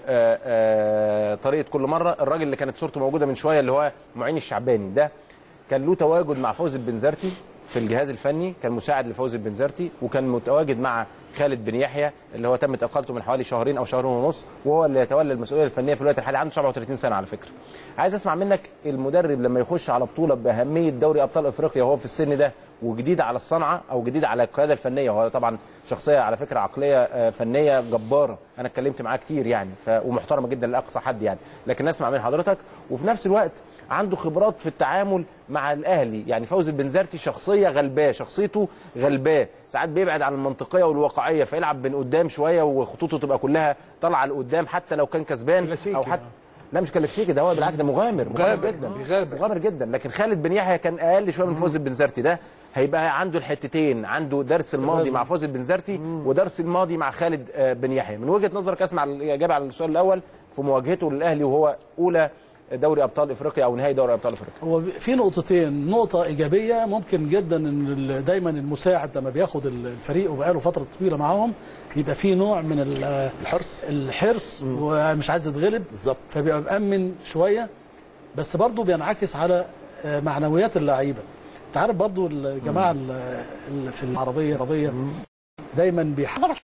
وطريقه كل مره الراجل اللي كانت صورته موجوده من شويه اللي هو معين الشعباني ده كان له تواجد مع فوزي البنزرتي في الجهاز الفني كان مساعد لفوزي البنزرتي وكان متواجد مع خالد بن يحيى اللي هو تمت اقالته من حوالي شهرين او شهرين ونص وهو اللي يتولى المسؤوليه الفنيه في الوقت الحالي عنده 37 سنه على فكره. عايز اسمع منك المدرب لما يخش على بطوله باهميه دوري ابطال افريقيا وهو في السن ده وجديد على الصنعه او جديد على القياده الفنيه وهو طبعا شخصيه على فكره عقليه آه، فنيه جباره انا اتكلمت معاه كتير يعني ف... ومحترمه جدا لاقصى حد يعني لكن اسمع من حضرتك وفي نفس الوقت عنده خبرات في التعامل مع الاهلي يعني فوزي البنزرتي شخصيه غلباه شخصيته غلباه ساعات بيبعد عن المنطقيه والواقعيه فيلعب من قدام شويه وخطوطه تبقى كلها طالعه لقدام حتى لو كان كسبان كلاسيكي او حتى لا مش كلاسيكي ده هو بالعكس ده مغامر مغامر مغامر، جدا بيغامر. مغامر جدا لكن خالد بن يحيى كان اقل شويه من فوزي البنزرتي ده هيبقى عنده الحتتين عنده درس الماضي مع فوزي البنزرتي ودرس الماضي مع خالد آه، بن يحيى من وجهه نظرك اسمع الاجابه على السؤال الاول في مواجهته للاهلي وهو اولى دوري ابطال افريقيا او نهائي دوري ابطال افريقيا هو في نقطتين نقطة إيجابية ممكن جدا إن ال- دايما المساعد لما بياخد الفريق وبقاله فترة طويلة معاهم بيبقى في نوع من ال- الحرص الحرص ومش عايز يتغلب بالظبط. فبيبقى مأمن شوية بس برضه بينعكس على آه، معنويات اللعيبة انت عارف برضه الجماعة ال- ال- في العربية العربية دايما بيحافظوا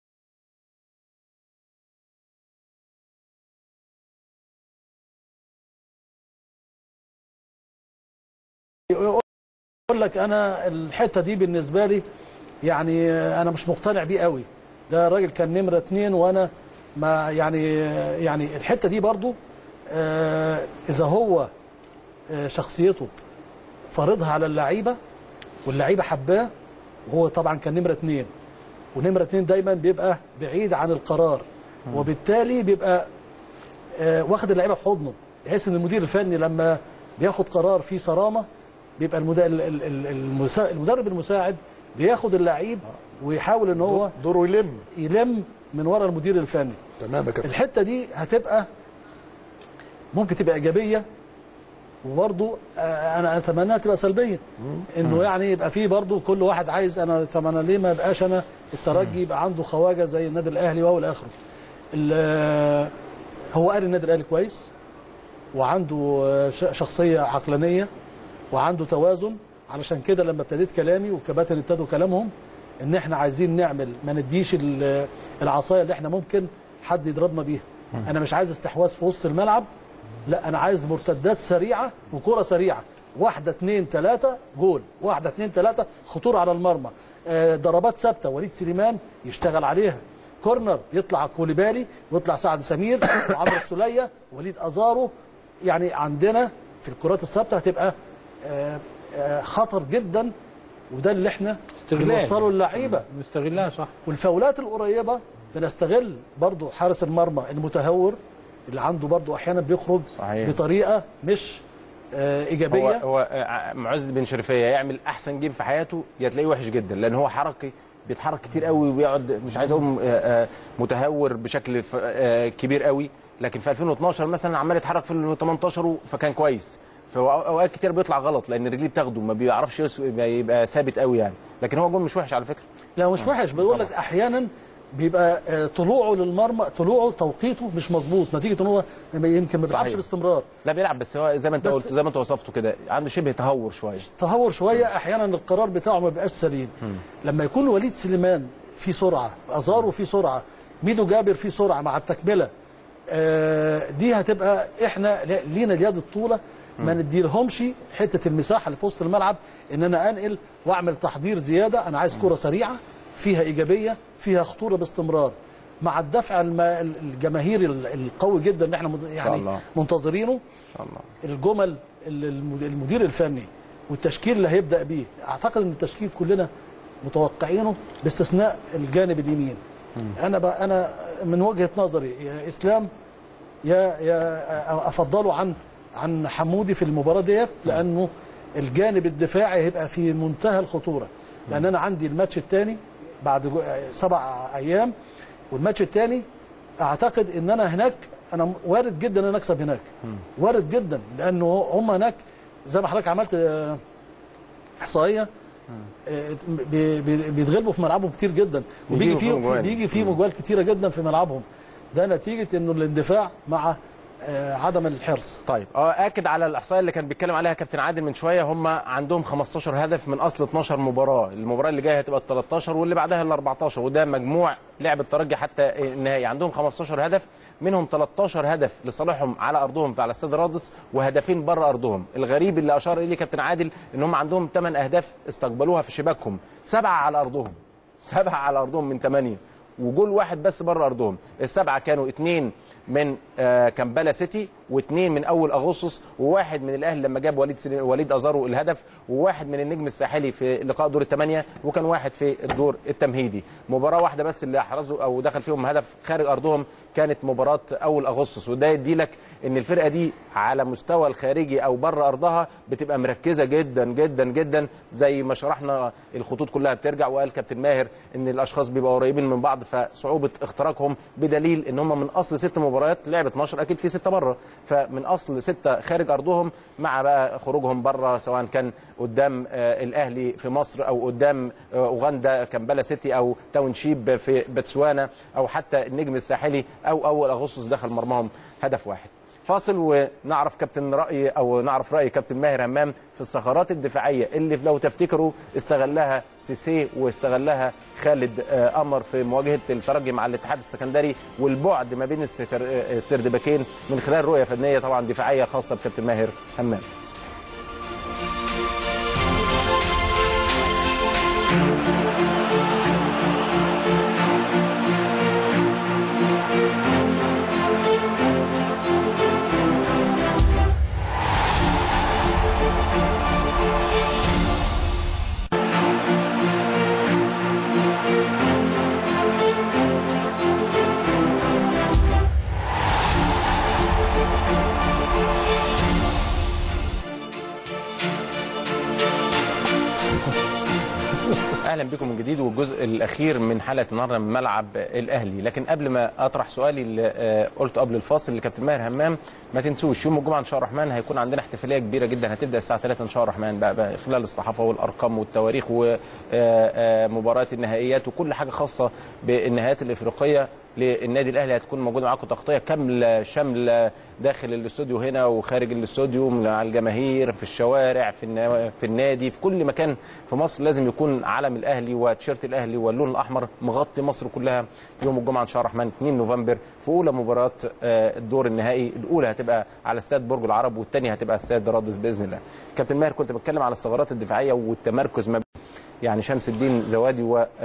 يقول لك انا الحته دي بالنسبه لي يعني انا مش مقتنع بيه قوي ده راجل كان نمره اتنين وانا ما يعني يعني الحته دي برضو آه، اذا هو آه، شخصيته فرضها على اللعيبه واللعيبه حباه وهو طبعا كان نمره اتنين ونمره اتنين دايما بيبقى بعيد عن القرار وبالتالي بيبقى آه، واخد اللعيبه في حضنه بحيث ان المدير الفني لما بياخد قرار فيه صرامه بيبقى المدا- ال- ال- ال- المسا- المدرب المساعد بياخد اللعيب ويحاول ان هو دوره يلم يلم من ورا المدير الفني تمام يا كابتن الحته دي هتبقى ممكن تبقى ايجابيه وبرضه آه، انا اتمناها تبقى سلبيه انه يعني يبقى فيه برضه كل واحد عايز انا اتمنى ليه ما يبقاش انا الترجي يبقى عنده خواجه زي النادي الاهلي وهو الاخره ال- هو قال النادي الاهلي كويس وعنده آه، ش- شخصيه عقلانيه وعنده توازن علشان كده لما ابتديت كلامي والكباتن ابتدوا كلامهم ان احنا عايزين نعمل ما نديش ال- العصايه اللي احنا ممكن حد يضربنا بيها انا مش عايز استحواذ في وسط الملعب لا انا عايز مرتدات سريعه وكره سريعه واحده اثنين ثلاثه جول واحده اثنين ثلاثه خطوره على المرمى آه، ضربات ثابته وليد سليمان يشتغل عليها كورنر يطلع كوليبالي ويطلع سعد سمير وعمرو السوليه وليد ازارو يعني عندنا في الكرات الثابته هتبقى آه، آه، خطر جدا وده اللي احنا استغلال. بنوصله للعيبه مستغلها صح والفاولات القريبه بنستغل برضو حارس المرمى المتهور اللي عنده برضو احيانا بيخرج صحيح. بطريقه مش آه، هو ايجابيه هو آه، معز بن شريفيه يعمل احسن جيم في حياته يا تلاقيه وحش جدا لان هو حركي بيتحرك كتير قوي وبيقعد مش عايز اقول آه، آه، متهور بشكل ف- آه، كبير قوي لكن في 2012 مثلا عمال يتحرك في ال 18 فكان كويس في اوقات كتير بيطلع غلط لان رجليه بتاخده ما بيعرفش يس- يبقى ثابت قوي يعني لكن هو جول مش وحش على فكره لا مش وحش بقول لك احيانا بيبقى آه، طلوعه للمرمى طلوعه توقيته مش مظبوط نتيجه ان هو يمكن ما بيلعبش صحيح. باستمرار لا بيلعب بس هو زي ما انت بس- قلت زي ما انت وصفته كده عنده شبه تهور شويه تهور شويه احيانا القرار بتاعه ما بيبقاش سليم لما يكون وليد سليمان في سرعه ازارو في سرعه ميدو جابر في سرعه مع التكمله آه، دي هتبقى احنا ل- لينا اليد الطوله ما نديلهمش حته المساحه اللي في وسط الملعب ان انا انقل واعمل تحضير زياده انا عايز كره سريعه فيها ايجابيه فيها خطوره باستمرار مع الدفع الم- الجماهيري ال- القوي جدا اللي احنا مد- يعني الله. منتظرينه ان شاء الله الجمل ال- المد- المدير الفني والتشكيل اللي هيبدا بيه اعتقد ان التشكيل كلنا متوقعينه باستثناء الجانب اليمين انا بقى انا من وجهه نظري يا اسلام يا يا افضله عن عن حمودي في المباراه ديت لانه الجانب الدفاعي هيبقى في منتهى الخطوره لان انا عندي الماتش الثاني بعد جو- سبع ايام والماتش الثاني اعتقد ان انا هناك انا وارد جدا ان انا اكسب هناك وارد جدا لانه هم هناك زي ما حضرتك عملت آه، احصائيه آه، بي- بي- بيتغلبوا في ملعبهم كتير جدا وبيجي بيجيبوا فيهم فيه جوان. بيجي فيه مجوال كتيره جدا في ملعبهم ده نتيجه انه الاندفاع مع آه، عدم الحرص طيب اه اكد على الاحصائيه اللي كان بيتكلم عليها كابتن عادل من شويه هم عندهم 15 هدف من اصل 12 مباراه المباراه اللي جايه هتبقى ال 13 واللي بعدها ال 14 وده مجموع لعب الترجي حتى النهائي عندهم 15 هدف منهم 13 هدف لصالحهم على ارضهم على استاد رادس وهدفين بره ارضهم الغريب اللي اشار اليه كابتن عادل ان هم عندهم 8 اهداف استقبلوها في شباكهم سبعه على ارضهم سبعه على ارضهم من ثمانيه وجول واحد بس بره ارضهم السبعه كانوا اثنين من آه، كامبالا سيتي واثنين من اول اغسطس وواحد من الاهلي لما جاب وليد سلي- وليد ازارو الهدف وواحد من النجم الساحلي في لقاء دور الثمانيه وكان واحد في الدور التمهيدي مباراه واحده بس اللي احرزوا او دخل فيهم هدف خارج ارضهم كانت مباراه اول اغسطس وده يدي لك ان الفرقه دي على مستوى الخارجي او بره ارضها بتبقى مركزه جدا جدا جدا زي ما شرحنا الخطوط كلها بترجع وقال كابتن ماهر ان الاشخاص بيبقوا قريبين من بعض فصعوبه اختراقهم بدليل ان هم من اصل ست مباريات لعب 12 اكيد في سته بره فمن اصل سته خارج ارضهم مع بقى خروجهم بره سواء كان قدام آه، الاهلي في مصر او قدام آه، اوغندا كامبالا سيتي او تاون شيب في بتسوانا او حتى النجم الساحلي او اول اغسطس دخل مرماهم هدف واحد فاصل ونعرف كابتن راي او نعرف راي كابتن ماهر همام في الثغرات الدفاعيه اللي لو تفتكروا استغلها سيسي واستغلها خالد آه، قمر في مواجهه الترجي مع الاتحاد السكندري والبعد ما بين السكر- آه، السردباكين من خلال رؤيه فنيه طبعا دفاعيه خاصه بكابتن ماهر همام واهلا بكم من جديد والجزء الاخير من حلقه النهارده من ملعب الاهلي لكن قبل ما اطرح سؤالي اللي آه، قلته قبل الفاصل لكابتن ماهر همام ما تنسوش يوم الجمعه ان شاء الله الرحمن هيكون عندنا احتفاليه كبيره جدا هتبدا الساعه 3 ان شاء الله الرحمن بقى, بقى خلال الصحافه والارقام والتواريخ ومباريات النهائيات وكل حاجه خاصه بالنهائيات الافريقيه للنادي الاهلي هتكون موجوده معاكم تغطيه كامله شامله داخل الاستوديو هنا وخارج الاستوديو مع الجماهير في الشوارع في النا- في النادي في كل مكان في مصر لازم يكون علم الاهلي وتيشيرت الاهلي واللون الاحمر مغطي مصر كلها يوم الجمعه ان شاء الله الرحمن 2 نوفمبر في اولى مباراه آه، الدور النهائي الاولى هتبقى على استاد برج العرب والثانيه هتبقى استاد رادس باذن الله كابتن ماهر كنت بتكلم على الثغرات الدفاعيه والتمركز ما يعني شمس الدين زوادي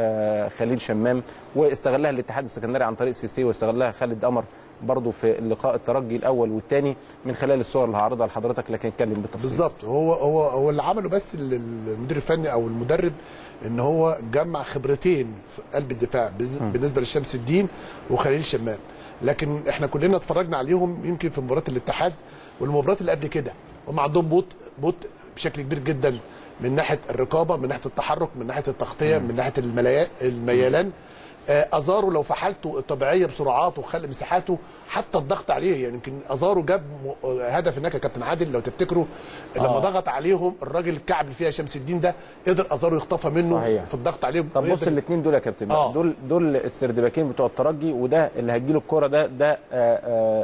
وخليل شمام واستغلها الاتحاد السكندري عن طريق سيسي واستغلها خالد قمر برضه في اللقاء الترجي الاول والثاني من خلال الصور اللي هعرضها لحضرتك لكن اتكلم بالتفصيل بالظبط هو هو هو اللي عمله بس ال- المدير الفني او المدرب ان هو جمع خبرتين في قلب الدفاع بز- بالنسبه لشمس الدين وخليل شمام لكن احنا كلنا اتفرجنا عليهم يمكن في مباراه الاتحاد والمباريات اللي قبل كده هم عندهم بطء بطء بشكل كبير جدا من ناحيه الرقابه من ناحيه التحرك من ناحيه التغطيه من ناحيه الملايا- الميلان آه، ازارو لو في حالته الطبيعيه بسرعاته وخلق مساحاته حتى الضغط عليه يعني يمكن ازارو جاب م- آه، هدف هناك يا كابتن عادل لو تفتكروا لما آه. ضغط عليهم الراجل الكعب اللي فيها شمس الدين ده قدر ازارو يخطفها منه صحيح. في الضغط عليهم طب بص وقدر- الاثنين دول يا كابتن آه. دول دول السردباكين بتوع الترجي وده اللي هتجيله الكوره ده ده آه، آه،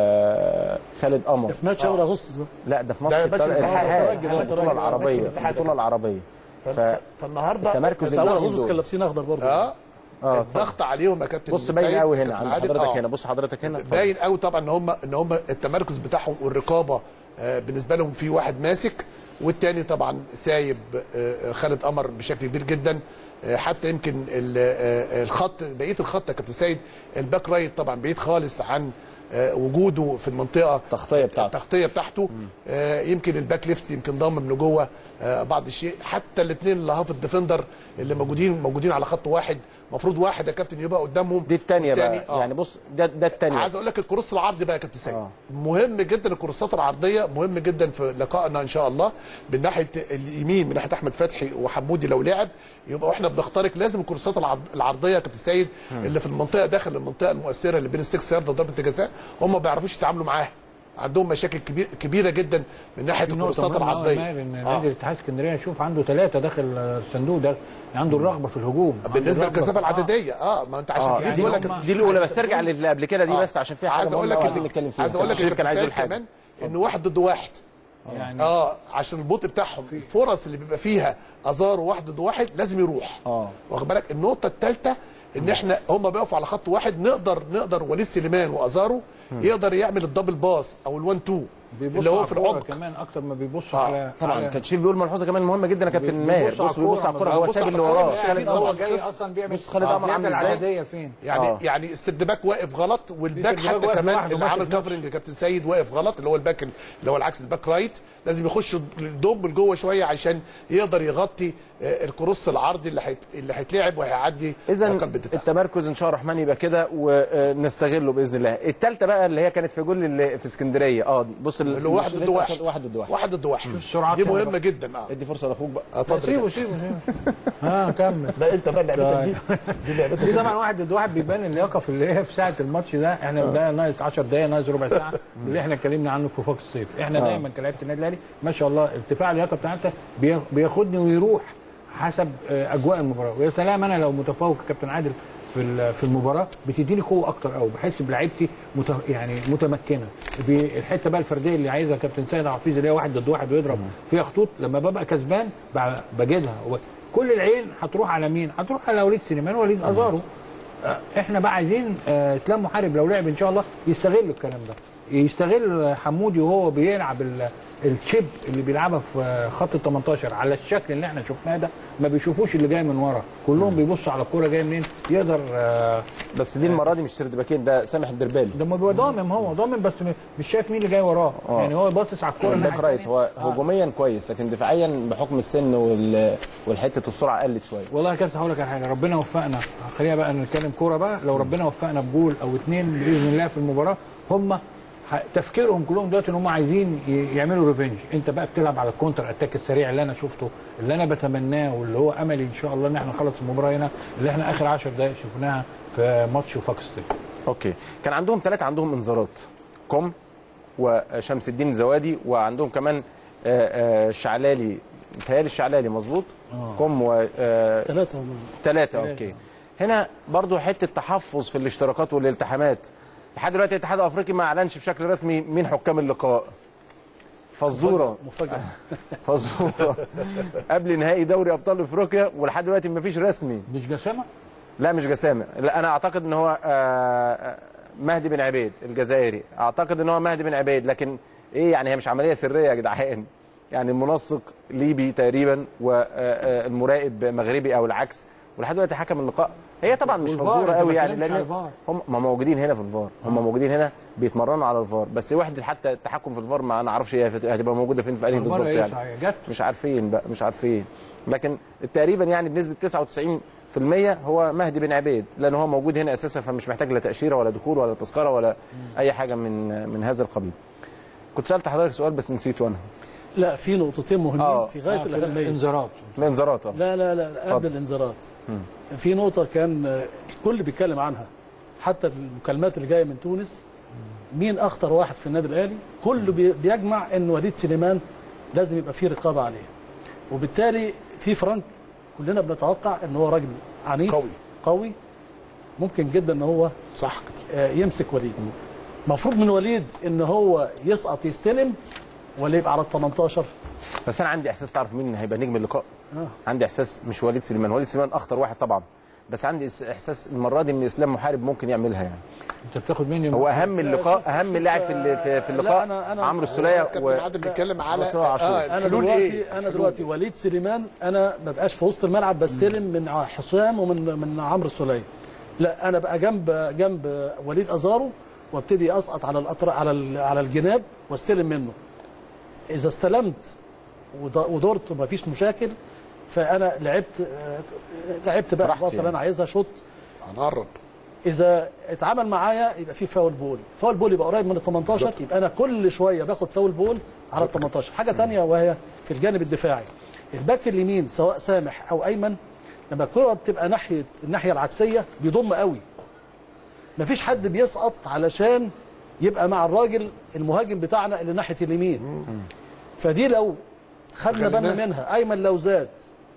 آه، خالد قمر في ماتش اول اغسطس ده لا ده في ماتش ده ماتش التر- الاتحاد. الاتحاد الترجي ده. البطوله ماتش العربيه الاتحاد. البطوله العربيه ف فالنهارده التمركز بتاع اول الاتنين اغسطس دول. كان لابسين اخضر برضه اه اه الضغط عليهم يا كابتن بص سيد، باين قوي هنا كابتن عند عادل، حضرتك آه. هنا بص حضرتك هنا اتفضل. باين قوي طبعا ان هم ان هم التمركز بتاعهم والرقابه آه، بالنسبه لهم في واحد ماسك والتاني طبعا سايب آه، خالد قمر بشكل كبير جدا آه، حتى يمكن ال- آه، الخط بقيه الخط يا كابتن سيد الباك رايت طبعا بعيد خالص عن آه، وجوده في المنطقه التغطية بتاعته. التغطيه بتاعته آه، يمكن الباك ليفت يمكن ضامن لجوه آه، بعض الشيء حتى الاثنين اللي هاف الديفندر اللي موجودين موجودين على خط واحد المفروض واحد يا كابتن يبقى قدامهم دي الثانيه بقى والتاني- آه. يعني بص ده ده الثانيه عايز اقول لك الكروس العرضي بقى يا كابتن سيد آه. مهم جدا الكروسات العرضيه مهم جدا في لقائنا ان شاء الله من ناحيه اليمين من ناحيه احمد فتحي وحمودي لو لعب يبقى واحنا بنخترق لازم الكروسات العرض- العرضيه يا كابتن سيد اللي في المنطقه داخل المنطقه المؤثره اللي بين السكس يارد وضربه الجزاء هم ما بيعرفوش يتعاملوا معاها عندهم مشاكل كبير كبيره جدا من ناحيه في نقطة الكروسات مهمة أوي يا العرضيه ماهر ان آه. نادي الاتحاد اسكندريه شوف عنده ثلاثه داخل الصندوق ده عنده الرغبه في الهجوم عنده بالنسبه الرغبة للكثافه في- آه. العدديه اه ما انت عشان اه كده دي, بقول لك دي الاولى بس ارجع للي قبل كده دي آه. بس عشان فيها حاجه عايز اقول لك مهمة إن- عايزين نتكلم فيها عايز اقول لك الشريف يا كان عايز كابتن يقول سيد حاجه كمان ان واحد ضد واحد يعني اه عشان البطء بتاعهم الفرص اللي بيبقى فيها ازار واحد ضد واحد لازم يروح اه واخد بالك النقطه الثالثه ان احنا هم بيقفوا على خط واحد نقدر نقدر وليد سليمان وازارو يقدر يعمل الدبل باس او الوان تو بيبص اللي هو على في الكورة العمق كمان اكتر ما بيبص آه، على طبعا على- كان شريف بيقول ملحوظه كمان مهمه جدا يا كابتن بيبص ماهر على بص بيبص على الكوره هو بيبص سايب على اللي الكورة، وراه مش خالد هو قمر جاي اصلا بيعمل بص خالد قمر عامل ازاي العدديه فين يعني آه. يعني استدباك واقف غلط والباك استدباك حتى واقف كمان لوحده اللي ماسك عامل نفسه. كفرنج يا كابتن سيد واقف غلط اللي هو الباك اللي هو العكس الباك رايت لازم يخش دوب لجوه شويه عشان يقدر يغطي آه، الكروس العرضي اللي هيت- اللي هيتلعب وهيعدي اذا قلب الدفاع التمركز ان شاء الله الرحمن يبقى كده ونستغله باذن الله الثالثه بقى اللي هي كانت في جول اللي في اسكندريه اه دي بص ال- اللي هو واحد اللي ضد أنت واحد قصاد- واحد ضد واحد واحد ضد واحد السرعات دي هنا مهمه بقى. جدا اه ادي فرصه لاخوك بقى آه، اتفضل سيبه يا سيبه سيبه اه كمل لا انت بقى لعبتك دي دي لعبتك دي طبعا واحد ضد واحد بيبان اللياقه في اللي هي في ساعه الماتش ده احنا ده ناقص 10 دقائق ناقص ربع ساعه اللي احنا اتكلمنا عنه في فوق الصيف احنا دايما كلاعيبه النادي الاهلي ما شاء الله ارتفاع اللياقه بتاعتها بي- بياخدني ويروح حسب آه، اجواء المباراه ويا سلام انا لو متفوق يا كابتن عادل في ال- في المباراه بتديني قوه اكتر قوي بحس بلعيبتي مت يعني متمكنه بي- الحته بقى الفرديه اللي عايزها كابتن سيد حفيظ اللي هي واحد ضد واحد ويضرب فيها خطوط لما ببقى كسبان ب- بجدها كل العين هتروح على مين؟ هتروح على وليد سليمان وليد ازارو آه، احنا بقى عايزين آه، اسلام محارب لو لعب ان شاء الله يستغل الكلام ده يستغل آه، حمودي وهو بيلعب ال- الشيب اللي بيلعبها في آه، خط ال 18 على الشكل اللي احنا شفناه ده ما بيشوفوش اللي جاي من ورا كلهم بيبصوا على الكوره جايه منين يقدر آه، بس دي المره دي مش سردباكين ده سامح الدربالي ده ما بيبقى ضامن هو ضامن بس م- مش شايف مين اللي جاي وراه آه. يعني هو باصص على الكوره الباك الناحية رايت التانية. هو هجوميا كويس لكن دفاعيا بحكم السن وال والحته السرعه قلت شويه والله يا كابتن هقول لك على حاجه ربنا وفقنا خلينا بقى نتكلم كوره بقى لو ربنا وفقنا بجول او اتنين باذن الله في المباراه هم ح- تفكيرهم كلهم دلوقتي ان هم عايزين ي- يعملوا ريفنج انت بقى بتلعب على الكونتر اتاك السريع اللي انا شفته اللي انا بتمناه واللي هو املي ان شاء الله ان احنا نخلص المباراه هنا اللي احنا اخر 10 دقائق شفناها في ماتش وفاق ستيت اوكي كان عندهم ثلاثه عندهم انذارات كوم وشمس الدين زوادي وعندهم كمان آه، آه، الشعلالي متهيألي الشعلالي مظبوط كوم وثلاثه ثلاثة اوكي هنا برضو حته تحفظ في الاشتراكات والالتحامات لحد دلوقتي الاتحاد الافريقي ما اعلنش بشكل رسمي مين حكام اللقاء فزوره مفاجأة فزوره قبل نهائي دوري ابطال افريقيا ولحد دلوقتي ما فيش رسمي مش جسامه لا مش جسامه لا انا اعتقد ان هو آه، آه، مهدي بن عبيد الجزائري اعتقد ان هو مهدي بن عبيد لكن ايه يعني هي مش عمليه سريه يا جدعان يعني المنسق ليبي تقريبا والمراقب مغربي او العكس ولحد دلوقتي حكم اللقاء هي طبعا مش والفار، فزوره أنت قوي ما يعني اتكلمتش على لان الفار. هم ما موجودين هنا في الفار هم موجودين هنا بيتمرنوا على الفار بس وحده حتى التحكم في الفار ما انا اعرفش هي هتبقى موجوده فين في انهي الفار بالظبط إيه يعني صحيح؟ جت مش عارفين بقى مش عارفين لكن تقريبا يعني بنسبه 99% هو مهدي بن عبيد لان هو موجود هنا اساسا فمش محتاج لا تاشيره ولا دخول ولا تذكره ولا اي حاجه من من هذا القبيل كنت سالت حضرتك سؤال بس نسيته انا لا في نقطتين مهمين آه. في غاية آه، في الأهمية الانذارات الانذارات آه. لا لا لا اتفضل. قبل الانذارات في نقطة كان آه، الكل بيتكلم عنها حتى المكالمات اللي جاية من تونس مين أخطر واحد في النادي الأهلي كله بي- بيجمع إن وليد سليمان لازم يبقى فيه رقابة عليه وبالتالي في فرانك كلنا بنتوقع إن هو راجل عنيف قوي. قوي ممكن جدا إن هو صح كده آه، يمسك وليد المفروض من وليد إن هو يسقط يستلم ولا يبقى على ال 18 بس انا عندي احساس تعرف مين هيبقى نجم اللقاء آه. عندي احساس مش وليد سليمان وليد سليمان اخطر واحد طبعا بس عندي إس- احساس المره دي ان اسلام محارب ممكن يعملها يعني انت بتاخد مني هو اهم اللقاء شوف- اهم شوف، لاعب في ال- في, في لا، اللقاء أنا- أنا- عمرو السوليه كابتن و... عادل بيتكلم على مصطفى عاشور. اه انا الحلول دلوقتي ايه؟ انا دلوقتي وليد سليمان انا ما بقاش في وسط الملعب بستلم من ع- حسام ومن من عمرو السوليه لا انا بقى جنب جنب وليد ازارو وابتدي اسقط على الأطر على ال- على الجناب واستلم منه اذا استلمت ود- ودورت وما فيش مشاكل فانا لعبت آه، لعبت بقى براحتي الباص اللي انا عايزها شوط هنقرب اذا اتعامل معايا يبقى في فاول بول فاول بول يبقى قريب من ال 18 يبقى انا كل شويه باخد فاول بول على ال 18 حاجه تانية وهي في الجانب الدفاعي الباك اليمين سواء سامح او ايمن لما الكره بتبقى ناحيه الناحيه العكسيه بيضم قوي مفيش حد بيسقط علشان يبقى مع الراجل المهاجم بتاعنا اللي ناحيه اليمين فدي لو خدنا بالنا خلينا- منها ايمن لو زاد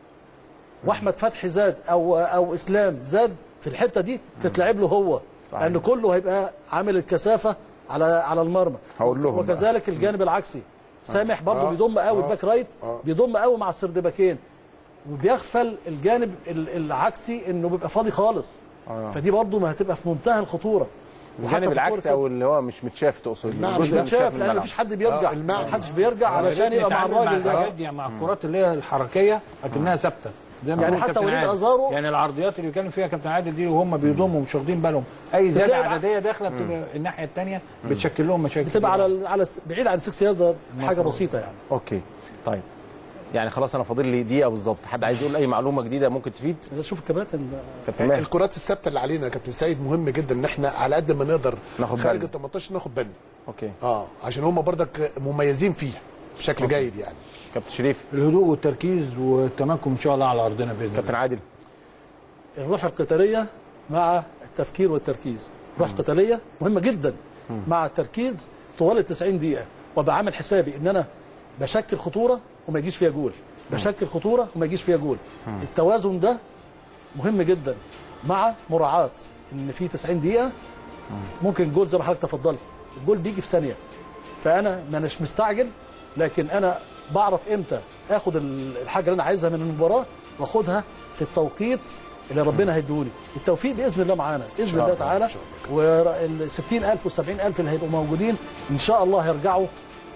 واحمد فتحي زاد او او اسلام زاد في الحته دي تتلعب له هو صحيح. لان كله هيبقى عامل الكثافه على على المرمى هقول لهم بقى. وكذلك الجانب العكسي سامح برضه آه. بيضم قوي آه. الباك رايت آه. بيضم قوي مع السردباكين وبيغفل الجانب ال- العكسي انه بيبقى فاضي خالص آه. فدي برضه ما هتبقى في منتهى الخطوره وحتى الجانب في العكس الكورة او اللي هو مش متشاف تقصد نعم، الجزء مش اللي متشاف من لان الملعب. مفيش حد بيرجع آه، المعنى. محدش بيرجع علشان يبقى مع نتعامل مع الراجل ده الحاجات دي مع الكرات اللي هي الحركيه لكنها ثابته زي ما يعني بيقول حتى كابتن وليد عادل. أزارو- يعني العرضيات اللي بيتكلم فيها كابتن عادل دي وهم بيضموا مش واخدين بالهم اي زياده بتلعب- عدديه داخله بتبقى الناحيه الثانيه بتشكل لهم مشاكل بتبقى كتير. على ال- على الس- بعيد عن 6 يارده حاجه بسيطه يعني اوكي طيب يعني خلاص انا فاضل لي دقيقه بالظبط حد عايز يقول اي معلومه جديده ممكن تفيد إذا شوف الكباتن كابتن ماهر الكرات الثابته اللي علينا يا كابتن سيد مهم جدا ان احنا على قد ما نقدر ناخد خارج بالنا. ال 18 ناخد بالنا اوكي اه عشان هم برضك مميزين فيه بشكل جيد يعني كابتن شريف الهدوء والتركيز والتمكن ان شاء الله على ارضنا باذن كابتن الله عادل الروح القتاليه مع التفكير والتركيز روح قتاليه مهمه جدا مع التركيز طوال ال 90 دقيقه وابقى عامل حسابي ان انا بشكل خطوره وما يجيش فيها جول بشكل خطوره وما يجيش فيها جول التوازن ده مهم جدا مع مراعاه ان في 90 دقيقه ممكن جول زي ما حضرتك تفضلت الجول بيجي في ثانيه فانا ما اناش مستعجل لكن انا بعرف امتى اخد ال- الحاجه اللي انا عايزها من المباراه واخدها في التوقيت اللي ربنا هيديهولي التوفيق باذن الله معانا باذن الله الله، تعالى إن شاء وال 60000 وال 70000 اللي هيبقوا موجودين ان شاء الله هيرجعوا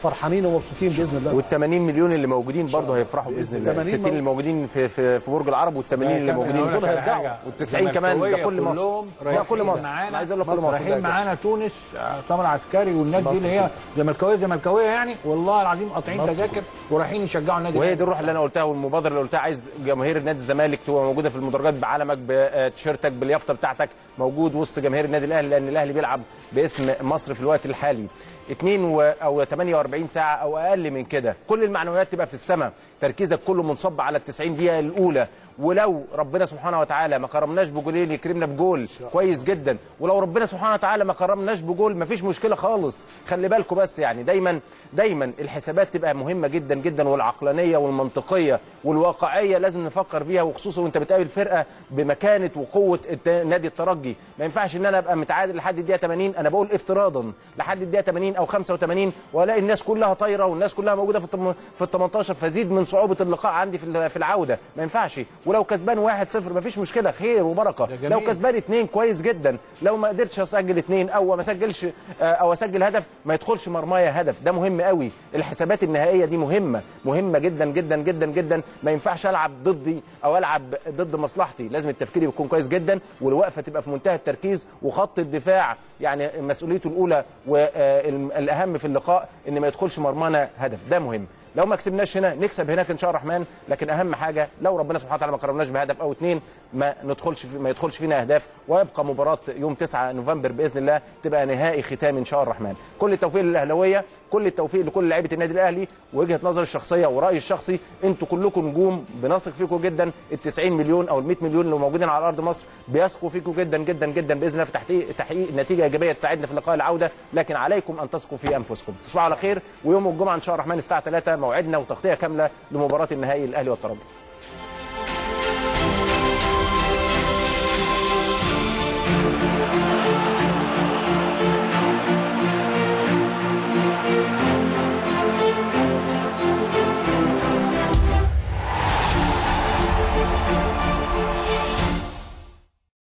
فرحانين ومبسوطين باذن الله وال 80 مليون اللي موجودين برضه هيفرحوا باذن الله ال 80 60 اللي موجودين في في, في برج العرب وال 80 اللي موجودين دول هيرجعوا. وال90 كمان ده كل مصر ده كل مصر معانا أنا عايز اقول لك كل مصر رايحين معانا تونس آه، طبعا عسكري والناس دي اللي هي زملكاويه زملكاويه يعني والله العظيم قاطعين تذاكر ورايحين يشجعوا النادي وهي الأهلي. دي الروح اللي انا قلتها والمبادره اللي قلتها عايز جماهير نادي الزمالك تبقى موجوده في المدرجات بعلمك بتيشيرتك باليافطه بتاعتك موجود وسط جماهير النادي الاهلي لان الاهلي بيلعب باسم مصر في الوقت الحالي 2 و... او 48 ساعه او اقل من كده كل المعنويات تبقى في السماء تركيزك كله منصب على ال 90 دقيقه الاولى ولو ربنا سبحانه وتعالى ما كرمناش بجولين يكرمنا بجول كويس جدا ولو ربنا سبحانه وتعالى ما كرمناش بجول مفيش مشكله خالص خلي بالكم بس يعني دايما دايما الحسابات تبقى مهمه جدا جدا والعقلانيه والمنطقيه والواقعيه لازم نفكر بيها وخصوصا وانت بتقابل فرقه بمكانه وقوه الت- نادي الترجي ما ينفعش ان انا ابقى متعادل لحد الدقيقه 80 انا بقول افتراضا لحد الدقيقه 80 او 85 والاقي الناس كلها طايره والناس كلها موجوده في التم- في ال 18 فزيد من صعوبه اللقاء عندي في ال- في العوده ما ينفعش ولو كسبان 1-0 ما فيش مشكله خير وبركه ده جميل. لو كسبان اثنين كويس جدا لو ما قدرتش اسجل اثنين او ما اسجلش آه، او اسجل هدف ما يدخلش مرمايا هدف ده مهم قوي الحسابات النهائيه دي مهمه مهمه جدا جدا جدا جدا ما ينفعش العب ضدي او العب ضد مصلحتي لازم التفكير يكون كويس جدا والوقفه تبقى في منتهى التركيز وخط الدفاع يعني مسؤوليته الاولى والاهم في اللقاء ان ما يدخلش مرمانا هدف ده مهم لو ما كسبناش هنا نكسب هناك ان شاء الله الرحمن لكن اهم حاجه لو ربنا سبحانه وتعالى ما كرمناش بهدف او اثنين ما ندخلش في ما يدخلش فينا اهداف ويبقى مباراه يوم 9 نوفمبر باذن الله تبقى نهائي ختام ان شاء الله الرحمن كل التوفيق للاهلاويه كل التوفيق لكل لعيبه النادي الاهلي وجهه نظري الشخصيه ورايي الشخصي انتوا كلكم نجوم بنثق فيكم جدا ال 90 مليون او ال 100 مليون اللي موجودين على ارض مصر بيثقوا فيكم جدا جدا جدا باذن الله في تحقيق تحقيق نتيجه ايجابيه تساعدنا في لقاء العوده لكن عليكم ان تثقوا في انفسكم تصبحوا على خير ويوم الجمعه ان شاء الله الرحمن الساعه 3 موعدنا وتغطيه كامله لمباراه النهائي الاهلي والترجي